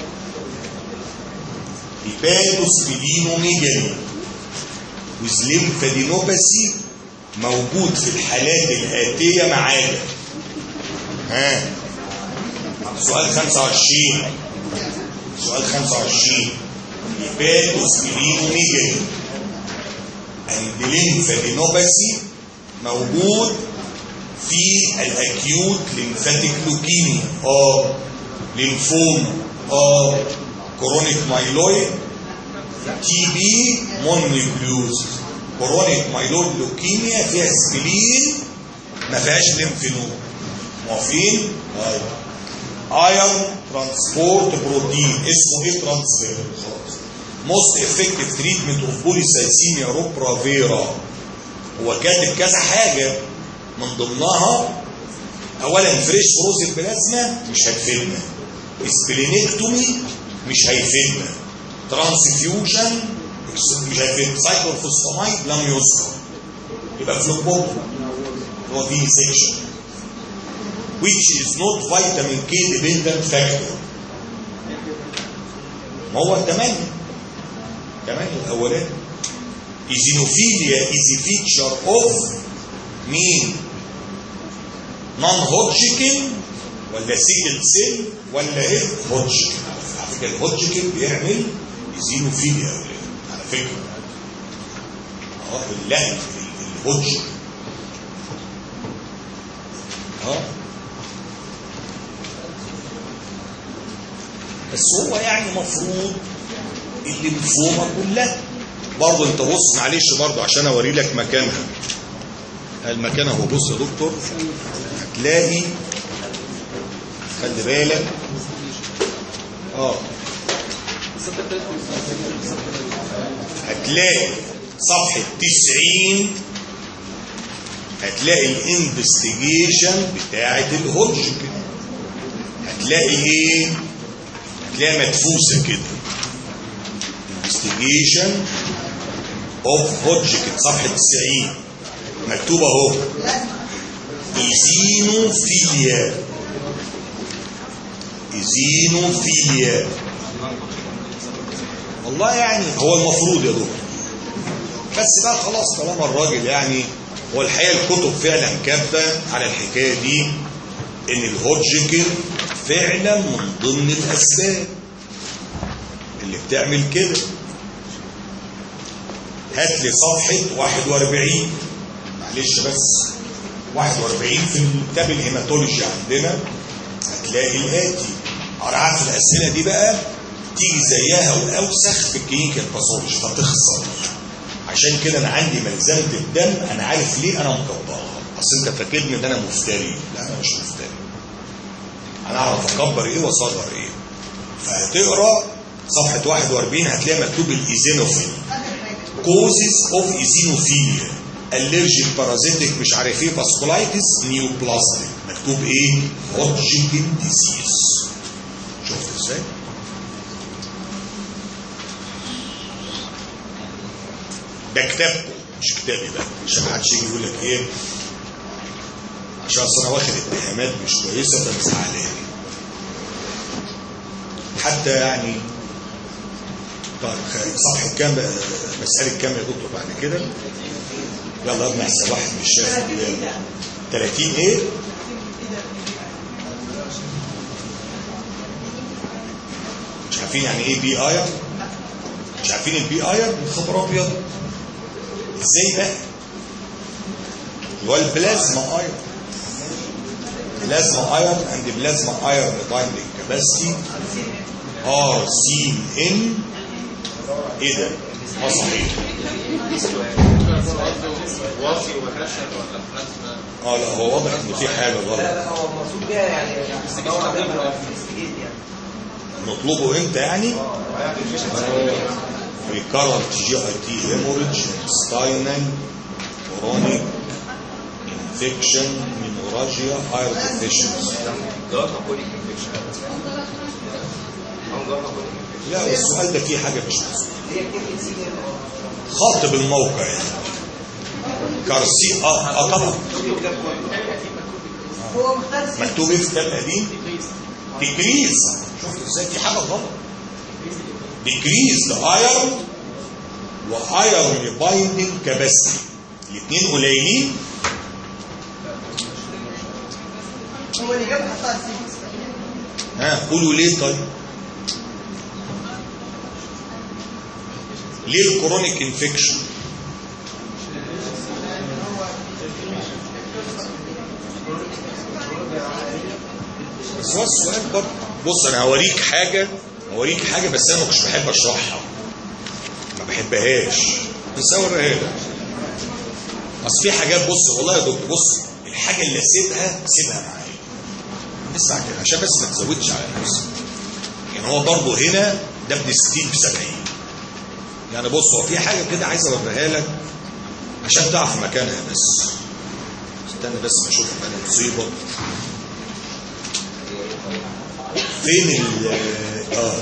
هيباتو سبلينوميجالي with lymphadenopathy موجود في الحالات الآتية ما عدا ها سؤال 25 سؤال 25 هيباتوسبلينوميجالي and lymphadenopathy موجود في الاكيوت ليمفاتيك لوكيميا اه ليمفوم اه كرونيك مايلويد تي بي مونيكليوز كرونيك مايلويد لوكيميا فيها سبلين ما فيهاش ليمف نود موافقين؟ طيب ايرون ترانسبورت بروتين اسمه ايه ترانسفير خلاص موست افكتيف تريتمنت اوف بوليسايسيميا روبرافيرا هو كاتب كذا حاجه من ضمنها اولا فريش فروز البلازما مش هتفيدنا سبلينكتومي مش هيفيدنا ترانسفيوجن مش هيفيدنا سايكلوفوسفامايد لم يذكر يبقى فلوبوتو اللي هو في سيكشن which is not vitamin K dependent factor ما هو الثمانية الثمانية الأولاني ايزينوفيليا is a feature of مين نون هودجكن ولا سيكل سيل ولا ايه هودجكن على فكرة الهودجكن بيعمل ايزينوفيليا يا ولاد على فكرة اه اللهب الهودجكن اه بس هو يعني مفروض الليمفوما كلها برضه انت بص معلش برضه عشان اوري لك مكانها المكان اهو بص يا دكتور هتلاقي خلي بالك اه هتلاقي صفحة 90 هتلاقي الانفستيجيشن بتاعة الهودجكن هتلاقي ايه هتلاقيها مدفوسة كده investigation of Hodgkin صفحة 90 مكتوب اهو ايزينوفيليا ايزينوفيليا والله يعني هو المفروض يا دكتور بس بقى خلاص طالما الراجل يعني هو الحقيقه الكتب فعلا كاتبه على الحكايه دي ان الهودجكن فعلا من ضمن الاسباب اللي بتعمل كده هات لي صفحه 41 معلش بس 41 في كتاب الهيماتولوجي عندنا هتلاقي الاتي عارف الاسئله دي بقى تيجي زيها واوسخ في الكلينيكال باثولوجي فتخسر عشان كده انا عندي ملزمه الدم انا عارف ليه انا مكبرها اصل انت فاكرني ان انا مفتري لا انا مش مفتري انا اعرف اكبر ايه واصغر ايه فهتقرا صفحه 41 هتلاقي مكتوب الايزينوفيل كوزز اوف ايزينوفيليا الرجيك بارازيتك مش عارف ايه فاسكولايتس نيوبلاستيك مكتوب ايه هودجكن ديزيز شفت ازاي ده كتابكم مش كتابي بقى عشان ما حدش يجي يقول لك ايه عشان اصل انا واخد اتهامات مش كويسه فمزعلاني حتى يعني طيب خ- صفحه كام بقى؟ مساله كام يا دكتور بعد كده يلا يا ابني احسن واحد مش شايف قدامه. 30 ايه مش عارفين يعني ايه بي اير مش عارفين البي اير خبر ابيض ازاي بقى اللي هو البلازما اير بلازما اير اند بلازما اير بايندينج كاباسيتي ار سي ان ايه ده؟ اه صحيح واطي وهشر ولا بلازما اه لا هو واضح ان في حاجه لا غلط لا هو المقصود بيها يعني دور عليها لو investigate يعني نطلبه امتى يعني؟ recurrent GIT hemorrhage spinal chronic infection menorrhagia iron deficiency جوابها كوليك انفكشن او جوابها كوليك انفكشن لا والسؤال ده فيه حاجه مش مظبوطه هي كلمه سي خاطب الموقع يعني كارسي اه, آه طبعا هو مختار سي مكتوب ايه في الكتاب القديم؟ ديكريز شفت ازاي في حاجه غلط ديكريز ايرون وايرون بايندنج كاباسيتي الاثنين قليلين هو اللي جاب حطها سي ها قولوا ليه طيب ليه الكرونيك انفكشن بس هو السؤال برضه بص انا هوريك حاجه اوريك حاجه بس انا ما كنتش بحب اشرحها ما بحبهاش بس اوريها لك اصل في حاجات بص والله يا دكتور بص الحاجه اللي اسيبها سيبها معايا نسمع كده عشان بس ما تزودش على نفسك يعني هو برضه هنا ده ابن 60 في 70 يعني بص هو في حاجه كده عايز اوريها لك عشان تعرف مكانها بس استنى بس ما اشوف انا مصيبه فين ال اه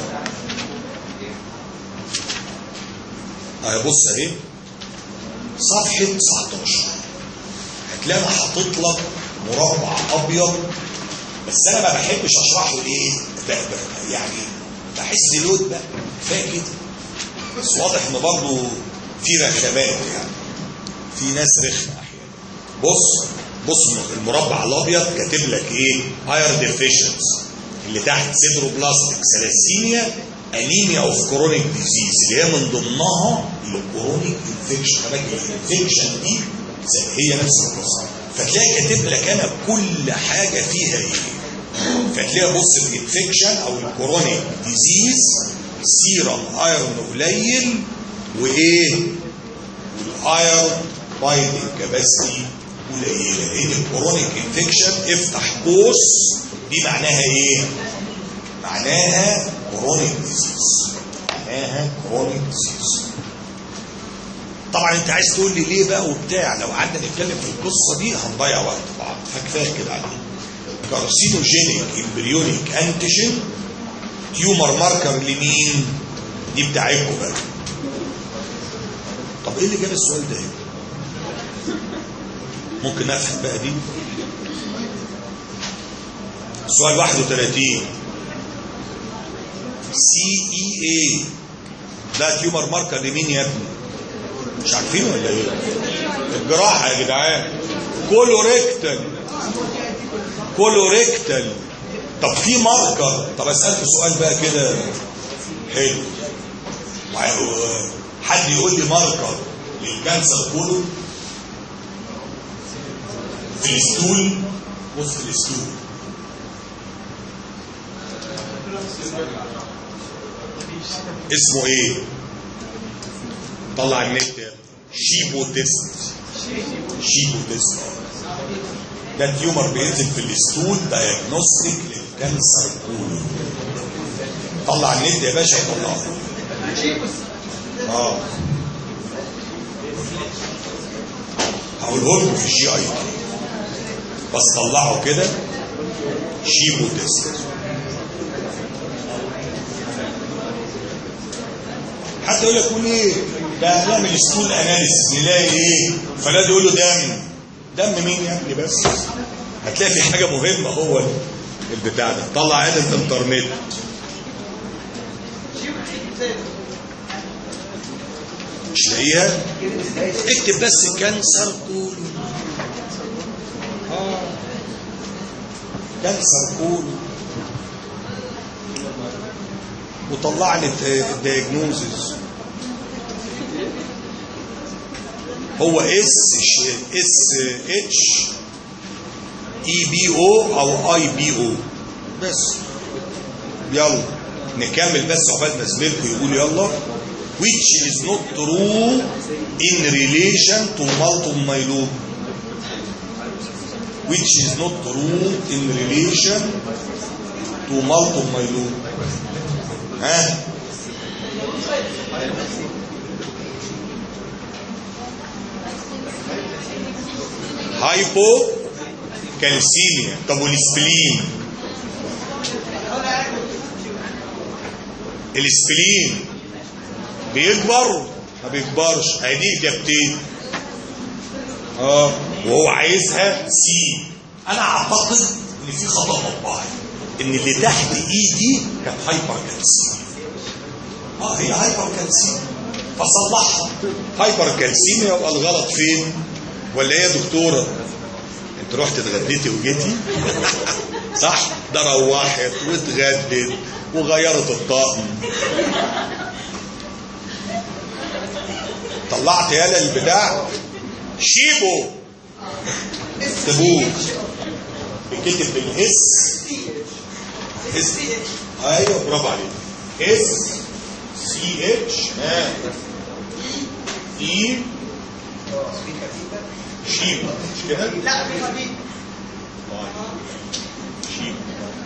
اه بص اهي صفحه 19 هتلاقي انا حاطط لك مربع ابيض بس انا ما بحبش اشرحه ليه ب- ب- يعني بحس لود بقى كفايه كده بس واضح ان برضه في رخامات يعني في ناس رخمه احيانا بص بص المربع الابيض كاتب لك ايه اير ديفيشنس اللي تحت سيدروبلاستيك سلاسيميا انيميا اوف كرونيك ديزيز اللي هي من ضمنها الكرونيك انفكشن الانفكشن دي هي نفس القصه فتلاقي كاتب لك انا كل حاجه فيها ايه فتلاقي بص الانفكشن او الكرونيك ديزيز سيرم ايرون قليل وايه والايرون بايندنج كاباسيتي قليله لان الكرونيك انفكشن افتح قوس دي معناها ايه معناها كرونيك ديزيز معناها كرونيك ديزيز طبعا انت عايز تقول لي ليه بقى وبتاع لو قعدنا نتكلم في القصه دي هنضيع وقت بعض فكفايه كده عليه كارسينوجينيك امبريونيك انتيجين تيومر ماركر لمين دي بتاعتكم بقى طب ايه اللي جاب السؤال ده هنا ممكن افهم بقى دي سؤال 31 سي اي اي ده تيومر ماركر لمين يا ابني مش عارفين ولا ايه الجراحه يا جدعان كولوريكتال كولوريكتال طب في ماركر طب اسالك سؤال بقى كده حلو وع- حد يقول لي ماركر للكانسر كله في الستول بص في الستول اسمه ايه طلع النت يا ابني. شيبو تيست شيبو تيست ده تيومر بينزل في الستول دايجنوستيك للكانسر كله طلع النت يا باشا يطلعه اه هقوله لكم في الجي اي بس طلعوا كده شيبو تيست حتى يقول لك قول ايه ده هنعمل ستول اناليسيس نلاقي ايه فلا يقول له دم دم مين يا ابني بس هتلاقي في حاجه مهمه هو البتاع ده طلع عدد انترنت مش لاقيها اكتب بس كانسر كولون اه كانسر كولون وطلع لي الدياجنوزز هو اس اس اتش اي بي او او اي بي او بس يلا نكمل بس عقبال ما زميلكم يقول يلا which is not true in relation to multiple myeloma which is not true in relation to multiple myeloma ها هايبو كالسيميا طب والسبلين السبلين بيكبر ما بيكبرش هيدي اجابتين اه وهو عايزها سي انا اعتقد ان في خطا مطبعي ان اللي تحت ايدي كانت هايبر كالسيميا اه هي هايبر كالسيميا فصلحها هايبر كالسيميا يبقى الغلط فين ولا ايه يا دكتوره انت رحت اتغديتي وجيتي صح ده روحت واتغدت وغيرت الطقم طلعت يالا البتاع شيبو اكتبوه بكتب بالاس اس ايوه برافو عليك اس سي اتش ها اي شيب مش كده؟ لا في خفيف شيب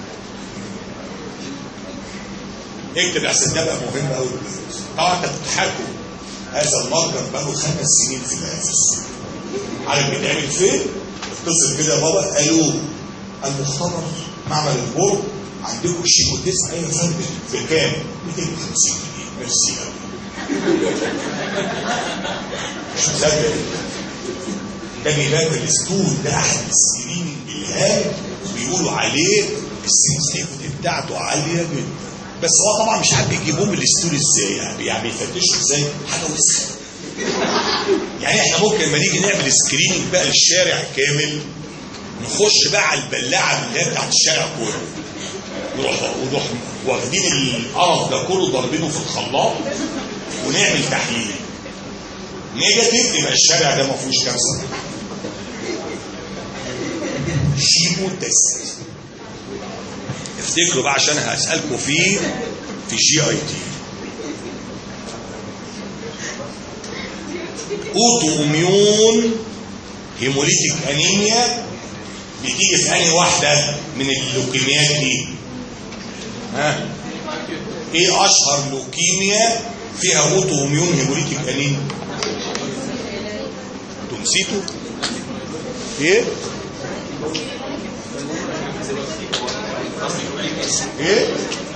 اكتب عشان ده بقى مهم قوي طبعا انت بتحكوا هذا الماركر بقاله خمس سنين في الاساس عارف بيتعمل فين؟ اتصل كده يا بابا قالوا المختبر معمل البورد عندكم شيكو تسعه يا فندم بكام؟ 250 جنيه ميرسي قوي مش مصدق ده بيبان في الستول ده احد السنين الهام بيقولوا عليه السنسيتيفيتي بتاعته عاليه جدا بس هو طبعا مش عارف يجيبوه من الستول ازاي يعني يعني بيفتشوا ازاي حاجه وسخه يعني احنا ممكن لما نيجي نعمل سكريننج بقى للشارع كامل نخش بقى على البلاعه اللي هي بتاعت الشارع كله نروح ونروح واخدين القرف ده كله ضاربينه في الخلاط ونعمل تحليل نيجاتيف يبقى الشارع ده ما فيهوش كانسر شيبو تيست افتكروا بقى عشان هسألكم فيه في جي اي تي اوتو اميون هيموليتيك انيميا بتيجي في انهي واحده من اللوكيميات دي ها ايه اشهر لوكيميا فيها اوتو اميون هيموليتيك انيميا انتوا نسيتوا ايه ايه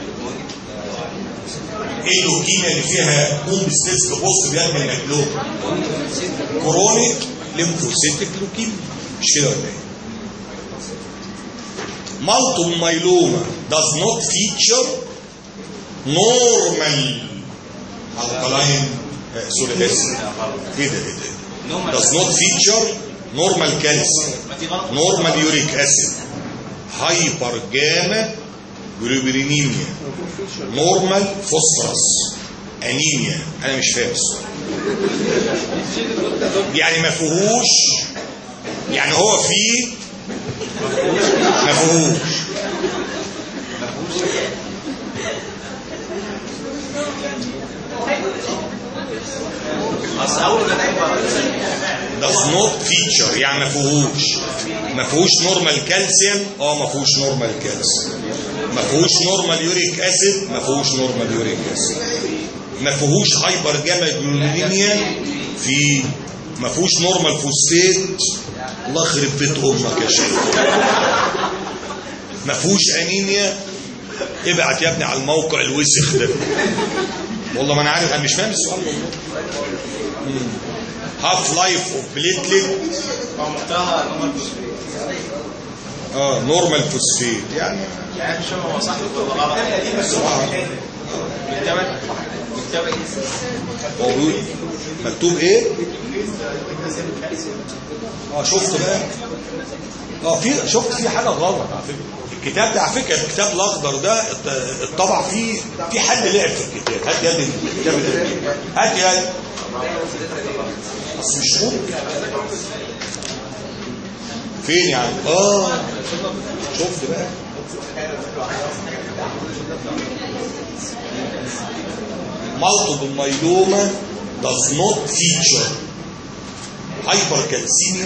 ايه اللوكيميا اللي فيها بوم ستيتس بص بيعمل المجلوب كرونيك ليمفوسيتك لوكيميا مش كده ولا ايه multiple myeloma does not feature normal alkaline uh, sorry this ايه ده ايه ده does not feature normal calcium normal uric acid hyper gamma globulinemia normal phosphorus انيميا انا مش فاهم السؤال يعني ما فيهوش يعني هو فيه ما فيهوش اصل اول ما does not feature يعني ما فيهوش ما فيهوش نورمال كالسيوم اه ما فيهوش نورمال كالسيوم ما فيهوش نورمال يوريك اسيد ما فيهوش نورمال يوريك اسيد ما فيهوش هايبر جاما جلوبينيا في ما فيهوش نورمال فوسفات الله يخرب بيت امك يا شيخ ما فيهوش انيميا ابعت يا ابني على الموقع الوسخ ده والله ما انا عارف انا مش فاهم السؤال والله هاف لايف اوف بليتلت محتواها نمر اه نورمال فوسفيت يعني يعني مش هو صح ولا غلط بالتبع بالتبع هو بيقول مكتوب ايه؟ اه شفت بقى اه في شفت في حاجه غلط على فكره الكتاب ده على فكره الكتاب الاخضر ده ات- اتطبع فيه في حد لعب في الكتاب هات يد الكتاب ده هات يد اصل مش ممكن فين يعني اه شفت بقى multiple myeloma does not feature hypercalcemia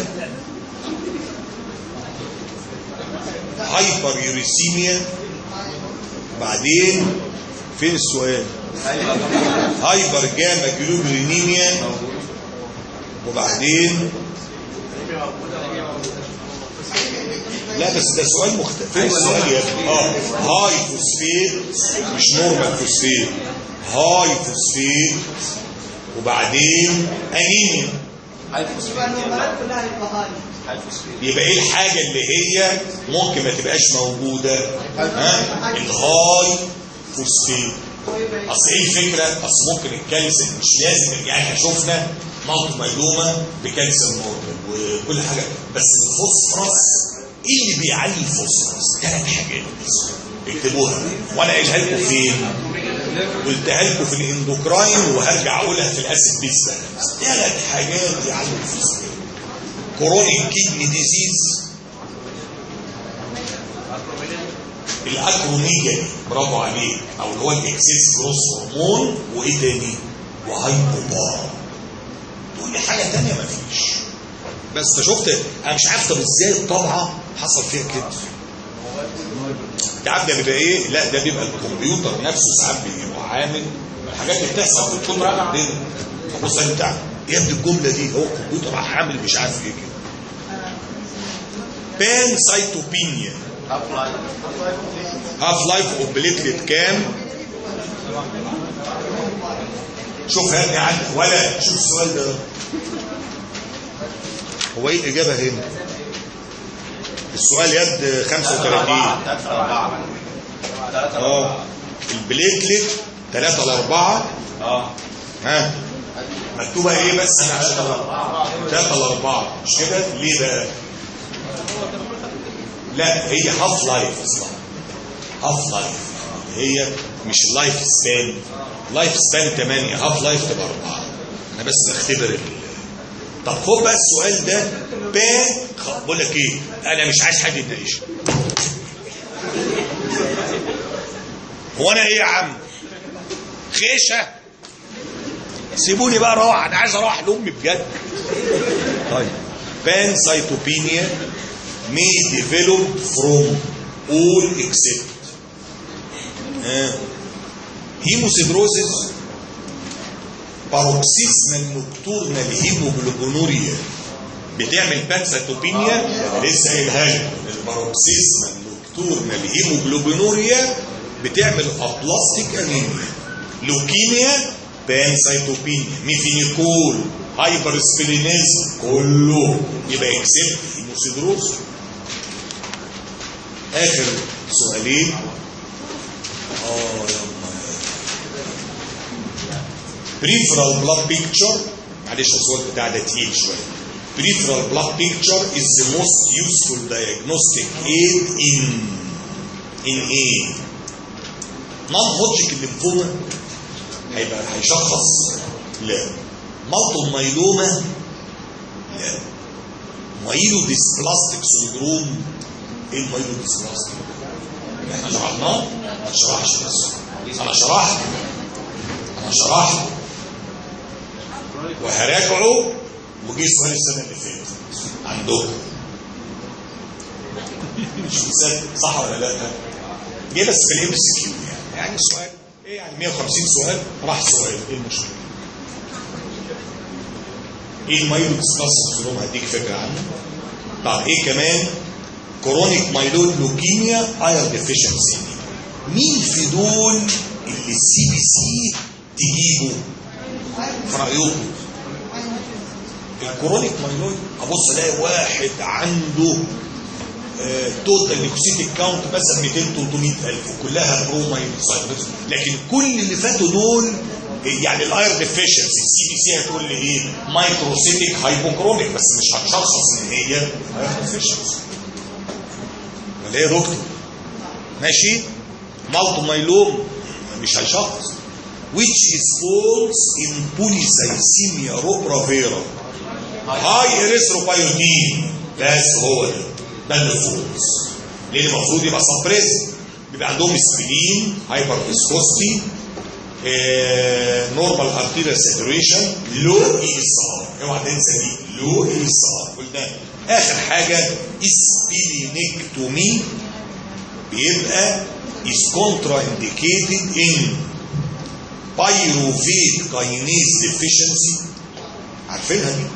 hyperuricemia بعدين فين السؤال هايبر جاما جلوبولينيميا وبعدين لا بس ده سؤال مختلف فين السؤال يا ابني اه هاي فوسفيت مش نورمال فوسفيت هاي فوسفيت وبعدين انيميا يبقى النورمالات كلها يبقى هاي يبقى ايه الحاجه اللي هي ممكن ما تبقاش موجوده ها الهاي فوسفيت اصل ايه الفكره اصل ممكن الكالسيوم مش لازم يعني احنا شفنا مالتي مايلوما بكالسيوم نورمال وكل حاجه بس الفوسفورس ايه اللي بيعلي الفوسفورس ثلاث حاجات بس اكتبوها وانا قايلها لكم فين قلتها لكم في الاندوكراين وهرجع اقولها في الاسيد بيس ثلاث حاجات يعلوا الفوسفورس كورونيك كيدني ديزيز الاكروميجالي برافو عليك او اللي هو الاكسس جروس هرمون وايه تاني وهايبوبار تقول لي حاجه تانية مفيش بس فشفت انا مش عارف طب ازاي الطبعه حصل فيها كده انت عارف ده بيبقى ايه لا ده بيبقى الكمبيوتر نفسه ساعات بيبقى عامل الحاجات اللي بتحصل في الكمبيوتر عندنا بص انت يا ابني الجمله دي هو الكمبيوتر عامل مش عارف ايه كده بان سايتوبينيا هاف لايف اوف بليتلت كام شوف يا ابني عندك ولا شوف السؤال ده هو ايه الاجابه هنا السؤال يد 35 اه البليتلت 3 ل 4 اه ها مكتوبه ايه بس انا عشان 3 ل 4 مش كده ليه بقى لا هي هاف لايف اصلا هاف لايف هي مش اللايف سبان لايف سبان 8 هاف لايف تبقى 4 انا بس بختبر ال... طب خد بقى السؤال ده بان خ- بقول لك ايه انا مش عايز حد يتناقش هو انا ايه يا عم خيشه سيبوني بقى اروح انا عايز اروح لامي بجد طيب بان سايتوبينيا may develop from all except آه. هيموسيدروزيس باروكسيزمال نوكتورنال هيموجلوبينوريا بتعمل بانساتوبينيا انا لسه قايلها لك الباروكسيزمال نوكتورنال هيموجلوبينوريا بتعمل ابلاستيك انيميا لوكيميا بانسايتوبينيا ميفينيكول هايبر سبلينيزم كله يبقى اكسبت هيموسيدروز اخر سؤالين اه يا peripheral blood picture معلش الصوت بتاع ده تقيل شويه peripheral blood picture is the most useful diagnostic aid in in a non hodgkin lymphoma هيبقى هيشخص لا مالتو مايلوما لا مايلو ديسبلاستيك سندروم ايه المايلو ديسبلاستيك احنا شرحناه ما شرحش بس انا شرحت انا شرحت وهراجعه وجي السؤال السنه اللي فاتت عندكم مش مصدق صح ولا لا؟ جه بس في الام اس كيو يعني يعني سؤال ايه يعني 150 سؤال راح سؤال ايه المشكله؟ ايه المايلود سبلاس سندروم هديك فكره عنه طب ايه كمان كرونيك مايلود لوكيميا اير ديفيشنسي مين في دول اللي السي بي سي تجيبه في رايكم الكرونيك مايلود ابص الاقي واحد عنده توتال ليكوسيتيك كاونت مثلا 200 300 الف وكلها برو مايلوسايتوز لكن كل اللي فاتوا دول يعني الاير ديفيشنسي السي بي سي هتقول لي ايه مايكروسيتيك هايبوكروميك بس مش هتشخص ان هي اير ديفيشنسي ولا ايه يا دكتور ماشي مالتو مايلوم مش هيشخص which is false in polycythemia rubra vera high erythropoietin بس هو ده ده اللي فولس لان المفروض يبقى سبريس بيبقى عندهم سبلين هايبر فيسكوستي نورمال ارتيريال ساتوريشن لو اي اس ار اوعى تنسى دي لو اي اس ار قلنا اخر حاجه سبلينكتومي بيبقى is contraindicated in pyruvate kinase deficiency عارفينها دي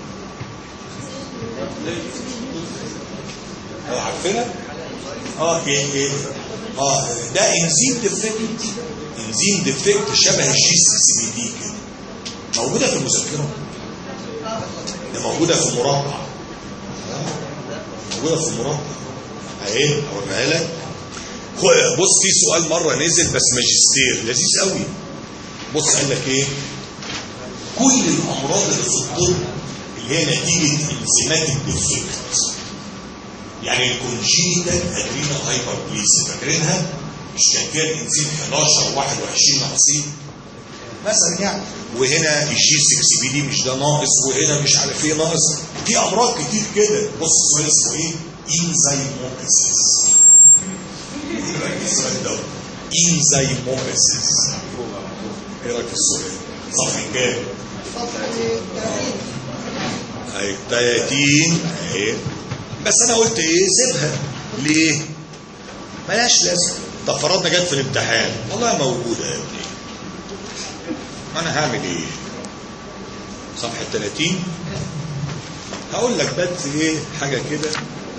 اه عارفينها اه ايه ايه اه ده انزيم ديفكت انزيم ديفكت شبه الجي 6 بي دي كده موجوده في المذكره ده موجوده في المربع موجوده في المربع اهي اوريها لك بص في سؤال مره نزل بس ماجستير لذيذ قوي بص قال لك ايه كل الامراض اللي في الطب اللي هي نتيجه انزيماتيك ديفكت يعني الكونجينيتال ادرينال هايبربليسيا فاكرينها مش كان فيها الانزيم 11 21 ناقصين مثلا يعني وهنا الجي 6 بي دي مش ده ناقص وهنا مش عارف ايه ناقص في امراض كتير كده بص السؤال اسمه ايه انزيموكسيس السؤال ده انزيموباسيس ايه رايك في السؤال؟ صفحه كام؟ صفحة 30 اهي 30 اهي بس انا قلت ايه سيبها ليه؟ ملهاش لازمه طب فرضنا جت في الامتحان والله موجوده يا ابني ما انا هعمل ايه؟ صفحه 30 هقول لك بس ايه حاجه كده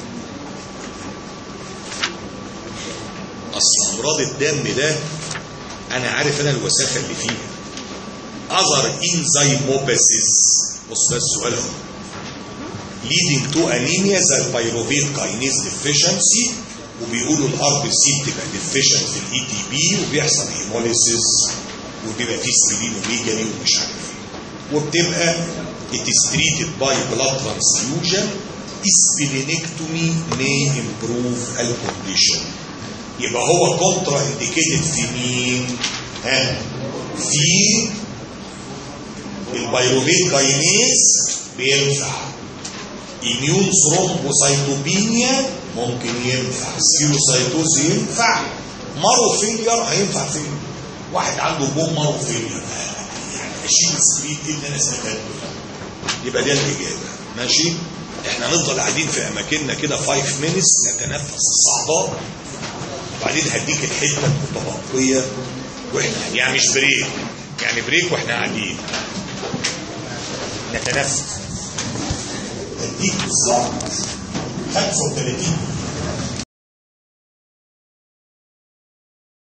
اصل امراض الدم ده انا عارف انا الوساخه اللي فيها other enzymopathis بص ده السؤال اهو leading to anemia زي البيروفيت كاينيز deficiency وبيقولوا الار بي سي بتبقى deficient في الاي تي بي وبيحصل هيموليسيس وبيبقى فيه سبلينوميجاني ومش عارف ايه وبتبقى it is treated by blood transfusion splenectomy may improve الكونديشن يبقى هو كونترا انديكيتد في مين؟ ها؟ في البيروفيت كاينيز بينفع اميون ثرومبوسايتوبينيا ممكن ينفع سيروسايتوز ينفع مارو فيلير هينفع فين واحد عنده بوم مارو فيلير يعني اشيل السكريت ايه اللي انا استفدته يبقى ده الاجابه ماشي احنا هنفضل قاعدين في اماكننا كده 5 مينتس نتنفس الصعداء وبعدين هديك الحته المتبقيه واحنا يعني مش بريك يعني بريك واحنا قاعدين نتنفس هديك بالظبط 35